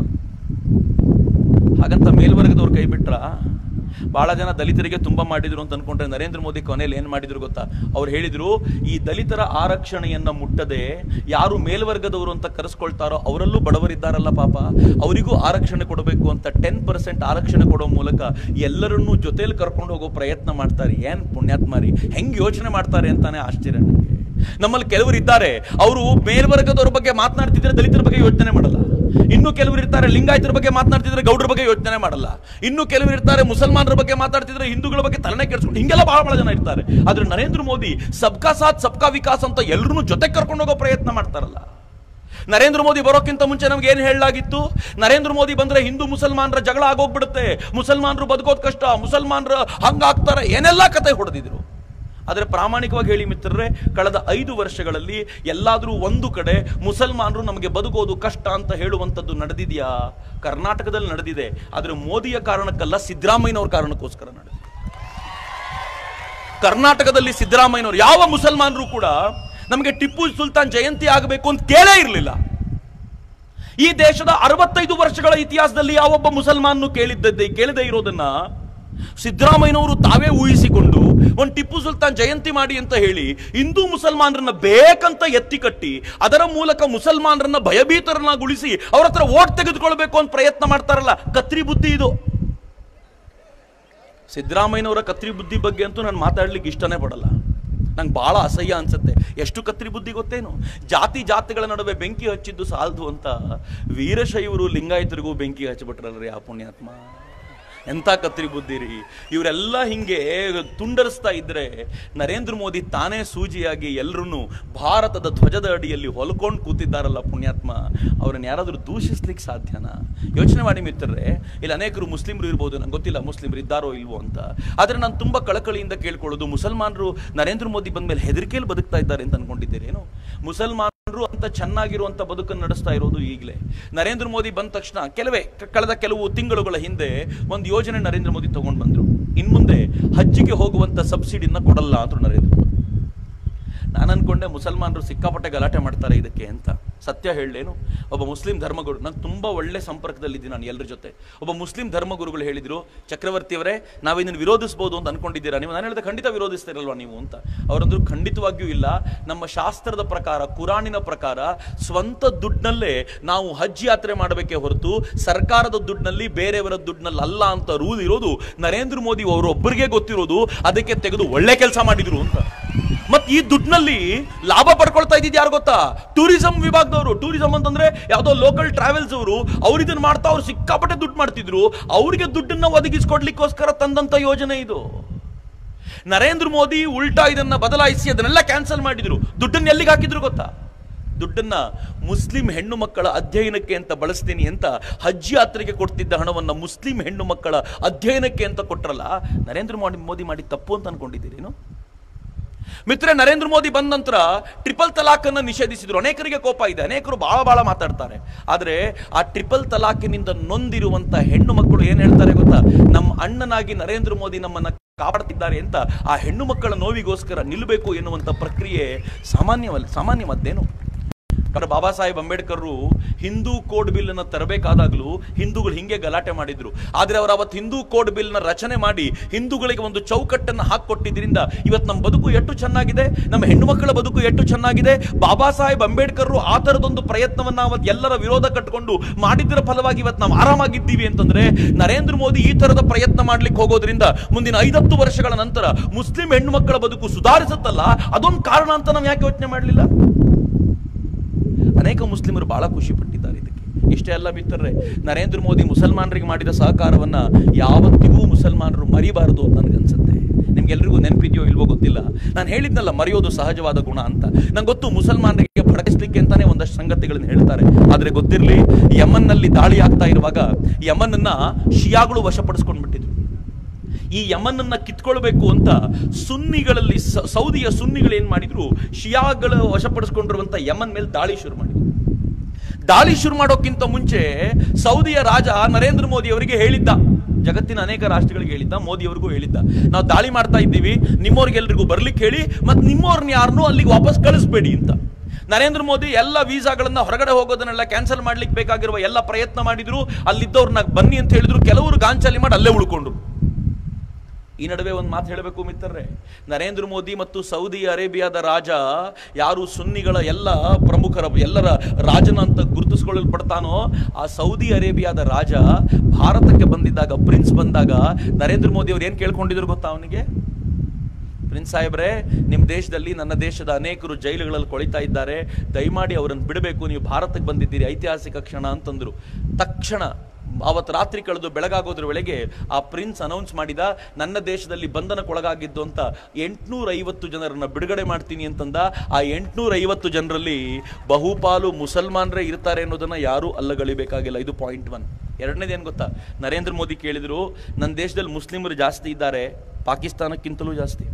A: ಹಾಗಂತ ಮೇಲ್ವರ್ಗದವ್ರು ಕೈ ಬಿಟ್ರ ಬಹಳ ಜನ ದಲಿತರಿಗೆ ತುಂಬಾ ಮಾಡಿದ್ರು ಅಂತ ಅನ್ಕೊಂಡ್ರೆ ನರೇಂದ್ರ ಮೋದಿ ಕೊನೆಯಲ್ಲಿ ಏನ್ ಮಾಡಿದ್ರು ಗೊತ್ತಾ ಅವ್ರು ಹೇಳಿದ್ರು ಈ ದಲಿತರ ಆರಕ್ಷಣೆಯನ್ನ ಮುಟ್ಟದೆ ಯಾರು ಮೇಲ್ವರ್ಗದವರು ಅಂತ ಕರೆಸ್ಕೊಳ್ತಾರೋ ಅವರಲ್ಲೂ ಬಡವರಿದ್ದಾರಲ್ಲ ಪಾಪ ಅವರಿಗೂ ಆರಕ್ಷಣೆ ಕೊಡಬೇಕು ಅಂತ ಟೆನ್ ಪರ್ಸೆಂಟ್ ಆರಕ್ಷಣೆ ಕೊಡೋ ಮೂಲಕ ಎಲ್ಲರನ್ನೂ ಜೊತೆಲಿ ಕರ್ಕೊಂಡು ಹೋಗೋ ಪ್ರಯತ್ನ ಮಾಡ್ತಾರೆ ಏನ್ ಪುಣ್ಯಾತ್ಮಾರಿ ಹೆಂಗ್ ಯೋಚನೆ ಮಾಡ್ತಾರೆ ಅಂತಾನೆ ಆಶ್ಚರ್ಯ ನನಗೆ ನಮ್ಮಲ್ಲಿ ಕೆಲವರು ಇದ್ದಾರೆ ಅವರು ಮೇಲ್ವರ್ಗದವ್ರ ಬಗ್ಗೆ ಮಾತನಾಡ್ತಿದ್ರೆ ದಲಿತರ ಬಗ್ಗೆ ಯೋಚನೆ ಮಾಡಲ್ಲ ಇನ್ನು ಕೆಲವರು ಇರ್ತಾರೆ ಲಿಂಗಾಯತರ ಬಗ್ಗೆ ಮಾತನಾಡ್ತಿದ್ರೆ ಗೌಡರ ಬಗ್ಗೆ ಯೋಚನೆ ಮಾಡಲ್ಲ ಇನ್ನು ಕೆಲವರು ಇರ್ತಾರೆ ಮುಸಲ್ಮಾನರ ಬಗ್ಗೆ ಮಾತಾಡ್ತಿದ್ರೆ ಹಿಂದೂಗಳ ಬಗ್ಗೆ ತಲೆನೇ ಕೆಡಿಸ್ಕೊಂಡು ಹಿಂಗೆಲ್ಲ ಬಹಳ ಬಹಳ ಜನ ಇರ್ತಾರೆ ಆದ್ರೆ ನರೇಂದ್ರ ಮೋದಿ ಸಬ್ಕಾ ಸಾಥ್ ಸಬ್ಕಾ ವಿಕಾಸ್ ಅಂತ ಎಲ್ಲರನ್ನೂ ಜೊತೆ ಕರ್ಕೊಂಡು ಹೋಗೋ ಪ್ರಯತ್ನ ಮಾಡ್ತಾರಲ್ಲ ನರೇಂದ್ರ ಮೋದಿ ಬರೋಕ್ಕಿಂತ ಮುಂಚೆ ನಮ್ಗೆ ಏನು ಹೇಳಲಾಗಿತ್ತು ನರೇಂದ್ರ ಮೋದಿ ಬಂದ್ರೆ ಹಿಂದೂ ಮುಸಲ್ಮಾನರ ಜಗಳ ಆಗೋಗ್ಬಿಡುತ್ತೆ ಮುಸಲ್ಮಾನರು ಬದುಕೋದ್ ಕಷ್ಟ ಮುಸಲ್ಮಾನರು ಹಂಗಾಗ್ತಾರೆ ಏನೆಲ್ಲ ಕತೆ ಹೊಡೆದಿದ್ರು ಆದರೆ ಪ್ರಾಮಾಣಿಕವಾಗಿ ಹೇಳಿ ಮಿತ್ರರೇ ಕಳೆದ ಐದು ವರ್ಷಗಳಲ್ಲಿ ಎಲ್ಲಾದರೂ ಒಂದು ಕಡೆ ಮುಸಲ್ಮಾನರು ನಮಗೆ ಬದುಕೋದು ಕಷ್ಟ ಅಂತ ಹೇಳುವಂಥದ್ದು ನಡೆದಿದೆಯಾ ಕರ್ನಾಟಕದಲ್ಲಿ ನಡೆದಿದೆ ಆದರೆ ಮೋದಿಯ ಕಾರಣಕ್ಕಲ್ಲ ಸಿದ್ದರಾಮಯ್ಯನವ್ರ ಕಾರಣಕ್ಕೋಸ್ಕರ ನಡೆದಿದೆ ಕರ್ನಾಟಕದಲ್ಲಿ ಸಿದ್ದರಾಮಯ್ಯನವರು ಯಾವ ಮುಸಲ್ಮಾನರು ಕೂಡ ನಮಗೆ ಟಿಪ್ಪು ಸುಲ್ತಾನ್ ಜಯಂತಿ ಆಗಬೇಕು ಅಂತ ಕೇಳೇ ಇರಲಿಲ್ಲ ಈ ದೇಶದ ಅರವತ್ತೈದು ವರ್ಷಗಳ ಇತಿಹಾಸದಲ್ಲಿ ಯಾವೊಬ್ಬ ಮುಸಲ್ಮಾನನು ಕೇಳಿದ್ದದ್ದೇ ಕೇಳದೇ ಇರೋದನ್ನ ಸಿದ್ದರಾಮಯ್ಯನವರು ತಾವೇ ಊಹಿಸಿಕೊಂಡು ಒಂದು ಟಿಪ್ಪು ಸುಲ್ತಾನ್ ಜಯಂತಿ ಮಾಡಿ ಅಂತ ಹೇಳಿ ಹಿಂದೂ ಮುಸಲ್ಮಾನರನ್ನ ಬೇಕಂತ ಎತ್ತಿ ಕಟ್ಟಿ ಅದರ ಮೂಲಕ ಮುಸಲ್ಮಾನರನ್ನ ಭಯಭೀತರನ್ನಾಗೊಳಿಸಿ ಅವ್ರ ಹತ್ರ ಓಟ್ ತೆಗೆದುಕೊಳ್ಬೇಕು ಅಂತ ಪ್ರಯತ್ನ ಮಾಡ್ತಾರಲ್ಲ ಕತ್ರಿ ಬುದ್ಧಿ ಇದು ಸಿದ್ದರಾಮಯ್ಯನವರ ಕತ್ರಿ ಬುದ್ಧಿ ಬಗ್ಗೆ ಅಂತೂ ನಾನು ಮಾತಾಡ್ಲಿಕ್ಕೆ ಇಷ್ಟನೇ ಪಡಲ್ಲ ನಂಗೆ ಬಹಳ ಅಸಹ್ಯ ಅನ್ಸುತ್ತೆ ಎಷ್ಟು ಕತ್ರಿ ಬುದ್ಧಿ ಗೊತ್ತೇನು ಜಾತಿ ಜಾತಿಗಳ ನಡುವೆ ಬೆಂಕಿ ಹಚ್ಚಿದ್ದು ಸಾಲದು ಅಂತ ವೀರಶೈವರು ಲಿಂಗಾಯತರಿಗೂ ಬೆಂಕಿ ಹಚ್ಚಿಬಿಟ್ರಲ್ರಿ ಆ ಪುಣ್ಯಾತ್ಮ ಎಂಥ ಕತ್ರಿ ಬುದ್ಧಿ ರೀ ಇವರೆಲ್ಲ ಹಿಂಗೆ ತುಂಡರಿಸ್ತಾ ಇದ್ರೆ ನರೇಂದ್ರ ಮೋದಿ ತಾನೇ ಸೂಜಿಯಾಗಿ ಎಲ್ಲರೂ ಭಾರತದ ಧ್ವಜದ ಅಡಿಯಲ್ಲಿ ಹೊಲ್ಕೊಂಡು ಕೂತಿದ್ದಾರಲ್ಲ ಪುಣ್ಯಾತ್ಮ ಅವ್ರನ್ನ ಯಾರಾದರೂ ದೂಷಿಸ್ಲಿಕ್ಕೆ ಸಾಧ್ಯನಾ ಯೋಚನೆ ಮಾಡಿ ಮಿತ್ರರೇ ಇಲ್ಲಿ ಅನೇಕರು ಮುಸ್ಲಿಮರು ಇರ್ಬೋದು ನಂಗೆ ಗೊತ್ತಿಲ್ಲ ಮುಸ್ಲಿಮರು ಇದ್ದಾರೋ ಇಲ್ವೋ ಅಂತ ಆದರೆ ನಾನು ತುಂಬ ಕಳಕಳಿಯಿಂದ ಕೇಳ್ಕೊಳ್ಳೋದು ಮುಸಲ್ಮಾನರು ನರೇಂದ್ರ ಮೋದಿ ಬಂದ ಮೇಲೆ ಹೆದರಿಕೆಯಲ್ಲಿ ಬದುಕ್ತಾ ಇದ್ದಾರೆ ಅಂತ ಅನ್ಕೊಂಡಿದ್ದೀರೇನು ಮುಸಲ್ಮಾನ್ ಜನರು ಅಂತ ಚೆನ್ನಾಗಿರುವಂತ ಬದುಕನ್ನು ನಡೆಸ್ತಾ ಇರೋದು ಈಗಲೇ ನರೇಂದ್ರ ಮೋದಿ ಬಂದ ತಕ್ಷಣ ಕೆಲವೇ ಕ- ಕಳೆದ ಕೆಲವು ತಿಂಗಳುಗಳ ಹಿಂದೆ ಒಂದು ಯೋಜನೆ ನರೇಂದ್ರ ಮೋದಿ ತಗೊಂಡು ಬಂದ್ರು ಇನ್ಮುಂದೆ ಹಜ್ಜಿಗೆ ಹೋಗುವಂತ ಸಬ್ಸಿಡಿನ ಕೊಡಲ್ಲ ಅಂದ್ರು ನರೇಂದ್ರ ಮೋದಿ ನಾನು ಅನ್ಕೊಂಡೆ ಮುಸಲ್ಮಾನರು ಸಿಕ್ಕಾಪಟ್ಟೆ ಗಲಾಟೆ ಮಾಡ್ತಾರೆ ಇದಕ್ಕೆ ಅಂತ ಸತ್ಯ ಹೇಳಲೇನು ಒಬ್ಬ ಮುಸ್ಲಿಂ ಧರ್ಮಗುರು ನಂಗೆ ತುಂಬಾ ಒಳ್ಳೆ ಸಂಪರ್ಕದಲ್ಲಿದ್ದೀನಿ ನಾನು ಎಲ್ಲರ ಜೊತೆ ಒಬ್ಬ ಮುಸ್ಲಿಂ ಧರ್ಮಗುರುಗಳು ಹೇಳಿದ್ರು ಚಕ್ರವರ್ತಿಯವರೇ ನಾವು ಇದನ್ನು ವಿರೋಧಿಸಬಹುದು ಅಂತ ಅನ್ಕೊಂಡಿದ್ದೀರಾ ನೀವು ನಾನು ಹೇಳಿದೆ ಖಂಡಿತ ವಿರೋಧಿಸ್ತಿರಲ್ವಾ ನೀವು ಅಂತ ಅವರಂದ್ರು ಖಂಡಿತವಾಗಿಯೂ ಇಲ್ಲ ನಮ್ಮ ಶಾಸ್ತ್ರದ ಪ್ರಕಾರ ಕುರಾನಿನ ಪ್ರಕಾರ ಸ್ವಂತ ದುಡ್ಡಿನಲ್ಲೇ ನಾವು ಹಜ್ ಯಾತ್ರೆ ಮಾಡಬೇಕೇ ಹೊರತು ಸರ್ಕಾರದ ದುಡ್ಡಿನಲ್ಲಿ ಬೇರೆಯವರ ದುಡ್ಡಿನಲ್ಲಿ ಅಲ್ಲ ಅಂತ ರೂಲ್ ಇರೋದು ನರೇಂದ್ರ ಮೋದಿ ಅವರೊಬ್ಬರಿಗೆ ಗೊತ್ತಿರೋದು ಅದಕ್ಕೆ ತೆಗೆದು ಒಳ್ಳೆ ಕೆಲಸ ಮಾಡಿದ್ರು ಅಂತ ಮತ್ ಈ ದುಡ್ಡಿನಲ್ಲಿ ಲಾಭ ಪಡ್ಕೊಳ್ತಾ ಇದ್ದಿದ್ದು ಯಾರು ಗೊತ್ತಾ ಟೂರಿಸಂ ವಿಭಾಗದವರು ಟೂರಿಸಂ ಅಂತಂದ್ರೆ ಯಾವ್ದೋ ಲೋಕಲ್ ಟ್ರಾವೆಲ್ಸ್ ಅವರು ಅವ್ರು ಇದನ್ನ ಮಾಡ್ತಾ ಅವ್ರು ಸಿಕ್ಕಾಪಟ್ಟೆ ದುಡ್ಡು ಮಾಡ್ತಿದ್ರು ಅವರಿಗೆ ದುಡ್ಡನ್ನ ಒದಗಿಸ್ಕೊಡ್ಲಿಕ್ಕೋಸ್ಕರ ತಂದಂತ ಯೋಜನೆ ಇದು ನರೇಂದ್ರ ಮೋದಿ ಉಲ್ಟಾ ಇದನ್ನ ಬದಲಾಯಿಸಿ ಅದನ್ನೆಲ್ಲ ಕ್ಯಾನ್ಸಲ್ ಮಾಡಿದ್ರು ದುಡ್ಡನ್ನ ಎಲ್ಲಿಗೆ ಹಾಕಿದ್ರು ಗೊತ್ತಾ ದುಡ್ಡನ್ನ ಮುಸ್ಲಿಂ ಹೆಣ್ಣು ಮಕ್ಕಳ ಅಧ್ಯಯನಕ್ಕೆ ಅಂತ ಬಳಸ್ತೀನಿ ಅಂತ ಹಜ್ ಯಾತ್ರೆಗೆ ಕೊಡ್ತಿದ್ದ ಹಣವನ್ನ ಮುಸ್ಲಿಂ ಹೆಣ್ಣು ಮಕ್ಕಳ ಅಧ್ಯಯನಕ್ಕೆ ಅಂತ ಕೊಟ್ರಲ್ಲ ನರೇಂದ್ರ ಮೋದಿ ಮೋದಿ ಮಾಡಿ ತಪ್ಪು ಅಂತ ಅನ್ಕೊಂಡಿದ್ದೀರೇನು ಮಿತ್ರ ನರೇಂದ್ರ ಮೋದಿ ಬಂದ ನಂತರ ಟ್ರಿಪಲ್ ತಲಾಕ್ ಅನ್ನ ನಿಷೇಧಿಸಿದ್ರು ಅನೇಕರಿಗೆ ಕೋಪ ಇದೆ ಅನೇಕರು ಬಹಳ ಬಹಳ ಮಾತಾಡ್ತಾರೆ ಆದ್ರೆ ಆ ಟ್ರಿಪಲ್ ತಲಾಕಿನಿಂದ ನೊಂದಿರುವಂತ ಹೆಣ್ಣು ಮಕ್ಕಳು ಏನ್ ಹೇಳ್ತಾರೆ ಗೊತ್ತಾ ನಮ್ಮ ಅಣ್ಣನಾಗಿ ನರೇಂದ್ರ ಮೋದಿ ನಮ್ಮನ್ನ ಕಾಪಾಡ್ತಿದ್ದಾರೆ ಅಂತ ಆ ಹೆಣ್ಣು ಮಕ್ಕಳ ನೋವಿಗೋಸ್ಕರ ನಿಲ್ಲಬೇಕು ಎನ್ನುವಂತ ಪ್ರಕ್ರಿಯೆ ಸಾಮಾನ್ಯವಲ್ಲ ಸಾಮಾನ್ಯವಾದ್ದೇನು doctor Baba Saheb Ambedkar Hindu code bill ಅನ್ನ ತರಬೇಕಾದಾಗಲೂ ಹಿಂದೂಗಳು ಹಿಂಗೆ ಗಲಾಟೆ ಮಾಡಿದ್ರು ಆದ್ರೆ ಅವರು ಅವತ್ತು ಹಿಂದೂ ಕೋಡ್ ಬಿಲ್ ನ ರಚನೆ ಮಾಡಿ ಹಿಂದೂಗಳಿಗೆ ಒಂದು ಚೌಕಟ್ಟನ್ನು ಹಾಕೊಟ್ಟಿದ್ರಿಂದ ಇವತ್ತು ನಮ್ಮ ಬದುಕು ಎಷ್ಟು ಚೆನ್ನಾಗಿದೆ ನಮ್ಮ ಹೆಣ್ಣು ಮಕ್ಕಳ ಬದುಕು ಎಷ್ಟು ಚೆನ್ನಾಗಿದೆ ಬಾಬಾ ಸಾಹೇಬ್ ಅಂಬೇಡ್ಕರ್ ಆ ತರದೊಂದು ಪ್ರಯತ್ನವನ್ನ ಅವತ್ತು ಎಲ್ಲರ ವಿರೋಧ ಕಟ್ಕೊಂಡು ಮಾಡಿದ್ದರ ಫಲವಾಗಿ ಇವತ್ತು ನಾವು ಆರಾಮಾಗಿದ್ದೀವಿ ಅಂತಂದ್ರೆ ನರೇಂದ್ರ ಮೋದಿ ಈ ತರದ ಪ್ರಯತ್ನ ಮಾಡ್ಲಿಕ್ಕೆ ಹೋಗೋದ್ರಿಂದ ಮುಂದಿನ ಐದತ್ತು ವರ್ಷಗಳ ನಂತರ ಮುಸ್ಲಿಂ ಹೆಣ್ಣು ಮಕ್ಕಳ ಬದುಕು ಸುಧಾರಿಸುತ್ತಲ್ಲ ಅದೊಂದು ಕಾರಣ ಅಂತ ನಾವು ಯಾಕೆ ಯೋಚನೆ ಮಾಡಲಿಲ್ಲ ಅನೇಕ ಮುಸ್ಲಿಮರು ಬಹಳ ಖುಷಿ ಪಟ್ಟಿದ್ದಾರೆ ಇದಕ್ಕೆ ಇಷ್ಟೇ ಅಲ್ಲ ಮಿತ್ರರೇ ನರೇಂದ್ರ ಮೋದಿ ಮುಸಲ್ಮಾನರಿಗೆ ಮಾಡಿದ ಸಹಕಾರವನ್ನ ಯಾವತ್ತಿಗೂ ಮುಸಲ್ಮಾನರು ಮರಿಬಾರದು ಅಂತ ನನಗನ್ಸುತ್ತೆ ನಿಮ್ಗೆಲ್ರಿಗೂ ನೆನಪಿದೆಯೋ ಇಲ್ವೋ ಗೊತ್ತಿಲ್ಲ ನಾನು ಹೇಳಿದ್ನಲ್ಲ ಮರೆಯೋದು ಸಹಜವಾದ ಗುಣ ಅಂತ ನಂಗೆ ಗೊತ್ತು ಮುಸಲ್ಮಾನರಿಗೆ ಭಡಕಿಸ್ಲಿಕ್ಕೆ ಅಂತಾನೆ ಒಂದಷ್ಟು ಸಂಗತಿಗಳನ್ನು ಹೇಳ್ತಾರೆ ಆದ್ರೆ ಗೊತ್ತಿರಲಿ ಯಮನ್ನಲ್ಲಿ ದಾಳಿ ಆಗ್ತಾ ಇರುವಾಗ ಯಮನ್ನನ್ನ ಶಿಯಾಗಳು ವಶಪಡಿಸ್ಕೊಂಡ್ಬಿಟ್ಟಿದ್ರು ಈ ಯಮನನ್ನ ಕಿತ್ಕೊಳ್ಬೇಕು ಅಂತ ಸುನ್ನಿಗಳಲ್ಲಿ ಸ- ಸೌದಿಯ ಸುನ್ನಿಗಳು ಏನ್ ಮಾಡಿದ್ರು ಶಿಯಾಗಳು ವಶಪಡಿಸ್ಕೊಂಡಿರುವಂತ ಯಮನ್ ಮೇಲೆ ದಾಳಿ ಶುರು ಮಾಡಿದ್ರು ದಾಳಿ ಶುರು ಮಾಡೋಕ್ಕಿಂತ ಮುಂಚೆ ಸೌದಿಯ ರಾಜ ನರೇಂದ್ರ ಮೋದಿ ಅವರಿಗೆ ಹೇಳಿದ್ದ ಜಗತ್ತಿನ ಅನೇಕ ರಾಷ್ಟ್ರಗಳಿಗೆ ಹೇಳಿದ್ದ ಮೋದಿ ಅವರಿಗೂ ಹೇಳಿದ್ದ ನಾವು ದಾಳಿ ಮಾಡ್ತಾ ಇದ್ದೀವಿ ನಿಮ್ಮವ್ರಿಗೆಲ್ರಿಗೂ ಬರ್ಲಿಕ್ಕೆ ಹೇಳಿ ಮತ್ತೆ ನಿಮ್ಮವ್ರನ್ನ ಯಾರನ್ನೂ ಅಲ್ಲಿಗೆ ವಾಪಸ್ ಕಳಿಸ್ಬೇಡಿ ಅಂತ ನರೇಂದ್ರ ಮೋದಿ ಎಲ್ಲ ವೀಸಾಗಳನ್ನ ಹೊರಗಡೆ ಹೋಗೋದನ್ನೆಲ್ಲ ಕ್ಯಾನ್ಸಲ್ ಮಾಡ್ಲಿಕ್ಕೆ ಬೇಕಾಗಿರುವ ಎಲ್ಲ ಪ್ರಯತ್ನ ಮಾಡಿದ್ರು ಅಲ್ಲಿದ್ದವ್ರನ್ನ ಬನ್ನಿ ಅಂತ ಹೇಳಿದ್ರು ಕೆಲವರು ಗಾಂಚಲಿ ಮಾಡಿ ಅಲ್ಲೇ ಉಳ್ಕೊಂಡ್ರು ಈ ನಡುವೆ ಒಂದು ಮಾತು ಹೇಳಬೇಕು ಮಿತ್ರರೇ ನರೇಂದ್ರ ಮೋದಿ ಮತ್ತು ಸೌದಿ ಅರೇಬಿಯಾದ ರಾಜ ಯಾರು ಸುನ್ನಿಗಳ ಎಲ್ಲ ಪ್ರಮುಖರ ಎಲ್ಲರ ರಾಜನ ಅಂತ ಗುರುತಿಸ್ಕೊಳ್ಳಲ್ಪಡ್ತಾನೋ ಆ ಸೌದಿ ಅರೇಬಿಯಾದ ರಾಜ ಭಾರತಕ್ಕೆ ಬಂದಿದ್ದಾಗ ಪ್ರಿನ್ಸ್ ಬಂದಾಗ ನರೇಂದ್ರ ಮೋದಿ ಅವ್ರು ಏನು ಕೇಳ್ಕೊಂಡಿದ್ರು ಗೊತ್ತಾ ಅವನಿಗೆ ಪ್ರಿನ್ಸ್ ಸಾಹೇಬ್ರೆ ನಿಮ್ಮ ದೇಶದಲ್ಲಿ ನನ್ನ ದೇಶದ ಅನೇಕರು ಜೈಲುಗಳಲ್ಲಿ ಕೊಳಿತಾ ಇದ್ದಾರೆ ದಯಮಾಡಿ ಅವರನ್ನು ಬಿಡಬೇಕು ನೀವು ಭಾರತಕ್ಕೆ ಬಂದಿದ್ದೀರಿ ಐತಿಹಾಸಿಕ ಕ್ಷಣ ಅಂತಂದ್ರು ತಕ್ಷಣ ಅವತ್ತು ರಾತ್ರಿ ಕಳೆದು ಬೆಳಗಾಗೋದ್ರ ವೇಳೆಗೆ ಆ ಪ್ರಿನ್ಸ್ ಅನೌನ್ಸ್ ಮಾಡಿದ ನನ್ನ ದೇಶದಲ್ಲಿ ಬಂಧನಕ್ಕೊಳಗಾಗಿದ್ದು ಅಂತ ಎಂಟ್ನೂರ ಐವತ್ತು ಜನರನ್ನ ಬಿಡುಗಡೆ ಮಾಡ್ತೀನಿ ಅಂತಂದ ಆ ಎಂಟ್ನೂರ ಐವತ್ತು ಜನರಲ್ಲಿ ಬಹುಪಾಲು ಮುಸಲ್ಮಾನರೇ ಇರ್ತಾರೆ ಅನ್ನೋದನ್ನ ಯಾರೂ ಅಲ್ಲಗಳಿಬೇಕಾಗಿಲ್ಲ ಇದು ಪಾಯಿಂಟ್ ಒನ್ ಎರಡನೇದೇನು ಗೊತ್ತಾ ನರೇಂದ್ರ ಮೋದಿ ಕೇಳಿದ್ರು ನನ್ನ ದೇಶದಲ್ಲಿ ಮುಸ್ಲಿಮರು ಜಾಸ್ತಿ ಇದ್ದಾರೆ ಪಾಕಿಸ್ತಾನಕ್ಕಿಂತಲೂ ಜಾಸ್ತಿ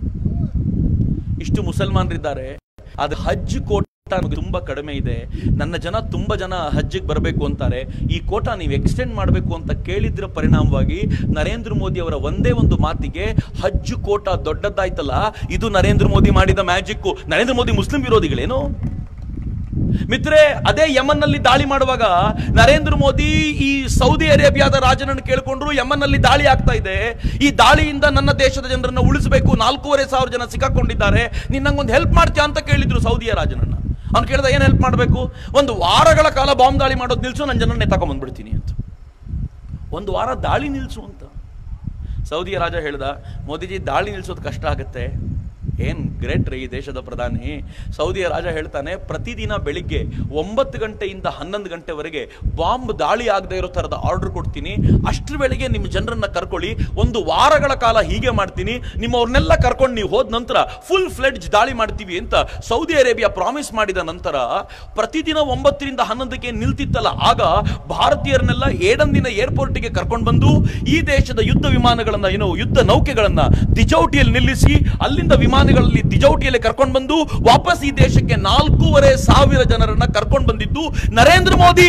A: ಇಷ್ಟು ಮುಸಲ್ಮಾನರಿದ್ದಾರೆ ಅದು ಹಜ್ ಕೋಟ ನಮಗೆ ತುಂಬಾ ಕಡಿಮೆ ಇದೆ ನನ್ನ ಜನ ತುಂಬಾ ಜನ ಹಜ್ಜಿಗೆ ಬರಬೇಕು ಅಂತಾರೆ ಈ ಕೋಟ ನೀವು ಎಕ್ಸ್ಟೆಂಡ್ ಮಾಡಬೇಕು ಅಂತ ಕೇಳಿದ್ರ ಪರಿಣಾಮವಾಗಿ ನರೇಂದ್ರ ಮೋದಿ ಅವರ ಒಂದೇ ಒಂದು ಮಾತಿಗೆ ಹಜ್ ಕೋಟ ದೊಡ್ಡದಾಯ್ತಲ್ಲ ಇದು ನರೇಂದ್ರ ಮೋದಿ ಮಾಡಿದ ಮ್ಯಾಜಿಕ್ ನರೇಂದ್ರ ಮೋದಿ ಮುಸ್ಲಿಂ ವಿರೋಧಿಗಳೇನು ಮಿತ್ರೆ ಅದೇ ಯಮನ್ನಲ್ಲಿ ದಾಳಿ ಮಾಡುವಾಗ ನರೇಂದ್ರ ಮೋದಿ ಈ ಸೌದಿ ಅರೇಬಿಯಾದ ರಾಜನನ್ನು ಕೇಳ್ಕೊಂಡ್ರು ಯಮನ್ನಲ್ಲಿ ದಾಳಿ ಆಗ್ತಾ ಇದೆ ಈ ದಾಳಿಯಿಂದ ನನ್ನ ದೇಶದ ಜನರನ್ನ ಉಳಿಸಬೇಕು ನಾಲ್ಕೂವರೆ ಸಾವಿರ ಜನ ಸಿಕ್ಕಾಕೊಂಡಿದ್ದಾರೆ ನೀನ್ ನಂಗೊಂದು ಹೆಲ್ಪ್ ಮಾಡ್ತೀಯಾ ಅಂತ ಕೇಳಿದ್ರು ಸೌದಿಯ ರಾಜನನ್ನ ಅವ್ನು ಕೇಳಿದ ಏನ್ ಹೆಲ್ಪ್ ಮಾಡಬೇಕು ಒಂದು ವಾರಗಳ ಕಾಲ ಬಾಂಬ್ ದಾಳಿ ಮಾಡೋದು ನಿಲ್ಸು ನನ್ನ ಜನರನ್ನೇ ತಗೊಂಡ್ಬಂದ್ಬಿಡ್ತೀನಿ ಅಂತ ಒಂದು ವಾರ ದಾಳಿ ನಿಲ್ಸು ಅಂತ ಸೌದಿಯ ರಾಜ ಹೇಳ್ದ ಮೋದಿಜಿ ದಾಳಿ ನಿಲ್ಸೋದು ಕಷ್ಟ ಆಗುತ್ತೆ ಏನ್ ಗ್ರೇಟ್ ರೀ ಈ ದೇಶದ ಪ್ರಧಾನಿ ಸೌದಿಯ ರಾಜ ಹೇಳ್ತಾನೆ ಪ್ರತಿದಿನ ಬೆಳಿಗ್ಗೆ ಒಂಬತ್ತು ಗಂಟೆಯಿಂದ ಹನ್ನೊಂದು ಗಂಟೆವರೆಗೆ ಬಾಂಬ್ ದಾಳಿ ಆಗದೆ ಇರೋ ಥರದ ಆರ್ಡರ್ ಕೊಡ್ತೀನಿ ಅಷ್ಟ್ರ ವೇಳೆಗೆ ನಿಮ್ಮ ಜನರನ್ನ ಕರ್ಕೊಳ್ಳಿ ಒಂದು ವಾರಗಳ ಕಾಲ ಹೀಗೆ ಮಾಡ್ತೀನಿ ನಿಮ್ಮವ್ರನ್ನೆಲ್ಲ ಕರ್ಕೊಂಡು ನೀವು ಹೋದ ನಂತರ ಫುಲ್ ಫ್ಲೆಡ್ಜ್ ದಾಳಿ ಮಾಡ್ತೀವಿ ಅಂತ ಸೌದಿ ಅರೇಬಿಯಾ ಪ್ರಾಮಿಸ್ ಮಾಡಿದ ನಂತರ ಪ್ರತಿದಿನ ಒಂಬತ್ತರಿಂದ ಹನ್ನೊಂದಕ್ಕೆ ನಿಲ್ತಿತ್ತಲ್ಲ ಆಗ ಭಾರತೀಯರನ್ನೆಲ್ಲ ಏಡಂದಿನ ಏರ್ಪೋರ್ಟ್ಗೆ ಕರ್ಕೊಂಡು ಬಂದು ಈ ದೇಶದ ಯುದ್ಧ ವಿಮಾನಗಳನ್ನ ಏನು ಯುದ್ಧ ನೌಕೆಗಳನ್ನ ದಿಚೌಟಿಯಲ್ಲಿ ನಿಲ್ಲಿಸಿ ಅಲ್ಲಿಂದ ವಿಮಾನ ವಿಮಾನಗಳಲ್ಲಿ ದಿಜೌಟಿಯಲ್ಲಿ ಕರ್ಕೊಂಡು ಬಂದು ವಾಪಸ್ ಈ ದೇಶಕ್ಕೆ ನಾಲ್ಕೂವರೆ ಸಾವಿರ ಜನರನ್ನ ಕರ್ಕೊಂಡು ಬಂದಿದ್ದು ನರೇಂದ್ರ ಮೋದಿ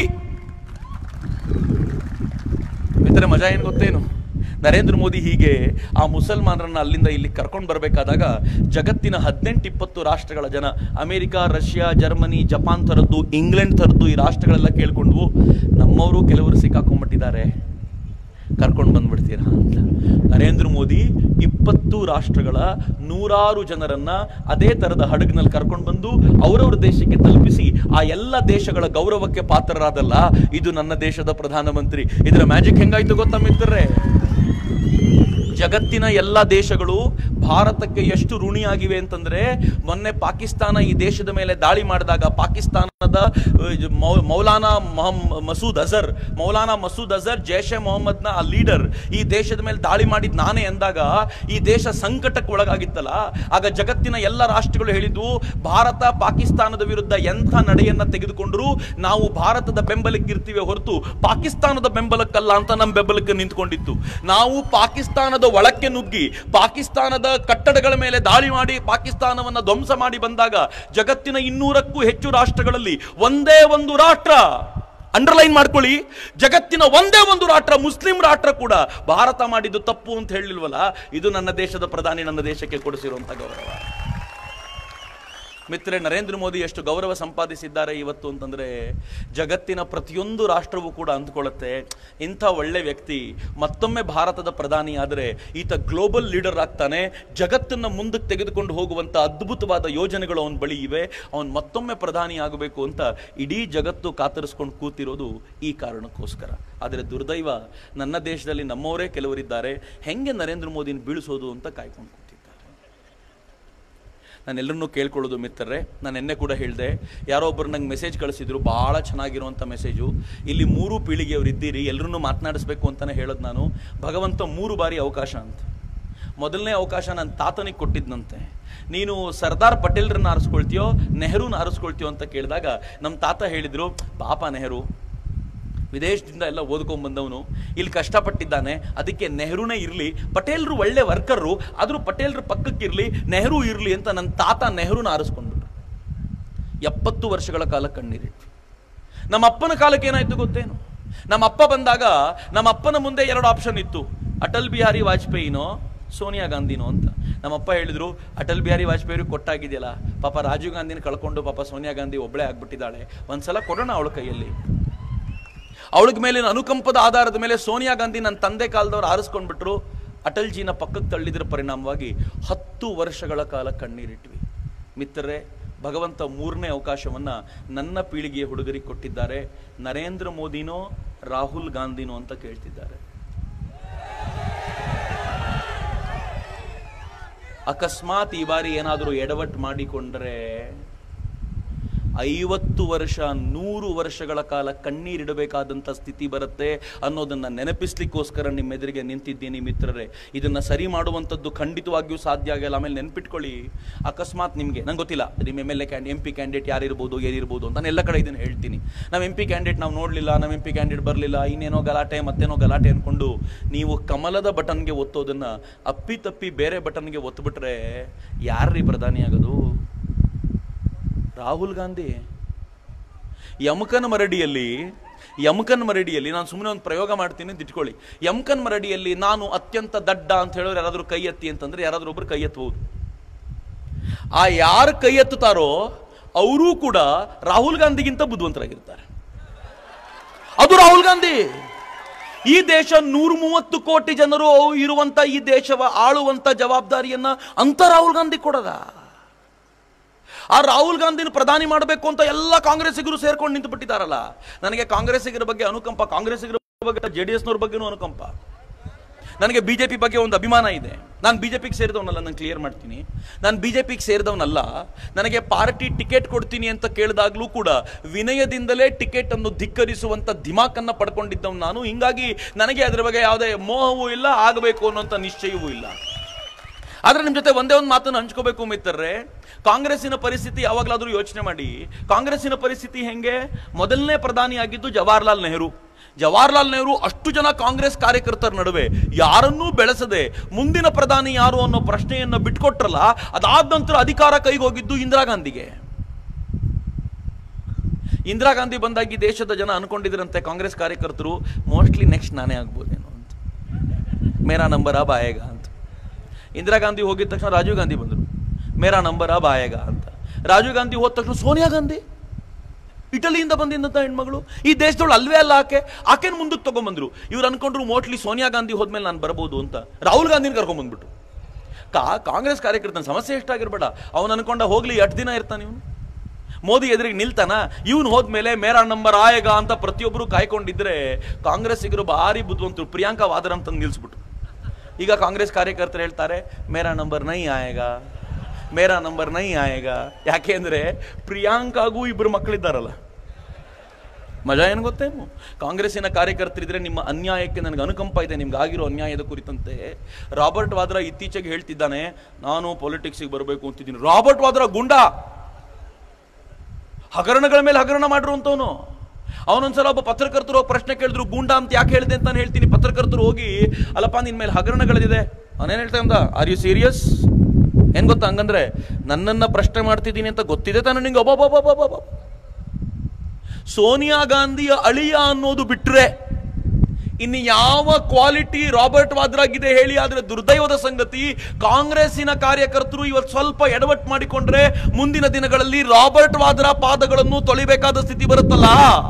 A: ಮಿತ್ರ ಮಜಾ ಏನು ಗೊತ್ತೇನು ನರೇಂದ್ರ ಮೋದಿ ಹೀಗೆ ಆ ಮುಸಲ್ಮಾನರನ್ನ ಅಲ್ಲಿಂದ ಇಲ್ಲಿ ಕರ್ಕೊಂಡು ಬರಬೇಕಾದಾಗ ಜಗತ್ತಿನ ಹದಿನೆಂಟು ಇಪ್ಪತ್ತು ರಾಷ್ಟ್ರಗಳ ಜನ ಅಮೆರಿಕ ರಷ್ಯಾ ಜರ್ಮನಿ ಜಪಾನ್ ಥರದ್ದು ಇಂಗ್ಲೆಂಡ್ ಥರದ್ದು ಈ ರಾಷ್ಟ್ರಗಳೆಲ್ಲ ಕೇಳ್ಕೊಂಡ್ವು ನಮ್ಮವರು ಕೆಲವರು ಸಿಕ್ಕಾಕೊಂಡ್ಬಿಟ್ಟಿದ್ದಾರೆ ಕರ್ಕೊಂಡು ಬಂದ್ಬಿಡ್ತೀರಾ ಅಂತ ನರೇಂದ್ರ ಮೋದಿ ಇಪ್ಪತ್ತು ರಾಷ್ಟ್ರಗಳ ನೂರಾರು ಜನರನ್ನ ಅದೇ ತರದ ಹಡಗಿನಲ್ಲಿ ಕರ್ಕೊಂಡು ಬಂದು ಅವರವರ ದೇಶಕ್ಕೆ ತಲುಪಿಸಿ ಆ ಎಲ್ಲ ದೇಶಗಳ ಗೌರವಕ್ಕೆ ಪಾತ್ರರಾದಲ್ಲ ಇದು ನನ್ನ ದೇಶದ ಪ್ರಧಾನಮಂತ್ರಿ ಇದರ ಮ್ಯಾಜಿಕ್ ಹೆಂಗಾಯ್ತು ಗೊತ್ತಾ ಮಿತ್ರರೇ ಜಗತ್ತಿನ ಎಲ್ಲ ದೇಶಗಳು ಭಾರತಕ್ಕೆ ಎಷ್ಟು ಋಣಿಯಾಗಿವೆ ಅಂತಂದ್ರೆ ಮೊನ್ನೆ ಪಾಕಿಸ್ತಾನ ಈ ದೇಶದ ಮೇಲೆ ದಾಳಿ ಮಾಡಿದಾಗ ಪಾಕಿಸ್ತಾನದ ಅಹ್, ಇದು ಮೌ- ಮೌಲಾನಾ ಮೊಹಮ್- ಮಸೂದ್ ಅಜರ್ ಮೌಲಾನಾ ಮಸೂದ್ ಅಜರ್ ಜೈಷ್ ಎ ಮೊಹಮ್ಮದ್ನ ಆ ಲೀಡರ್ ಈ ದೇಶದ ಮೇಲೆ ದಾಳಿ ಮಾಡಿದ್ ನಾನೇ ಅಂದಾಗ ಈ ದೇಶ ಸಂಕಟಕ್ಕೆ ಒಳಗಾಗಿತ್ತಲ್ಲ ಆಗ ಜಗತ್ತಿನ ಎಲ್ಲ ರಾಷ್ಟ್ರಗಳು ಹೇಳಿದ್ವು ಭಾರತ ಪಾಕಿಸ್ತಾನದ ವಿರುದ್ಧ ಎಂಥ ನಡೆಯನ್ನ ತೆಗೆದುಕೊಂಡ್ರು ನಾವು ಭಾರತದ ಬೆಂಬಲಕ್ಕೆ ಇರ್ತೀವಿ ಹೊರತು ಪಾಕಿಸ್ತಾನದ ಬೆಂಬಲಕ್ಕಲ್ಲ ಅಂತ ನಮ್ಮ ಬೆಂಬಲಕ್ಕೆ ನಿಂತ್ಕೊಂಡಿತ್ತು ನಾವು ಪಾಕಿಸ್ತಾನದ ಒಳಕ್ಕೆ ನುಗ್ಗಿ ಪಾಕಿಸ್ತಾನದ ಕಟ್ಟಡಗಳ ಮೇಲೆ ದಾಳಿ ಮಾಡಿ ಪಾಕಿಸ್ತಾನವನ್ನ ಧ್ವಂಸ ಮಾಡಿ ಬಂದಾಗ ಜಗತ್ತಿನ ಇನ್ನೂರಕ್ಕೂ ಹೆಚ್ಚು ರಾಷ್ಟ್ರಗಳಲ್ಲಿ ಒಂದೇ ಒಂದು ರಾಷ್ಟ್ರ ಅಂಡರ್ಲೈನ್ ಮಾಡ್ಕೊಳ್ಳಿ ಜಗತ್ತಿನ ಒಂದೇ ಒಂದು ರಾಷ್ಟ್ರ ಮುಸ್ಲಿಂ ರಾಷ್ಟ್ರ ಕೂಡ ಭಾರತ ಮಾಡಿದ್ದು ತಪ್ಪು ಅಂತ ಹೇಳಿಲ್ವಲ್ಲ ಇದು ನನ್ನ ದೇಶದ ಪ್ರಧಾನಿ ನನ್ನ ದೇಶಕ್ಕೆ ಕೊಡಿಸಿರುವಂತ ಗೌರವ ಮಿತ್ರೆ ನರೇಂದ್ರ ಮೋದಿ ಎಷ್ಟು ಗೌರವ ಸಂಪಾದಿಸಿದ್ದಾರೆ ಇವತ್ತು ಅಂತಂದ್ರೆ ಜಗತ್ತಿನ ಪ್ರತಿಯೊಂದು ರಾಷ್ಟ್ರವೂ ಕೂಡ ಅಂದ್ಕೊಳ್ಳುತ್ತೆ ಇಂಥ ಒಳ್ಳೆ ವ್ಯಕ್ತಿ ಮತ್ತೊಮ್ಮೆ ಭಾರತದ ಪ್ರಧಾನಿ ಆದರೆ ಈತ ಗ್ಲೋಬಲ್ ಲೀಡರ್ ಆಗ್ತಾನೆ ಜಗತ್ತನ್ನ ಮುಂದಕ್ಕೆ ತೆಗೆದುಕೊಂಡು ಹೋಗುವಂತ ಅದ್ಭುತವಾದ ಯೋಜನೆಗಳು ಅವನ ಬಳಿ ಇವೆ ಅವನು ಮತ್ತೊಮ್ಮೆ ಪ್ರಧಾನಿ ಆಗಬೇಕು ಅಂತ ಇಡೀ ಜಗತ್ತು ಕಾತರಿಸ್ಕೊಂಡು ಕೂತಿರೋದು ಈ ಕಾರಣಕ್ಕೋಸ್ಕರ ಆದರೆ ದುರ್ದೈವ ನನ್ನ ದೇಶದಲ್ಲಿ ನಮ್ಮವರೇ ಕೆಲವರಿದ್ದಾರೆ ಹೆಂಗೆ ನರೇಂದ್ರ ಮೋದಿನ ಬೀಳಿಸೋದು ಅಂತ ಕಾಯ್ಕೊಂಡು ಕೂತಿದ್ದಾರೆ ನಾನು ಎಲ್ಲರನ್ನೂ ಕೇಳ್ಕೊಳ್ಳೋದು ಮಿತ್ರರೇ ನಾನು ನಿನ್ನೆ ಕೂಡ ಹೇಳಿದೆ ಯಾರೋ ಒಬ್ಬರು ನಂಗೆ ಮೆಸೇಜ್ ಕಳಿಸಿದ್ರು ಭಾಳ ಚೆನ್ನಾಗಿರುವಂಥ ಮೆಸೇಜು ಇಲ್ಲಿ ಮೂರು ಪೀಳಿಗೆಯವರು ಇದ್ದೀರಿ ಎಲ್ಲರನ್ನೂ ಮಾತನಾಡಿಸ್ಬೇಕು ಅಂತಲೇ ಹೇಳೋದು ನಾನು ಭಗವಂತ ಮೂರು ಬಾರಿ ಅವಕಾಶ ಅಂತ ಮೊದಲನೇ ಅವಕಾಶ ನನ್ನ ತಾತನಿಗೆ ಕೊಟ್ಟಿದ್ದಂತೆ ನೀನು ಸರ್ದಾರ್ ಪಟೇಲ್ರನ್ನ ಆರಿಸ್ಕೊಳ್ತೀಯೋ ನೆಹರೂನ ಆರಿಸ್ಕೊಳ್ತೀಯೋ ಅಂತ ಕೇಳಿದಾಗ ನಮ್ಮ ತಾತ ಹೇಳಿದ್ರು ಪಾಪ ನೆಹರು ವಿದೇಶದಿಂದ ಎಲ್ಲ ಓದ್ಕೊಂಡ್ ಬಂದವನು ಇಲ್ಲಿ ಕಷ್ಟಪಟ್ಟಿದ್ದಾನೆ ಅದಕ್ಕೆ ನೆಹರೂನೇ ಇರಲಿ ಪಟೇಲ್ರು ಒಳ್ಳೆ ವರ್ಕರ್ರು ಆದರೂ ಪಟೇಲ್ರ ಪಕ್ಕಕ್ಕಿರಲಿ ನೆಹರು ಇರಲಿ ಅಂತ ನನ್ನ ತಾತ ನೆಹರೂನ ಆರಿಸ್ಕೊಂಡ್ಬಿಟ್ರು ಎಪ್ಪತ್ತು ವರ್ಷಗಳ ಕಾಲ ಕಣ್ಣೀರಿಟ್ರು ನಮ್ಮ ಅಪ್ಪನ ಕಾಲಕ್ಕೆ ಏನಾಯ್ತು ಗೊತ್ತೇನು ನಮ್ಮ ಅಪ್ಪ ಬಂದಾಗ ನಮ್ಮ ಅಪ್ಪನ ಮುಂದೆ ಎರಡು ಆಪ್ಷನ್ ಇತ್ತು ಅಟಲ್ ಬಿಹಾರಿ ವಾಜಪೇಯಿನೋ ಸೋನಿಯಾ ಗಾಂಧಿನೋ ಅಂತ ನಮ್ಮಪ್ಪ ಹೇಳಿದ್ರು ಅಟಲ್ ಬಿಹಾರಿ ವಾಜಪೇಯಿ ಅವ್ರಿಗೆ ಕೊಟ್ಟಾಗಿದೆಯಲ್ಲ ಪಾಪ ರಾಜೀವ್ ಗಾಂಧಿನ ಕಳ್ಕೊಂಡು ಪಾಪ ಸೋನಿಯಾ ಗಾಂಧಿ ಒಬ್ಬಳೇ ಆಗ್ಬಿಟ್ಟಿದ್ದಾಳೆ ಒಂದ್ಸಲ ಕೊಡೋಣ ಅವಳ ಕೈಯಲ್ಲಿ ಅವಳಿಗೆ ಮೇಲಿನ ಅನುಕಂಪದ ಆಧಾರದ ಮೇಲೆ ಸೋನಿಯಾ ಗಾಂಧಿ ನನ್ನ ತಂದೆ ಕಾಲದವ್ರು ಆರಿಸ್ಕೊಂಡ್ಬಿಟ್ರು ಅಟಲ್ಜಿನ ಪಕ್ಕಕ್ಕೆ ತಳ್ಳಿದ್ರ ಪರಿಣಾಮವಾಗಿ ಹತ್ತು ವರ್ಷಗಳ ಕಾಲ ಕಣ್ಣೀರಿಟ್ವಿ ಮಿತ್ರರೇ ಭಗವಂತ ಮೂರನೇ ಅವಕಾಶವನ್ನ ನನ್ನ ಪೀಳಿಗೆಯ ಹುಡುಗರಿಗೆ ಕೊಟ್ಟಿದ್ದಾರೆ ನರೇಂದ್ರ ಮೋದಿನೋ ರಾಹುಲ್ ಗಾಂಧಿನೋ ಅಂತ ಕೇಳ್ತಿದ್ದಾರೆ ಅಕಸ್ಮಾತ್ ಈ ಬಾರಿ ಏನಾದರೂ ಎಡವಟ್ಟು ಮಾಡಿಕೊಂಡ್ರೆ ಐವತ್ತು ವರ್ಷ ನೂರು ವರ್ಷಗಳ ಕಾಲ ಕಣ್ಣೀರಿಡಬೇಕಾದಂಥ ಸ್ಥಿತಿ ಬರುತ್ತೆ ಅನ್ನೋದನ್ನ ನೆನಪಿಸ್ಲಿಕ್ಕೋಸ್ಕರ ನಿಮ್ಮೆದುರಿಗೆ ನಿಂತಿದ್ದೀನಿ ಮಿತ್ರರೇ ಇದನ್ನ ಸರಿ ಮಾಡುವಂಥದ್ದು ಖಂಡಿತವಾಗಿಯೂ ಸಾಧ್ಯ ಆಗಲ್ಲ ಆಮೇಲೆ ನೆನ್ಪಿಟ್ಕೊಳ್ಳಿ ಅಕಸ್ಮಾತ್ ನಿಮಗೆ ನಂಗೆ ಗೊತ್ತಿಲ್ಲ ನಿಮ್ಮ ಎಮ್ ಎಲ್ ಎ ಕ್ಯಾಂಡಿ ಎಂ ಪಿ ಕ್ಯಾಂಡಿಡೇಟ್ ಯಾರಿರ್ಬೋದು ಏನಿರ್ಬೋದು ಅಂತ ನಾನು ಎಲ್ಲ ಕಡೆ ಇದನ್ನು ಹೇಳ್ತೀನಿ ನಾವು ಎಂ ಪಿ ಕ್ಯಾಂಡಿಡೇಟ್ ನಾವು ನೋಡಲಿಲ್ಲ ನಮ್ಮ ಎಂ ಪಿ ಕ್ಯಾಂಡಿಡೇಟ್ ಬರಲಿಲ್ಲ ಇನ್ನೇನೋ ಗಲಾಟೆ ಮತ್ತೇನೋ ಗಲಾಟೆ ಅನ್ಕೊಂಡು ನೀವು ಕಮಲದ ಬಟನ್ಗೆ ಒತ್ತೋದನ್ನ ಅಪ್ಪಿ ತಪ್ಪಿ ಬೇರೆ ಬಟನ್ಗೆ ಒತ್ತುಬಿಟ್ರೆ ಯಾರ್ರೀ ಪ್ರಧಾನಿ ಆಗೋದು ರಾಹುಲ್ ಗಾಂಧಿ ಯಮಕನ್ ಮರಡಿಯಲ್ಲಿ ಯಮಕನ್ ಮರಡಿಯಲ್ಲಿ ನಾನು ಸುಮ್ಮನೆ ಒಂದು ಪ್ರಯೋಗ ಮಾಡ್ತೀನಿ ಅಂತ ಇಟ್ಕೊಳ್ಳಿ ಯಮಕನ್ ಮರಡಿಯಲ್ಲಿ ನಾನು ಅತ್ಯಂತ ದಡ್ಡ ಅಂತ ಹೇಳೋರು ಯಾರಾದರೂ ಕೈ ಎತ್ತಿ ಅಂತಂದ್ರೆ ಯಾರಾದರೂ ಒಬ್ರು ಕೈ ಎತ್ತಬಹುದು ಆ ಯಾರು ಕೈ ಎತ್ತುತ್ತಾರೋ ಅವರೂ ಕೂಡ ರಾಹುಲ್ ಗಾಂಧಿಗಿಂತ ಬುದ್ಧಿವಂತರಾಗಿರ್ತಾರೆ ಅದು ರಾಹುಲ್ ಗಾಂಧಿ ಈ ದೇಶ ನೂರ ಮೂವತ್ತು ಕೋಟಿ ಜನರು ಇರುವಂತ ಈ ದೇಶವ ಆಳುವಂತ ಜವಾಬ್ದಾರಿಯನ್ನ ಅಂತ ರಾಹುಲ್ ಗಾಂಧಿ ಕೊಡದ ಆ ರಾಹುಲ್ ಗಾಂಧಿನ ಪ್ರಧಾನಿ ಮಾಡಬೇಕು ಅಂತ ಎಲ್ಲ ಕಾಂಗ್ರೆಸ್ಸಿಗರು ಸೇರ್ಕೊಂಡು ನಿಂತು ಬಿಟ್ಟಿದ್ದಾರಲ್ಲ ನನಗೆ ಕಾಂಗ್ರೆಸ್ಸಿಗರ ಬಗ್ಗೆ ಅನುಕಂಪ ಕಾಂಗ್ರೆಸ್ಸಿಗರ ಬಗ್ಗೆ ಜೆ ಡಿ ಎಸ್ನವ್ರ ಬಗ್ಗೆನೂ ಅನುಕಂಪ ನನಗೆ ಬಿಜೆಪಿ ಬಗ್ಗೆ ಒಂದು ಅಭಿಮಾನ ಇದೆ ನಾನು ಬಿಜೆಪಿಗೆ ಸೇರಿದವನಲ್ಲ ನಾನು ಕ್ಲಿಯರ್ ಮಾಡ್ತೀನಿ ನಾನು ಬಿಜೆಪಿಗೆ ಸೇರಿದವನಲ್ಲ ನನಗೆ ಪಾರ್ಟಿ ಟಿಕೆಟ್ ಕೊಡ್ತೀನಿ ಅಂತ ಕೇಳಿದಾಗಲೂ ಕೂಡ ವಿನಯದಿಂದಲೇ ಟಿಕೆಟ್ ಅನ್ನು ಧಿಕ್ಕರಿಸುವಂತ ದಿಮಾಕನ್ನ ಪಡ್ಕೊಂಡಿದ್ದವ್ ನಾನು ಹಿಂಗಾಗಿ ನನಗೆ ಅದರ ಬಗ್ಗೆ ಯಾವುದೇ ಮೋಹವೂ ಇಲ್ಲ ಆಗಬೇಕು ಅನ್ನೋಂಥ ನಿಶ್ಚಯವೂ ಇಲ್ಲ ಆದ್ರೆ ನಿಮ್ ಜೊತೆ ಒಂದೇ ಒಂದು ಮಾತನ್ನು ಹಂಚ್ಕೋಬೇಕು ಮಿತ್ರರೇ ಕಾಂಗ್ರೆಸ್ಸಿನ ಪರಿಸ್ಥಿತಿ ಯಾವಾಗಲಾದ್ರೂ ಯೋಚನೆ ಮಾಡಿ ಕಾಂಗ್ರೆಸ್ಸಿನ ಪರಿಸ್ಥಿತಿ ಹೆಂಗೆ ಮೊದಲನೇ ಪ್ರಧಾನಿ ಆಗಿದ್ದು ಜವಾಹರ್ಲಾಲ್ ನೆಹರು ಜವಾಹರ್ಲಾಲ್ ನೆಹರು ಅಷ್ಟು ಜನ ಕಾಂಗ್ರೆಸ್ ಕಾರ್ಯಕರ್ತರ ನಡುವೆ ಯಾರನ್ನೂ ಬೆಳೆಸದೆ ಮುಂದಿನ ಪ್ರಧಾನಿ ಯಾರು ಅನ್ನೋ ಪ್ರಶ್ನೆಯನ್ನ ಬಿಟ್ಕೊಟ್ರಲ್ಲ ಅದಾದ ನಂತರ ಅಧಿಕಾರ ಕೈಗೋಗಿದ್ದು ಇಂದಿರಾ ಗಾಂಧಿಗೆ ಇಂದಿರಾ ಗಾಂಧಿ ಬಂದಾಗಿ ದೇಶದ ಜನ ಅನ್ಕೊಂಡಿದ್ರಂತೆ ಕಾಂಗ್ರೆಸ್ ಕಾರ್ಯಕರ್ತರು ಮೋಸ್ಟ್ಲಿ ನೆಕ್ಸ್ಟ್ ನಾನೇ ಆಗ್ಬೋದೇನೋ ಅಂತ ಮೇರಾ ನಂಬರ್ ಅಬ್ ಆಯೇಗ ಅಂತ ಇಂದಿರಾ ಗಾಂಧಿ ಹೋಗಿದ ತಕ್ಷಣ ರಾಜೀವ್ ಗಾಂಧಿ ಬಂದರು ಮೇರಾ ನಂಬರ್ ಅಬ್ ಆಯೇಗ ಅಂತ ರಾಜೀವ್ ಗಾಂಧಿ ಹೋದ ತಕ್ಷಣ ಸೋನಿಯಾ ಗಾಂಧಿ ಇಟಲಿಯಿಂದ ಬಂದಿದ್ದಂಥ ಹೆಣ್ಮಗಳು ಈ ದೇಶದವಳು ಅಲ್ವೇ ಅಲ್ಲ ಆಕೆ ಆಕೆನ ಮುಂದಕ್ಕೆ ತಗೊಂಬಂದ್ರು ಇವ್ರು ಅನ್ಕೊಂಡ್ರು ಮೋಸ್ಟ್ಲಿ ಸೋನಿಯಾ ಗಾಂಧಿ ಹೋದ್ಮೇಲೆ ನಾನು ಬರ್ಬೋದು ಅಂತ ರಾಹುಲ್ ಗಾಂಧಿನ ಕರ್ಕೊಂಡ್ಬಂದ್ಬಿಟ್ಟು ಕಾ ಕಾಂಗ್ರೆಸ್ ಕಾರ್ಯಕರ್ತನ ಸಮಸ್ಯೆ ಎಷ್ಟಾಗಿರ್ಬೇಡ ಅವನು ಅನ್ಕೊಂಡ ಹೋಗ್ಲಿ ಎಷ್ಟು ದಿನ ಇರ್ತಾನೆ ಇವನು ಮೋದಿ ಎದುರಿಗೆ ನಿಲ್ತಾನ ಇವನು ಹೋದ್ಮೇಲೆ ಮೇರಾ ನಂಬರ್ ಆಯಗ ಅಂತ ಪ್ರತಿಯೊಬ್ಬರು ಕಾಯ್ಕೊಂಡಿದ್ರೆ ಕಾಂಗ್ರೆಸ್ಸಿಗರು ಭಾರಿ ಬುದ್ಧಿವಂತರು ಪ್ರಿಯಾಂಕಾ ವಾದ್ರಾ ಅಂತ ನಿಲ್ಸ್ಬಿಟ್ರು ಈಗ ಕಾಂಗ್ರೆಸ್ ಕಾರ್ಯಕರ್ತರು ಹೇಳ್ತಾರೆ ಮೇರಾ ನಂಬರ್ ನೈ ಆಯಗ ಮೇರಾ ನಂಬರ್ ನೈ ಆಯಗ ಯಾಕೆ ಅಂದ್ರೆ ಪ್ರಿಯಾಂಕಾಗೂ ಇಬ್ಬರು ಮಕ್ಕಳಿದ್ದಾರಲ್ಲ ಮಜಾ ಏನು ಗೊತ್ತೇನು ಕಾಂಗ್ರೆಸ್ಸಿನ ಕಾರ್ಯಕರ್ತರಿದ್ರೆ ನಿಮ್ಮ ಅನ್ಯಾಯಕ್ಕೆ ನನಗೆ ಅನುಕಂಪ ಇದೆ ನಿಮ್ಗೆ ಆಗಿರೋ ಅನ್ಯಾಯದ ಕುರಿತಂತೆ ರಾಬರ್ಟ್ ವಾದ್ರಾ ಇತ್ತೀಚೆಗೆ ಹೇಳ್ತಿದ್ದಾನೆ ನಾನು ಪೊಲಿಟಿಕ್ಸಿಗೆ ಬರಬೇಕು ಅಂತಿದ್ದೀನಿ ರಾಬರ್ಟ್ ವಾದ್ರಾ ಗುಂಡಾ ಹಗರಣಗಳ ಮೇಲೆ ಹಗರಣ ಮಾಡಿರುವಂತವನು ಅವನೊಂದ್ಸಲ ಒಬ್ಬ ಪತ್ರಕರ್ತರು ಹೋಗಿ ಪ್ರಶ್ನೆ ಕೇಳಿದ್ರು ಗೂಂಡಾ ಅಂತ ಯಾಕೆ ಹೇಳಿದೆ ಅಂತ ನಾನು ಹೇಳ್ತೀನಿ ಪತ್ರಕರ್ತರು ಹೋಗಿ ಅಲ್ಲಪ್ಪ ನಿನ್ ಮೇಲೆ ಹಗರಣಗಳಿದೆ ಅವನೇನ್ ಹೇಳ್ತಾ ಅಂದ ಆರ್ ಯು ಸೀರಿಯಸ್ ಏನ್ ಗೊತ್ತಾ ಹಂಗಂದ್ರೆ ನನ್ನನ್ನ ಪ್ರಶ್ನೆ ಮಾಡ್ತಿದ್ದೀನಿ ಅಂತ ಗೊತ್ತಿದೆ ತಾನೆ ನಿಂಗೆ ಒಬ್ಬ ಸೋನಿಯಾ ಗಾಂಧಿಯ ಅಳಿಯ ಅನ್ನೋದು ಬಿಟ್ರೆ ಇನ್ನು ಯಾವ ಕ್ವಾಲಿಟಿ ರಾಬರ್ಟ್ ವಾದ್ರಾಗಿದೆ ಹೇಳಿ ಆದ್ರೆ ದುರ್ದೈವದ ಸಂಗತಿ ಕಾಂಗ್ರೆಸ್ಸಿನ ಕಾರ್ಯಕರ್ತರು ಇವತ್ತು ಸ್ವಲ್ಪ ಎಡವಟ್ಟು ಮಾಡಿಕೊಂಡ್ರೆ ಮುಂದಿನ ದಿನಗಳಲ್ಲಿ ರಾಬರ್ಟ್ ವಾದ್ರಾ ಪಾದಗಳನ್ನು ತೊಳಿಬೇಕಾದ ಸ್ಥಿತಿ ಬರುತ್ತಲ್ಲ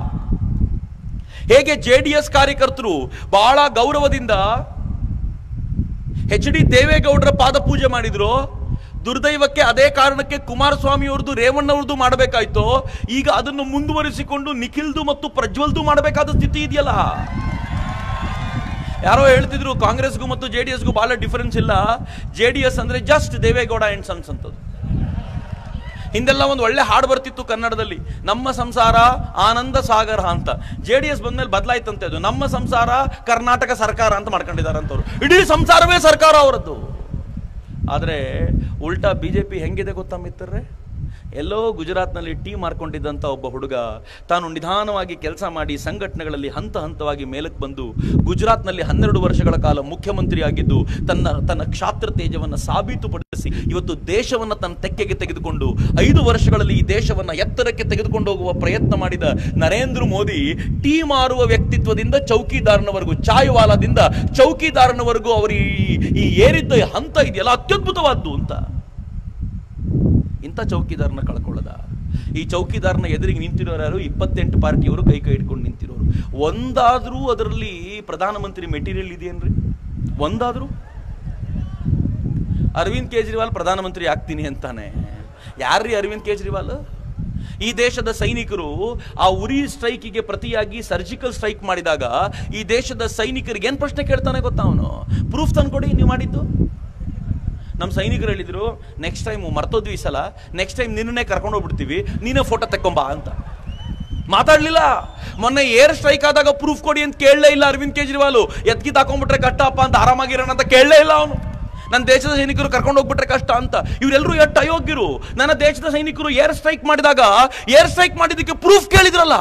A: ಹೇಗೆ ಜೆ ಡಿ ಎಸ್ ಕಾರ್ಯಕರ್ತರು ಬಹಳ ಗೌರವದಿಂದ ಎಚ್ ಡಿ ದೇವೇಗೌಡರ ಪಾದ ಪೂಜೆ ಮಾಡಿದ್ರು ದುರ್ದೈವಕ್ಕೆ ಅದೇ ಕಾರಣಕ್ಕೆ ಕುಮಾರಸ್ವಾಮಿ ಅವ್ರದ್ದು ರೇವಣ್ಣವ್ರದ್ದು ಮಾಡಬೇಕಾಯ್ತು ಈಗ ಅದನ್ನು ಮುಂದುವರಿಸಿಕೊಂಡು ನಿಖಿಲ್ದು ಮತ್ತು ಪ್ರಜ್ವಲ್ದು ಮಾಡಬೇಕಾದ ಸ್ಥಿತಿ ಇದೆಯಲ್ಲ ಯಾರೋ ಹೇಳ್ತಿದ್ರು ಕಾಂಗ್ರೆಸ್ಗೂ ಮತ್ತು ಜೆ ಡಿ ಎಸ್ಗೂ ಬಹಳ ಡಿಫರೆನ್ಸ್ ಇಲ್ಲ ಜೆ ಡಿ ಎಸ್ ಅಂದ್ರೆ ಜಸ್ಟ್ ದೇವೇಗೌಡ ಅಂಡ್ ಸನ್ಸ್ ಅಂತದ್ದು ಹಿಂದೆಲ್ಲ ಒಂದು ಒಳ್ಳೆ ಹಾಡು ಬರ್ತಿತ್ತು ಕನ್ನಡದಲ್ಲಿ ನಮ್ಮ ಸಂಸಾರ ಆನಂದ ಸಾಗರ ಅಂತ ಜೆ ಡಿ ಎಸ್ ಬಂದ್ಮೇಲೆ ಬದಲಾಯ್ತಂತೆ ಅದು ನಮ್ಮ ಸಂಸಾರ ಕರ್ನಾಟಕ ಸರ್ಕಾರ ಅಂತ ಮಾಡ್ಕೊಂಡಿದ್ದಾರೆ ಅಂತವ್ರು ಇಡೀ ಸಂಸಾರವೇ ಸರ್ಕಾರ ಅವರದ್ದು ಆದರೆ ಉಲ್ಟಾ ಬಿಜೆಪಿ ಹೆಂಗಿದೆ ಗೊತ್ತಾ ಮಿತ್ರರೇ ಎಲ್ಲೋ ಗುಜರಾತ್ನಲ್ಲಿ ಟೀ ಮಾರ್ಕೊಂಡಿದ್ದಂಥ ಒಬ್ಬ ಹುಡುಗ ತಾನು ನಿಧಾನವಾಗಿ ಕೆಲಸ ಮಾಡಿ ಸಂಘಟನೆಗಳಲ್ಲಿ ಹಂತ ಹಂತವಾಗಿ ಮೇಲಕ್ಕೆ ಬಂದು ಗುಜರಾತ್ನಲ್ಲಿ ಹನ್ನೆರಡು ವರ್ಷಗಳ ಕಾಲ ಮುಖ್ಯಮಂತ್ರಿ ಆಗಿದ್ದು ತನ್ನ ತನ್ನ ಕ್ಷಾತ್ರ ತೇಜವನ್ನು ಸಾಬೀತುಪಡಿಸಿ ಇವತ್ತು ದೇಶವನ್ನು ತನ್ನ ತೆಕ್ಕೆಗೆ ತೆಗೆದುಕೊಂಡು ಐದು ವರ್ಷಗಳಲ್ಲಿ ಈ ದೇಶವನ್ನು ಎತ್ತರಕ್ಕೆ ತೆಗೆದುಕೊಂಡು ಹೋಗುವ ಪ್ರಯತ್ನ ಮಾಡಿದ ನರೇಂದ್ರ ಮೋದಿ ಟೀ ಮಾರುವ ವ್ಯಕ್ತಿತ್ವದಿಂದ ಚೌಕಿದಾರನವರೆಗೂ ಚಾಯ್ವಾಲಾದಿಂದ ಚೌಕಿದಾರನವರೆಗೂ ಅವರು ಈ- ಈ ಏರಿದ್ದ ಹಂತ ಇದೆಯಲ್ಲ ಅತ್ಯದ್ಭುತವಾದ್ದು ಅಂತ ಇಂಥ ಚೌಕಿದಾರನ ಕಳ್ಕೊಳ್ಳದ ಈ ಚೌಕಿದಾರನ ಎದುರಿಗೆ ನಿಂತಿರೋರು ಯಾರು ಇಪ್ಪತ್ತೆಂಟು ಪಾರ್ಟಿಯವರು ಕೈ ಕೈ ಹಿಡ್ಕೊಂಡು ನಿಂತಿರೋರು ಒಂದಾದ್ರೂ ಅದರಲ್ಲಿ ಪ್ರಧಾನಮಂತ್ರಿ ಮೆಟೀರಿಯಲ್ ಇದೆಯೇನ್ರಿ ಒಂದಾದ್ರೂ ಅರವಿಂದ್ ಕೇಜ್ರಿವಾಲ್ ಪ್ರಧಾನಮಂತ್ರಿ ಆಗ್ತೀನಿ ಅಂತಾನೆ ಯಾರ್ರೀ ಅರವಿಂದ್ ಕೇಜ್ರಿವಾಲ್ ಈ ದೇಶದ ಸೈನಿಕರು ಆ ಉರಿ ಸ್ಟ್ರೈಕಿಗೆ ಪ್ರತಿಯಾಗಿ ಸರ್ಜಿಕಲ್ ಸ್ಟ್ರೈಕ್ ಮಾಡಿದಾಗ ಈ ದೇಶದ ಸೈನಿಕರಿಗೆ ಏನ್ ಪ್ರಶ್ನೆ ಕೇಳ್ತಾನೆ ಗೊತ್ತಾ ಅವನು ಪ್ರೂಫ್ ತಂದ್ಕೊಡಿ ನೀವು ಮಾಡಿದ್ದು ನಮ್ಮ ಸೈನಿಕರು ಹೇಳಿದ್ರು ನೆಕ್ಸ್ಟ್ ಟೈಮ್ ಮರ್ತೋದ್ವಿ ಈ ಸಲ ನೆಕ್ಸ್ಟ್ ಟೈಮ್ ನಿನ್ನೇ ಕರ್ಕೊಂಡು ಹೋಗ್ಬಿಡ್ತೀವಿ ನೀನೇ ಫೋಟೋ ತೆಕ್ಕೊಂಬ ಅಂತ ಮಾತಾಡ್ಲಿಲ್ಲ ಮೊನ್ನೆ ಏರ್ ಸ್ಟ್ರೈಕ್ ಆದಾಗ ಪ್ರೂಫ್ ಕೊಡಿ ಅಂತ ಕೇಳಲೇ ಇಲ್ಲ ಅರವಿಂದ್ ಕೇಜ್ರಿವಾಲ್ ಎತ್ಕಿದ್ ಹಾಕೊಂಡ್ಬಿಟ್ರೆ ಕಷ್ಟಪ್ಪ ಅಂತ ಆರಾಮಾಗಿರೋಣ ಅಂತ ಕೇಳಲೇ ಇಲ್ಲ ಅವನು ನನ್ನ ದೇಶದ ಸೈನಿಕರು ಕರ್ಕೊಂಡು ಹೋಗ್ಬಿಟ್ರೆ ಕಷ್ಟ ಅಂತ ಇವರೆಲ್ಲರೂ ಎಷ್ಟು ಅಯೋಗ್ಯರು ನನ್ನ ದೇಶದ ಸೈನಿಕರು ಏರ್ ಸ್ಟ್ರೈಕ್ ಮಾಡಿದಾಗ ಏರ್ ಸ್ಟ್ರೈಕ್ ಮಾಡಿದ್ದಕ್ಕೆ ಪ್ರೂಫ್ ಕೇಳಿದ್ರಲ್ಲ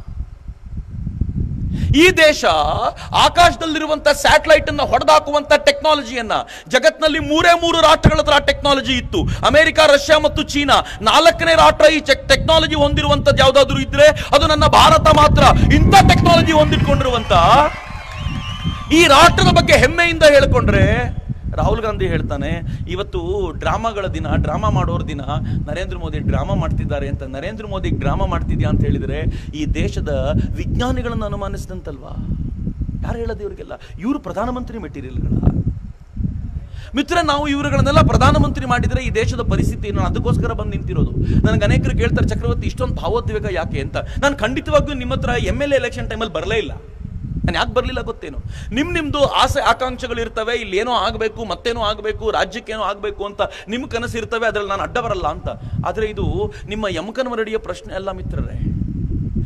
A: ಈ ದೇಶ ಆಕಾಶದಲ್ಲಿರುವಂತ ಸ್ಯಾಟಲೈಟ್ ಅನ್ನ ಹೊಡೆದಾಕುವಂತ ಟೆಕ್ನಾಲಜಿಯನ್ನ ಜಗತ್ನಲ್ಲಿ ಮೂರೇ ಮೂರು ರಾಷ್ಟ್ರಗಳ ಹತ್ರ ಟೆಕ್ನಾಲಜಿ ಇತ್ತು ಅಮೆರಿಕ ರಷ್ಯಾ ಮತ್ತು ಚೀನಾ ನಾಲ್ಕನೇ ರಾಷ್ಟ್ರ ಈ ಟೆಕ್ನಾಲಜಿ ಹೊಂದಿರುವಂತದ್ದು ಯಾವ್ದಾದ್ರು ಇದ್ರೆ ಅದು ನನ್ನ ಭಾರತ ಮಾತ್ರ ಇಂಥ ಟೆಕ್ನಾಲಜಿ ಹೊಂದಿಟ್ಕೊಂಡಿರುವಂತ ಈ ರಾಷ್ಟ್ರದ ಬಗ್ಗೆ ಹೆಮ್ಮೆಯಿಂದ ಹೇಳ್ಕೊಂಡ್ರೆ ರಾಹುಲ್ ಗಾಂಧಿ ಹೇಳ್ತಾನೆ ಇವತ್ತು ಡ್ರಾಮಾಗಳ ದಿನ ಡ್ರಾಮಾ ಮಾಡೋರ್ ದಿನ ನರೇಂದ್ರ ಮೋದಿ ಡ್ರಾಮಾ ಮಾಡ್ತಿದ್ದಾರೆ ಅಂತ ನರೇಂದ್ರ ಮೋದಿ ಡ್ರಾಮಾ ಮಾಡ್ತಿದ್ಯಾ ಅಂತ ಹೇಳಿದ್ರೆ ಈ ದೇಶದ ವಿಜ್ಞಾನಿಗಳನ್ನು ಅನುಮಾನಿಸಿದಂತಲ್ವಾ ಯಾರು ಹೇಳೋದು ಇವ್ರಿಗೆಲ್ಲ ಇವರು ಪ್ರಧಾನಮಂತ್ರಿ ಮೆಟೀರಿಯಲ್ಗಳ ಮಿತ್ರ ನಾವು ಇವರುಗಳನ್ನೆಲ್ಲ ಪ್ರಧಾನಮಂತ್ರಿ ಮಾಡಿದ್ರೆ ಈ ದೇಶದ ಪರಿಸ್ಥಿತಿ ನಾನು ಅದಕ್ಕೋಸ್ಕರ ಬಂದು ನಿಂತಿರೋದು ನನಗೆ ಅನೇಕರು ಕೇಳ್ತಾರೆ ಚಕ್ರವರ್ತಿ ಇಷ್ಟೊಂದು ಭಾವೋದ್ವೇಗ ಯಾಕೆ ಅಂತ ನಾನು ಖಂಡಿತವಾಗಿಯೂ ನಿಮ್ಮ ಹತ್ರ ಎಮ್ ಎಲ್ ಎಲೆಕ್ಷನ್ ಟೈಮಲ್ಲಿ ಬರಲೇ ಇಲ್ಲ ನಾನು ಯಾಕೆ ಬರಲಿಲ್ಲ ಗೊತ್ತೇನು ನಿಮ್ ನಿಮ್ದು ಆಸೆ ಆಕಾಂಕ್ಷೆಗಳು ಇರ್ತವೆ ಇಲ್ಲಿ ಏನೋ ಆಗಬೇಕು ಮತ್ತೇನೋ ಆಗಬೇಕು ರಾಜ್ಯಕ್ಕೇನೋ ಆಗಬೇಕು ಅಂತ ನಿಮ್ಮ ಕನಸು ಇರ್ತವೆ ಅದ್ರಲ್ಲಿ ನಾನು ಅಡ್ಡ ಬರಲ್ಲ ಅಂತ ಆದರೆ ಇದು ನಿಮ್ಮ ಯಮಕನ ಮರಡಿಯ ಪ್ರಶ್ನೆ ಅಲ್ಲ ಮಿತ್ರರೇ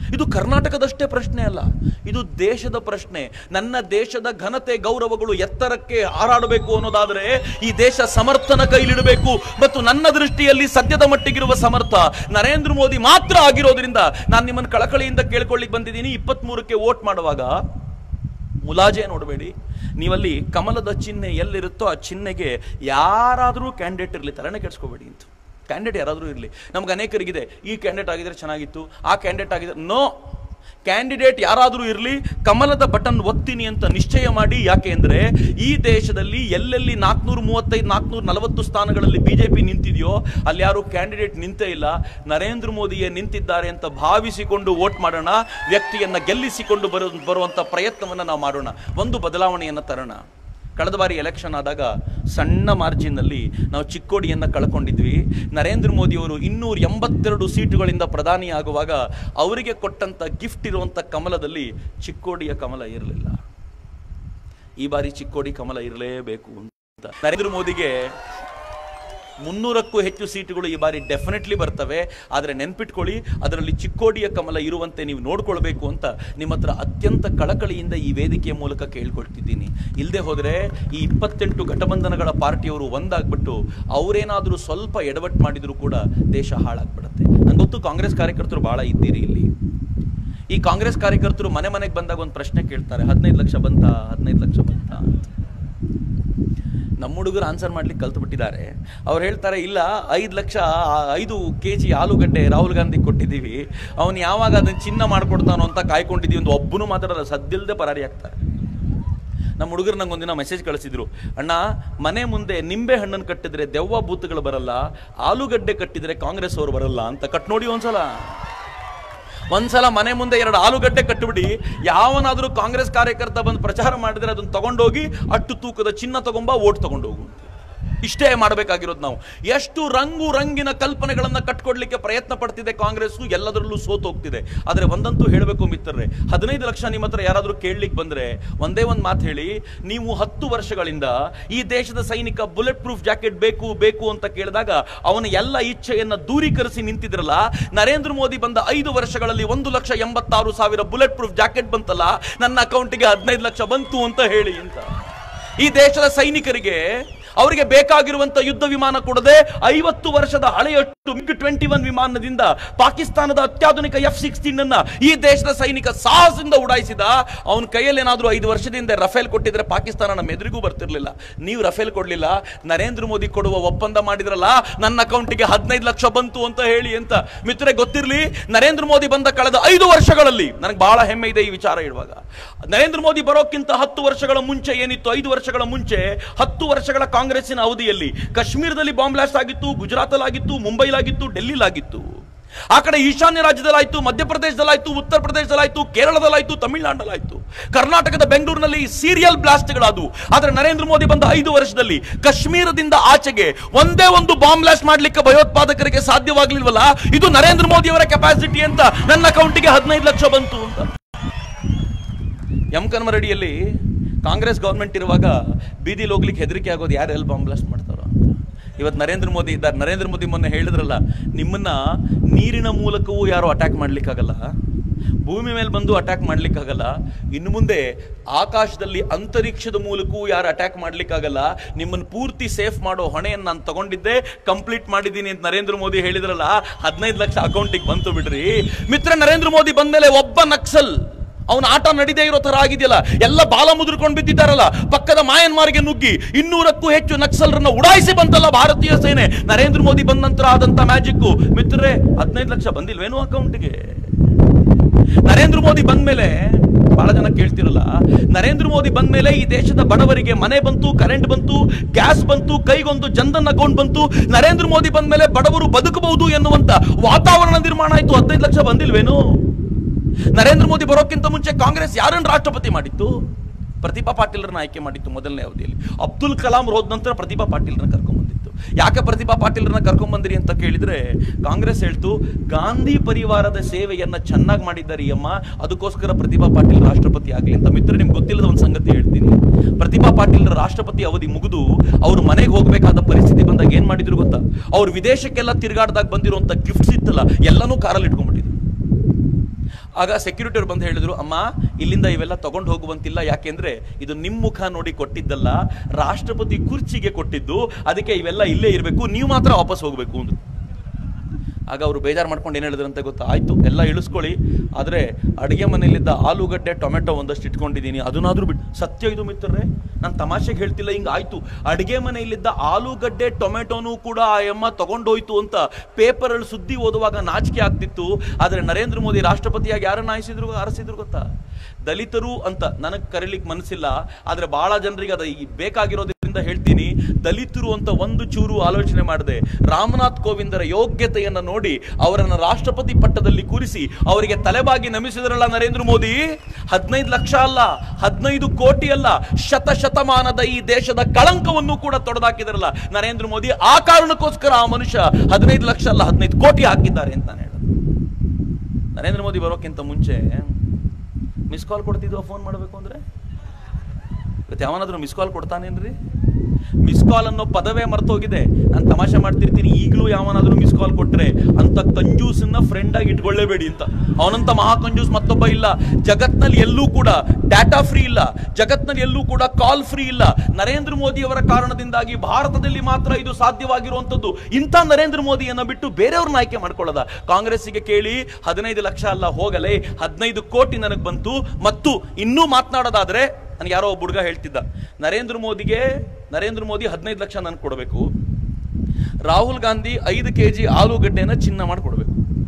A: ಇದು ಕರ್ನಾಟಕದಷ್ಟೇ ಪ್ರಶ್ನೆ ಅಲ್ಲ ಇದು ದೇಶದ ಪ್ರಶ್ನೆ ನನ್ನ ದೇಶದ ಘನತೆ ಗೌರವಗಳು ಎತ್ತರಕ್ಕೆ ಹಾರಾಡಬೇಕು ಅನ್ನೋದಾದರೆ ಈ ದೇಶ ಸಮರ್ಥನ ಕೈಲಿಡಬೇಕು ಮತ್ತು ನನ್ನ ದೃಷ್ಟಿಯಲ್ಲಿ ಸದ್ಯದ ಮಟ್ಟಿಗಿರುವ ಸಮರ್ಥ ನರೇಂದ್ರ ಮೋದಿ ಮಾತ್ರ ಆಗಿರೋದ್ರಿಂದ ನಾನು ನಿಮ್ಮನ್ನು ಕಳಕಳಿಯಿಂದ ಕೇಳ್ಕೊಳ್ಳಿಕ್ ಬಂದಿದ್ದೀನಿ ಇಪ್ಪತ್ತ್ ಮೂರಕ್ಕೆ ವೋಟ್ ಮಾಡುವಾಗ ಮುಲಾಜೆ ನೋಡಬೇಡಿ ನೀವಲ್ಲಿ ಕಮಲದ ಚಿಹ್ನೆ ಎಲ್ಲಿರುತ್ತೋ ಆ ಚಿಹ್ನೆಗೆ ಯಾರಾದರೂ ಕ್ಯಾಂಡಿಡೇಟ್ ಇರಲಿ ತಲೆನೇ ಕೆಡಿಸ್ಕೋಬೇಡಿ ಅಂತ ಕ್ಯಾಂಡಿಡೇಟ್ ಯಾರಾದರೂ ಇರಲಿ ನಮ್ಗೆ ಅನೇಕರಿಗಿದೆ ಈ ಕ್ಯಾಂಡಿಡೇಟ್ ಆಗಿದ್ರೆ ಚೆನ್ನಾಗಿತ್ತು ಆ ಕ್ಯಾಂಡಿಡೇಟ್ ಆಗಿದ್ರೆ ನೋ ಕ್ಯಾಂಡಿಡೇಟ್ ಯಾರಾದರೂ ಇರಲಿ ಕಮಲದ ಬಟನ್ ಒತ್ತೀನಿ ಅಂತ ನಿಶ್ಚಯ ಮಾಡಿ ಯಾಕೆ ಅಂದರೆ ಈ ದೇಶದಲ್ಲಿ ಎಲ್ಲೆಲ್ಲಿ ನಾಲ್ಕುನೂರ ಮೂವತ್ತೈದು ನಾಲ್ಕುನೂರ ನಲವತ್ತು ಸ್ಥಾನಗಳಲ್ಲಿ ಬಿಜೆಪಿ ನಿಂತಿದೆಯೋ ಅಲ್ಲಿ ಯಾರು ಕ್ಯಾಂಡಿಡೇಟ್ ನಿಂತೇ ಇಲ್ಲ ನರೇಂದ್ರ ಮೋದಿಯೇ ನಿಂತಿದ್ದಾರೆ ಅಂತ ಭಾವಿಸಿಕೊಂಡು ವೋಟ್ ಮಾಡೋಣ ವ್ಯಕ್ತಿಯನ್ನ ಗೆಲ್ಲಿಸಿಕೊಂಡು ಬರೋ ಬರುವಂಥ ಪ್ರಯತ್ನವನ್ನು ನಾವು ಮಾಡೋಣ ಒಂದು ಬದಲಾವಣೆಯನ್ನು ತರೋಣ ಕಳೆದ ಬಾರಿ ಎಲೆಕ್ಷನ್ ಆದಾಗ ಸಣ್ಣ ಮಾರ್ಜಿನ್ನಲ್ಲಿ ನಾವು ಚಿಕ್ಕೋಡಿಯನ್ನು ಕಳ್ಕೊಂಡಿದ್ವಿ ನರೇಂದ್ರ ಮೋದಿಯವರು ಇನ್ನೂರ ಎಂಬತ್ತೆರಡು ಸೀಟುಗಳಿಂದ ಪ್ರಧಾನಿ ಆಗುವಾಗ ಅವರಿಗೆ ಕೊಟ್ಟಂತ ಗಿಫ್ಟ್ ಇರುವಂಥ ಕಮಲದಲ್ಲಿ ಚಿಕ್ಕೋಡಿಯ ಕಮಲ ಇರಲಿಲ್ಲ ಈ ಬಾರಿ ಚಿಕ್ಕೋಡಿ ಕಮಲ ಇರಲೇಬೇಕು ಅಂತ ನರೇಂದ್ರ ಮೋದಿಗೆ ಮುನ್ನೂರಕ್ಕೂ ಹೆಚ್ಚು ಸೀಟುಗಳು ಈ ಬಾರಿ ಡೆಫಿನೆಟ್ಲಿ ಬರ್ತವೆ ಆದರೆ ನೆನ್ಪಿಟ್ಕೊಳ್ಳಿ ಅದರಲ್ಲಿ ಚಿಕ್ಕೋಡಿಯ ಕಮಲ ಇರುವಂತೆ ನೀವು ನೋಡ್ಕೊಳ್ಬೇಕು ಅಂತ ನಿಮ್ಮ ಹತ್ರ ಅತ್ಯಂತ ಕಳಕಳಿಯಿಂದ ಈ ವೇದಿಕೆಯ ಮೂಲಕ ಕೇಳ್ಕೊಳ್ತಿದ್ದೀನಿ ಇಲ್ಲದೆ ಹೋದರೆ ಈ ಇಪ್ಪತ್ತೆಂಟು ಘಟಬಂಧನಗಳ ಪಾರ್ಟಿಯವರು ಒಂದಾಗ್ಬಿಟ್ಟು ಅವರೇನಾದರೂ ಸ್ವಲ್ಪ ಎಡವಟ್ಟು ಮಾಡಿದರೂ ಕೂಡ ದೇಶ ಹಾಳಾಗ್ಬಿಡುತ್ತೆ ನಂಗೆ ಗೊತ್ತು ಕಾಂಗ್ರೆಸ್ ಕಾರ್ಯಕರ್ತರು ಭಾಳ ಇದ್ದೀರಿ ಇಲ್ಲಿ ಈ ಕಾಂಗ್ರೆಸ್ ಕಾರ್ಯಕರ್ತರು ಮನೆ ಮನೆಗೆ ಬಂದಾಗ ಒಂದು ಪ್ರಶ್ನೆ ಕೇಳ್ತಾರೆ ಹದಿನೈದು ಲಕ್ಷ ಬಂತ ಹದಿನೈದು ಲಕ್ಷ ಬಂತ ಅಂತ ನಮ್ಮ ಹುಡುಗರು ಆನ್ಸರ್ ಮಾಡ್ಲಿಕ್ಕೆ ಕಲ್ತು ಬಿಟ್ಟಿದ್ದಾರೆ ಅವ್ರು ಹೇಳ್ತಾರೆ ಇಲ್ಲ ಐದು ಲಕ್ಷ ಆ, ಐದು ಕೆ ಜಿ ಆಲೂಗಡ್ಡೆ ರಾಹುಲ್ ಗಾಂಧಿ ಕೊಟ್ಟಿದ್ದೀವಿ ಅವನು ಯಾವಾಗ ಅದನ್ನ ಚಿನ್ನ ಮಾಡ್ಕೊಡ್ತಾನೋ ಅಂತ ಕಾಯ್ಕೊಂಡಿದ್ದೀವಿ ಒಂದು ಒಬ್ಬನು ಮಾತಾಡಲ್ಲ ಸದ್ದಿಲ್ದೆ ಪರಾರಿ ಆಗ್ತಾರೆ ನಮ್ಮ ಹುಡುಗರು ನಂಗೆ ಒಂದಿನ ಮೆಸೇಜ್ ಕಳಿಸಿದ್ರು ಅಣ್ಣ ಮನೆ ಮುಂದೆ ನಿಂಬೆ ಹಣ್ಣನ್ನು ಕಟ್ಟಿದ್ರೆ ದೆವ್ವ ಬೂತ್ಗಳು ಬರಲ್ಲ ಆಲೂಗಡ್ಡೆ ಕಟ್ಟಿದ್ರೆ ಕಾಂಗ್ರೆಸ್ ಅವರು ಬರಲ್ಲ ಅಂತ ಕಟ್ ನೋಡಿ ಒಂದ್ಸಲ ಒಂದ್ಸಲ ಮನೆ ಮುಂದೆ ಎರಡು ಆಲೂಗಡ್ಡೆ ಕಟ್ಟಿಬಿಡಿ ಯಾವನಾದರೂ ಕಾಂಗ್ರೆಸ್ ಕಾರ್ಯಕರ್ತ ಬಂದು ಪ್ರಚಾರ ಮಾಡಿದ್ರೆ ಅದನ್ನ ತಗೊಂಡೋಗಿ ಅಟ್ಟು ತೂಕದ ಚಿನ್ನ ತಗೊಂಬ ಓಟ್ ತಗೊಂಡೋಗು ಇಷ್ಟೇ ಮಾಡಬೇಕಾಗಿರೋದು ನಾವು ಎಷ್ಟು ರಂಗು ರಂಗಿನ ಕಲ್ಪನೆಗಳನ್ನ ಕಟ್ಕೊಡ್ಲಿಕ್ಕೆ ಪ್ರಯತ್ನ ಪಡ್ತಿದೆ ಕಾಂಗ್ರೆಸ್ ಎಲ್ಲದರಲ್ಲೂ ಸೋತು ಹೋಗ್ತಿದೆ ಆದರೆ ಒಂದಂತೂ ಹೇಳಬೇಕು ಮಿತ್ರರೇ ಹದಿನೈದು ಲಕ್ಷ ನಿಮ್ಮ ಹತ್ರ ಯಾರಾದರೂ ಕೇಳಲಿಕ್ಕೆ ಬಂದ್ರೆ ಒಂದೇ ಒಂದು ಮಾತು ಹೇಳಿ ನೀವು ಹತ್ತು ವರ್ಷಗಳಿಂದ ಈ ದೇಶದ ಸೈನಿಕ ಬುಲೆಟ್ ಪ್ರೂಫ್ ಜಾಕೆಟ್ ಬೇಕು ಬೇಕು ಅಂತ ಕೇಳಿದಾಗ ಅವನ ಎಲ್ಲ ಇಚ್ಛೆಯನ್ನ ದೂರೀಕರಿಸಿ ನಿಂತಿದ್ರಲ್ಲ ನರೇಂದ್ರ ಮೋದಿ ಬಂದ ಐದು ವರ್ಷಗಳಲ್ಲಿ ಒಂದು ಲಕ್ಷ ಎಂಬತ್ತಾರು ಸಾವಿರ ಬುಲೆಟ್ ಪ್ರೂಫ್ ಜಾಕೆಟ್ ಬಂತಲ್ಲ ನನ್ನ ಅಕೌಂಟಿಗೆ ಹದಿನೈದು ಲಕ್ಷ ಬಂತು ಅಂತ ಹೇಳಿ ಅಂತ ಈ ದೇಶದ ಸೈನಿಕರಿಗೆ ಅವರಿಗೆ ಬೇಕಾಗಿರುವಂತ ಯುದ್ಧ ವಿಮಾನ ಕೊಡದೆ ಐವತ್ತು ವರ್ಷದ ಹಳೆಯಷ್ಟು ಮಿಗ್ ಟ್ವೆಂಟಿ ಒನ್ ವಿಮಾನದಿಂದ ಪಾಕಿಸ್ತಾನದ ಅತ್ಯಾಧುನಿಕ ಎಫ್ ಸಿಕ್ಸ್ಟೀನ್ ಅನ್ನ ಈ ದೇಶದ ಸೈನಿಕ ಸಾಹಸದಿಂದ ಉಡಾಯಿಸಿದ ಅವನ ಕೈಯಲ್ಲಿ ಏನಾದರೂ ಐದು ವರ್ಷದಿಂದ ರಫೇಲ್ ಕೊಟ್ಟಿದ್ರೆ ಪಾಕಿಸ್ತಾನ ನಮ್ಮ ಎದುರಿಗೂ ಬರ್ತಿರ್ಲಿಲ್ಲ ನೀವು ರಫೇಲ್ ಕೊಡ್ಲಿಲ್ಲ ನರೇಂದ್ರ ಮೋದಿ ಕೊಡುವ ಒಪ್ಪಂದ ಮಾಡಿದ್ರಲ್ಲ ನನ್ನ ಅಕೌಂಟಿಗೆ ಹದಿನೈದು ಲಕ್ಷ ಬಂತು ಅಂತ ಹೇಳಿ ಅಂತ ಮಿತ್ರರೆ ಗೊತ್ತಿರಲಿ ನರೇಂದ್ರ ಮೋದಿ ಬಂದ ಕಳೆದ ಐದು ವರ್ಷಗಳಲ್ಲಿ ನನಗೆ ಬಹಳ ಹೆಮ್ಮೆ ಇದೆ ಈ ವಿಚಾರ ಇಡುವಾಗ ನರೇಂದ್ರ ಮೋದಿ ಬರೋಕ್ಕಿಂತ ಹತ್ತು ವರ್ಷಗಳ ಮುಂಚೆ ಏನಿತ್ತು ಐದು ವರ್ಷಗಳ ಮುಂಚೆ ಹತ್ತು ವರ್ಷಗಳ ಕಾಂಗ್ರೆಸ್ಸಿನ ಅವಧಿಯಲ್ಲಿ ಕಾಶ್ಮೀರದಲ್ಲಿ ಬಾಂಬ್ ಬ್ಲಾಸ್ಟ್ ಆಗಿತ್ತು ಗುಜರಾತಲ್ಲಾಗಿತ್ತು ಮುಂಬೈಲಾಗಿತ್ತು ಡೆಲ್ಲಿಲಾಗಿತ್ತು ಆ ಕಡೆ ಈಶಾನ್ಯ ರಾಜ್ಯದಲ್ಲಾಯ್ತು ಮಧ್ಯಪ್ರದೇಶದಲ್ಲಾಯ್ತು ಉತ್ತರ ಪ್ರದೇಶದಲ್ಲಾಯ್ತು ಕೇರಳದಲ್ಲಾಯ್ತು ತಮಿಳುನಾಡಲ್ಲಾಯ್ತು ಕರ್ನಾಟಕದ ಬೆಂಗಳೂರಿನಲ್ಲಿ ಸೀರಿಯಲ್ ಬ್ಲಾಸ್ಟ್ಗಳಾದವು ಆದರೆ ನರೇಂದ್ರ ಮೋದಿ ಬಂದ ಐದು ವರ್ಷದಲ್ಲಿ ಕಾಶ್ಮೀರದಿಂದ ಆಚೆಗೆ ಒಂದೇ ಒಂದು ಬಾಂಬ್ ಬ್ಲಾಸ್ಟ್ ಮಾಡ್ಲಿಕ್ಕೆ ಭಯೋತ್ಪಾದಕರಿಗೆ ಸಾಧ್ಯವಾಗ್ಲಿಲ್ವಲ್ಲ ಇದು ನರೇಂದ್ರ ಮೋದಿ ಅವರ ಕೆಪಾಸಿಟಿ ಅಂತ ನನ್ನ ಅಕೌಂಟಿಗೆ ಹದಿನೈದು ಲಕ್ಷ ಬಂತು ಅಂತ ಎಂ ಕನ್ಮರಡಿಯಲ್ಲಿ ಕಾಂಗ್ರೆಸ್ ಗೌರ್ಮೆಂಟ್ ಇರುವಾಗ ಬೀದಿಲಿ ಹೋಗ್ಲಿಕ್ಕೆ ಹೆದರಿಕೆ ಆಗೋದು ಯಾರು ಎಲ್ಲಿ ಬಾಂಬ್ ಬ್ಲಾಸ್ಟ್ ಮಾಡ್ತಾರೋ ಅಂತ ಇವತ್ತು ನರೇಂದ್ರ ಮೋದಿ ಇದ್ದಾರೆ ನರೇಂದ್ರ ಮೋದಿ ಮೊನ್ನೆ ಹೇಳಿದ್ರಲ್ಲ ನಿಮ್ಮನ್ನ ನೀರಿನ ಮೂಲಕವೂ ಯಾರು ಅಟ್ಯಾಕ್ ಮಾಡ್ಲಿಕ್ಕಾಗಲ್ಲ ಭೂಮಿ ಮೇಲೆ ಬಂದು ಅಟ್ಯಾಕ್ ಮಾಡ್ಲಿಕ್ಕಾಗಲ್ಲ ಇನ್ನು ಮುಂದೆ ಆಕಾಶದಲ್ಲಿ ಅಂತರಿಕ್ಷದ ಮೂಲಕವೂ ಯಾರು ಅಟ್ಯಾಕ್ ಮಾಡ್ಲಿಕ್ಕಾಗಲ್ಲ ನಿಮ್ಮನ್ನು ಪೂರ್ತಿ ಸೇಫ್ ಮಾಡೋ ಹೊಣೆಯನ್ನು ನಾನು ತಗೊಂಡಿದ್ದೆ ಕಂಪ್ಲೀಟ್ ಮಾಡಿದ್ದೀನಿ ಅಂತ ನರೇಂದ್ರ ಮೋದಿ ಹೇಳಿದ್ರಲ್ಲ ಹದಿನೈದು ಲಕ್ಷ ಅಕೌಂಟಿಗೆ ಬಂತು ಬಿಡ್ರಿ ಮಿತ್ರ ನರೇಂದ್ರ ಮೋದಿ ಬಂದ್ಮೇಲೆ ಒಬ್ಬ ನಕ್ಸಲ್ ಅವನ ಆಟ ನಡೀದೇ ಇರೋ ತರ ಆಗಿದೆಯಲ್ಲ ಎಲ್ಲ ಬಾಲ ಮುದ್ರಕೊಂಡು ಬಿದ್ದಿದ್ದಾರಲ್ಲ ಪಕ್ಕದ ಮಾಯನ್ಮಾರ್ಗೆ ನುಗ್ಗಿ ಇನ್ನೂರಕ್ಕೂ ಹೆಚ್ಚು ನಕ್ಸಲರನ್ನ ಉಡಾಯಿಸಿ ಬಂತಲ್ಲ ಭಾರತೀಯ ಸೇನೆ ನರೇಂದ್ರ ಮೋದಿ ಬಂದ ನಂತರ ಆದಂತ ಮ್ಯಾಜಿಕ್ ಮಿತ್ರರೇ ಹದಿನೈದು ಲಕ್ಷ ಬಂದಿಲ್ವೇನು ಅಕೌಂಟ್ಗೆ ನರೇಂದ್ರ ಮೋದಿ ಬಂದ್ಮೇಲೆ ಬಹಳ ಜನ ಕೇಳ್ತಿರಲ್ಲ ನರೇಂದ್ರ ಮೋದಿ ಬಂದ್ಮೇಲೆ ಈ ದೇಶದ ಬಡವರಿಗೆ ಮನೆ ಬಂತು ಕರೆಂಟ್ ಬಂತು ಗ್ಯಾಸ್ ಬಂತು ಕೈಗೊಂದು ಜನ್ಧನ್ ಅಕೌಂಟ್ ಬಂತು ನರೇಂದ್ರ ಮೋದಿ ಬಂದ್ಮೇಲೆ ಬಡವರು ಬದುಕಬಹುದು ಎನ್ನುವಂತ ವಾತಾವರಣ ನಿರ್ಮಾಣ ಆಯ್ತು ಹದಿನೈದು ಲಕ್ಷ ಬಂದಿಲ್ವೇನು ನರೇಂದ್ರ ಮೋದಿ ಬರೋಕ್ಕಿಂತ ಮುಂಚೆ ಕಾಂಗ್ರೆಸ್ ಯಾರನ್ನು ರಾಷ್ಟ್ರಪತಿ ಮಾಡಿತ್ತು ಪ್ರತಿಭಾ ಪಾಟೀಲ್ರನ್ನ ಆಯ್ಕೆ ಮಾಡಿತ್ತು ಮೊದಲನೇ ಅವಧಿಯಲ್ಲಿ ಅಬ್ದುಲ್ ಕಲಾಂ ಹೋದ ನಂತರ ಪ್ರತಿಭಾ ಪಾಟೀಲ್ರನ್ನ ಕರ್ಕೊಂಡ್ಬಂದಿತ್ತು ಯಾಕೆ ಪ್ರತಿಭಾ ಪಾಟೀಲ್ರನ್ನ ಕರ್ಕೊಂಡ್ಬಂದ್ರಿ ಅಂತ ಕೇಳಿದ್ರೆ ಕಾಂಗ್ರೆಸ್ ಹೇಳ್ತು ಗಾಂಧಿ ಪರಿವಾರದ ಸೇವೆಯನ್ನ ಚೆನ್ನಾಗಿ ಮಾಡಿದ್ದಾರೆ ಈ ಅಮ್ಮ ಅದಕ್ಕೋಸ್ಕರ ಪ್ರತಿಭಾ ಪಾಟೀಲ್ ರಾಷ್ಟ್ರಪತಿ ಆಗಲಿ ಅಂತ ಮಿತ್ರ ನಿಮ್ಗೆ ಗೊತ್ತಿಲ್ಲದ ಒಂದು ಸಂಗತಿ ಹೇಳ್ತೀನಿ ಪ್ರತಿಭಾ ಪಾಟೀಲ್ ರಾಷ್ಟ್ರಪತಿ ಅವಧಿ ಮುಗಿದು ಅವ್ರು ಮನೆಗೆ ಹೋಗಬೇಕಾದ ಪರಿಸ್ಥಿತಿ ಬಂದಾಗ ಏನ್ ಮಾಡಿದ್ರು ಗೊತ್ತಾ ಅವ್ರು ವಿದೇಶಕ್ಕೆಲ್ಲ ತಿರುಗಾಡ್ದಾಗ ಬಂದಿರುವಂತ ಗಿಫ್ಟ್ಸ್ ಇತ್ತಲ್ಲ ಎಲ್ಲನೂ ಕಾರಲ್ಲಿ ಇಟ್ಕೊಂಡ್ಬಿಟ್ಟಿದ್ರು ಆಗ ಸೆಕ್ಯೂರಿಟಿ ಅವ್ರು ಬಂದು ಹೇಳಿದ್ರು ಅಮ್ಮ ಇಲ್ಲಿಂದ ಇವೆಲ್ಲ ತಗೊಂಡು ಹೋಗುವಂತಿಲ್ಲ ಯಾಕೆಂದ್ರೆ ಇದು ನಿಮ್ಮ ಮುಖ ನೋಡಿ ಕೊಟ್ಟಿದ್ದಲ್ಲ ರಾಷ್ಟ್ರಪತಿ ಕುರ್ಚಿಗೆ ಕೊಟ್ಟಿದ್ದು ಅದಕ್ಕೆ ಇವೆಲ್ಲ ಇಲ್ಲೇ ಇರಬೇಕು ನೀವು ಮಾತ್ರ ವಾಪಸ್ ಹೋಗಬೇಕು ಅಂದ್ರು ಆಗ ಅವರು ಬೇಜಾರು ಮಾಡ್ಕೊಂಡು ಏನು ಹೇಳಿದ್ರು ಅಂತ ಗೊತ್ತಾ ಆಯ್ತು ಎಲ್ಲ ಇಳಿಸ್ಕೊಳ್ಳಿ ಆದರೆ ಅಡುಗೆ ಮನೆಯಲ್ಲಿದ್ದ ಆಲೂಗಡ್ಡೆ ಟೊಮೆಟೊ ಒಂದಷ್ಟು ಇಟ್ಕೊಂಡಿದ್ದೀನಿ ಅದನ್ನಾದ್ರೂ ಬಿಟ್ಟು ಸತ್ಯ ಇದು ಮಿತ್ರರೇ ನಾನು ತಮಾಷೆಗೆ ಹೇಳ್ತಿಲ್ಲ ಹಿಂಗೆ ಆಯ್ತು ಅಡುಗೆ ಮನೆಯಲ್ಲಿದ್ದ ಆಲೂಗಡ್ಡೆ ಟೊಮೆಟೊನೂ ಕೂಡ ಆ ಅಮ್ಮ ತಗೊಂಡೋಯ್ತು ಅಂತ ಪೇಪರಲ್ಲಿ ಸುದ್ದಿ ಓದುವಾಗ ನಾಚಿಕೆ ಆಗ್ತಿತ್ತು ಆದರೆ ನರೇಂದ್ರ ಮೋದಿ ರಾಷ್ಟ್ರಪತಿಯಾಗಿ ಯಾರನ್ನ ಆಯಿಸಿದ್ರು ಆರಿಸಿದ್ರು ಗೊತ್ತಾ ದಲಿತರು ಅಂತ ನನಗೆ ಕರೀಲಿಕ್ಕೆ ಮನಸ್ಸಿಲ್ಲ ಆದರೆ ಬಹಳ ಜನರಿಗೆ ಅದು ಈ ಬೇಕಾಗಿರೋದ್ರಿಂದ ಹೇಳ್ತೀನಿ ದಲಿತರು ಅಂತ ಒಂದು ಚೂರು ಆಲೋಚನೆ ಮಾಡದೆ ರಾಮನಾಥ್ ಕೋವಿಂದರ ಯೋಗ್ಯತೆಯನ್ನು ನೋಡಿ ಅವರನ್ನ ರಾಷ್ಟ್ರಪತಿ ಪಟ್ಟದಲ್ಲಿ ಕೂರಿಸಿ ಅವರಿಗೆ ತಲೆಬಾಗಿ ನಮಿಸಿದ್ರಲ್ಲ ನರೇಂದ್ರ ಮೋದಿ ಹದಿನೈದು ಲಕ್ಷ ಅಲ್ಲ ಹದಿನೈದು ಕೋಟಿ ಅಲ್ಲ ಶತ ಶತಮಾನದ ಈ ದೇಶದ ಕಳಂಕವನ್ನು ಕೂಡ ತೊಡೆದಾಕಿದ್ರಲ್ಲ ನರೇಂದ್ರ ಮೋದಿ ಆ ಕಾರಣಕ್ಕೋಸ್ಕರ ಆ ಮನುಷ್ಯ ಹದಿನೈದು ಲಕ್ಷ ಅಲ್ಲ ಹದಿನೈದು ಕೋಟಿ ಹಾಕಿದ್ದಾರೆ ಅಂತ ನಾನು ಹೇಳೋದು ನರೇಂದ್ರ ಮೋದಿ ಬರೋಕ್ಕಿಂತ ಮುಂಚೆ ಮಿಸ್ ಕಾಲ್ ಕೊಡ್ತಿದ್ವ ಫೋನ್ ಮಾಡಬೇಕು ಅಂದ್ರೆ ಇವತ್ತು ಯಾವನಾದ್ರೂ ಮಿಸ್ ಕಾಲ್ ಕೊಡ್ತಾನೇನ್ರಿ ಮಿಸ್ ಕಾಲ್ ಅನ್ನೋ ಪದವೇ ಮರ್ತೋಗಿದೆ ನಾನು ತಮಾಷೆ ಮಾಡ್ತಿರ್ತೀನಿ ಈಗಲೂ ಯಾವನಾದ್ರೂ ಮಿಸ್ ಕಾಲ್ ಕೊಟ್ರೆ ಅಂತ ಕಂಜೂಸನ್ನ ಫ್ರೆಂಡ್ ಆಗಿ ಇಟ್ಕೊಳ್ಳೇಬೇಡಿ ಅಂತ ಅವನಂತ ಮಹಾ ಕಂಜೂಸ್ ಮತ್ತೊಬ್ಬ ಇಲ್ಲ ಜಗತ್ನಲ್ಲಿ ಎಲ್ಲೂ ಕೂಡ ಡಾಟಾ ಫ್ರೀ ಇಲ್ಲ ಜಗತ್ನಲ್ಲಿ ಎಲ್ಲೂ ಕೂಡ ಕಾಲ್ ಫ್ರೀ ಇಲ್ಲ ನರೇಂದ್ರ ಮೋದಿ ಅವರ ಕಾರಣದಿಂದಾಗಿ ಭಾರತದಲ್ಲಿ ಮಾತ್ರ ಇದು ಸಾಧ್ಯವಾಗಿರುವಂತದ್ದು ಇಂಥ ನರೇಂದ್ರ ಮೋದಿಯನ್ನ ಬಿಟ್ಟು ಬೇರೆಯವ್ರನ್ನ ಆಯ್ಕೆ ಮಾಡ್ಕೊಳ್ಳೋದ ಕಾಂಗ್ರೆಸ್ಸಿಗೆ ಕೇಳಿ ಹದಿನೈದು ಲಕ್ಷ ಅಲ್ಲ ಹೋಗಲೇ ಹದಿನೈದು ಕೋಟಿ ನನಗೆ ಬಂತು ಮತ್ತು ಇನ್ನೂ ಮಾತನಾಡೋದಾದ್ರೆ ನನಗೆ ಯಾರೋ ಒಬ್ಬ ಹುಡುಗ ಹೇಳ್ತಿದ್ದ ನರೇಂದ್ರ ಮೋದಿಗೆ ನರೇಂದ್ರ ಮೋದಿ ಹದಿನೈದು ಲಕ್ಷ ನನಗೆ ಕೊಡಬೇಕು ರಾಹುಲ್ ಗಾಂಧಿ ಐದು ಕೆ ಜಿ ಆಲೂಗಡ್ಡೆನ ಚಿನ್ನ ಮಾಡಿ ಕೊಡಬೇಕು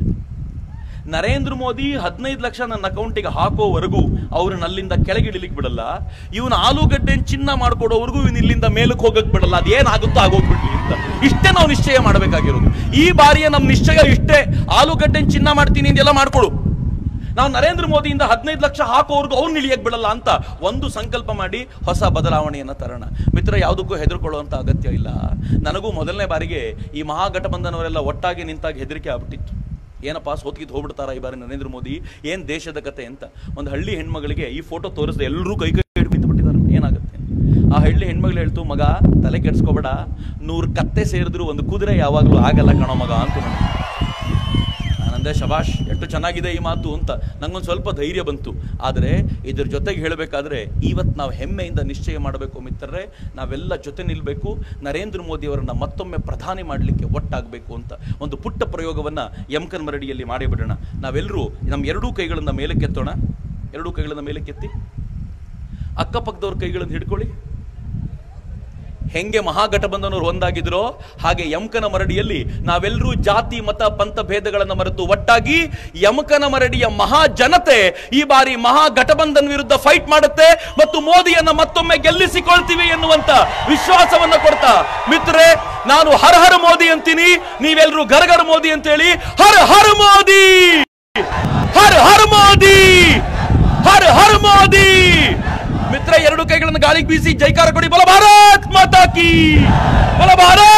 A: ನರೇಂದ್ರ ಮೋದಿ ಹದಿನೈದು ಲಕ್ಷ ನನ್ನ ಅಕೌಂಟಿಗೆ ಹಾಕೋವರೆಗೂ ಅವ್ರನ್ನ ಅಲ್ಲಿಂದ ಕೆಳಗಿಳಿಲಿಕ್ಕೆ ಬಿಡಲ್ಲ ಇವನು ಆಲೂಗಡ್ಡೆ ಚಿನ್ನ ಮಾಡ್ಕೊಡೋವರೆಗೂ ಇವನು ಇಲ್ಲಿಂದ ಮೇಲಕ್ಕೆ ಹೋಗಕ್ ಬಿಡಲ್ಲ ಅದೇನಾಗುತ್ತೋ ಆಗೋಗ್ಬಿಡ್ಲಿ ಅಂತ ಇಷ್ಟೇ ನಾವು ನಿಶ್ಚಯ ಮಾಡಬೇಕಾಗಿರೋದು ಈ ಬಾರಿಯ ನಮ್ಮ ನಿಶ್ಚಯ ಇಷ್ಟೇ ಆಲೂಗಡ್ಡೆ ಚಿನ್ನ ಮಾಡ್ತೀನಿ ಅಂದೆಲ್ಲ ಮಾಡ್ಕೊಡು ನಾವು ನರೇಂದ್ರ ಮೋದಿಯಿಂದ ಹದಿನೈದು ಲಕ್ಷ ಹಾಕೋವರೆಗೂ ಅವ್ನು ಇಳಿಯಕ್ ಬಿಡಲ್ಲ ಅಂತ ಒಂದು ಸಂಕಲ್ಪ ಮಾಡಿ ಹೊಸ ಬದಲಾವಣೆಯನ್ನ ತರೋಣ ಮಿತ್ರ ಯಾವುದಕ್ಕೂ ಹೆದರ್ಕೊಳ್ಳುವಂತ ಅಗತ್ಯ ಇಲ್ಲ ನನಗೂ ಮೊದಲನೇ ಬಾರಿಗೆ ಈ ಮಹಾಗಠಬಂಧನವರೆಲ್ಲ ಒಟ್ಟಾಗಿ ನಿಂತಾಗ ಹೆದರಿಕೆ ಆಗ್ಬಿಟ್ಟಿತ್ತು ಏನಪ್ಪ ಸೋತ್ಕಿದ್ ಹೋಗ್ಬಿಡ್ತಾರ ಈ ಬಾರಿ ನರೇಂದ್ರ ಮೋದಿ ಏನ್ ದೇಶದ ಕತೆ ಅಂತ ಒಂದು ಹಳ್ಳಿ ಹೆಣ್ಮಗಳಿಗೆ ಈ ಫೋಟೋ ತೋರಿಸಿದೆ ಎಲ್ಲರೂ ಕೈ ಕೈ ಹಿಡ್ಕೊಂಡು ಬಿಟ್ಟಿದ್ದಾರೆ ಏನಾಗುತ್ತೆ ಆ ಹಳ್ಳಿ ಹೆಣ್ಮಗಳು ಹೇಳ್ತು ಮಗ ತಲೆ ಕೆಡ್ಸ್ಕೊಬೇಡ ನೂರು ಕತ್ತೆ ಸೇರಿದ್ರು ಒಂದು ಕುದುರೆ ಯಾವಾಗಲೂ ಆಗಲ್ಲ ಕಣೋ ಮಗ ಅಂತ ನನಗೆ ನಾನಂದೆ ಶಬಾಷ್ ಎಷ್ಟು ಚೆನ್ನಾಗಿದೆ ಈ ಮಾತು ಅಂತ ನಂಗೊಂದು ಸ್ವಲ್ಪ ಧೈರ್ಯ ಬಂತು ಆದರೆ ಇದ್ರ ಜೊತೆಗೆ ಹೇಳಬೇಕಾದ್ರೆ ಇವತ್ತು ನಾವು ಹೆಮ್ಮೆಯಿಂದ ನಿಶ್ಚಯ ಮಾಡಬೇಕು ಮಿತ್ರರೇ ನಾವೆಲ್ಲ ಜೊತೆ ನಿಲ್ಲಬೇಕು ನರೇಂದ್ರ ಮೋದಿ ಅವರನ್ನ ಮತ್ತೊಮ್ಮೆ ಪ್ರಧಾನಿ ಮಾಡಲಿಕ್ಕೆ ಒಟ್ಟಾಗಬೇಕು ಅಂತ ಒಂದು ಪುಟ್ಟ ಪ್ರಯೋಗವನ್ನ ಯಮಕನ್ ಮರಡಿಯಲ್ಲಿ ಮಾಡಿಬಿಡೋಣ ನಾವೆಲ್ಲರೂ ನಮ್ಮ ಎರಡೂ ಕೈಗಳನ್ನ ಮೇಲಕ್ಕೆತ್ತೋಣ ಎರಡೂ ಕೈಗಳನ್ನ ಮೇಲಕ್ಕೆತ್ತಿ ಅಕ್ಕಪಕ್ಕದವ್ರ ಕೈಗಳನ್ನು ಹಿಡ್ಕೊಳ್ಳಿ ಹೆಂಗೆ ಮಹಾಗಠಬಂಧನವರು ಒಂದಾಗಿದ್ರೋ ಹಾಗೆ ಯಮಕನ ಮರಡಿಯಲ್ಲಿ ನಾವೆಲ್ಲರೂ ಜಾತಿ ಮತ ಪಂಥ ಭೇದಗಳನ್ನು ಮರೆತು ಒಟ್ಟಾಗಿ ಯಮಕನ ಮರಡಿಯ ಮಹಾ ಜನತೆ ಈ ಬಾರಿ ಮಹಾಗಠಬಂಧನ್ ವಿರುದ್ಧ ಫೈಟ್ ಮಾಡುತ್ತೆ ಮತ್ತು ಮೋದಿಯನ್ನ ಮತ್ತೊಮ್ಮೆ ಗೆಲ್ಲಿಸಿಕೊಳ್ತೀವಿ ಎನ್ನುವಂತ ವಿಶ್ವಾಸವನ್ನ ಕೊಡ್ತಾ ಮಿತ್ರರೇ ನಾನು ಹರ ಹರ ಮೋದಿ ಅಂತೀನಿ ನೀವೆಲ್ಲರೂ ಗರಗರ ಮೋದಿ ಅಂತೇಳಿ ಹರ ಹರ ಮೋದಿ ಹರ ಹರ ಮೋದಿ ಹರ ಹರ ಮೋದಿ ಮಿತ್ರ ಎರಡು ಕೈಗಳನ್ನು ಗಾಳಿಗೆ ಬೀಸಿ ಜೈಕಾರ ಕೊಡಿ ಬಲ ಭಾರತ್ ಮಾತಾ ಕಿ ಬಲ ಭಾರತ್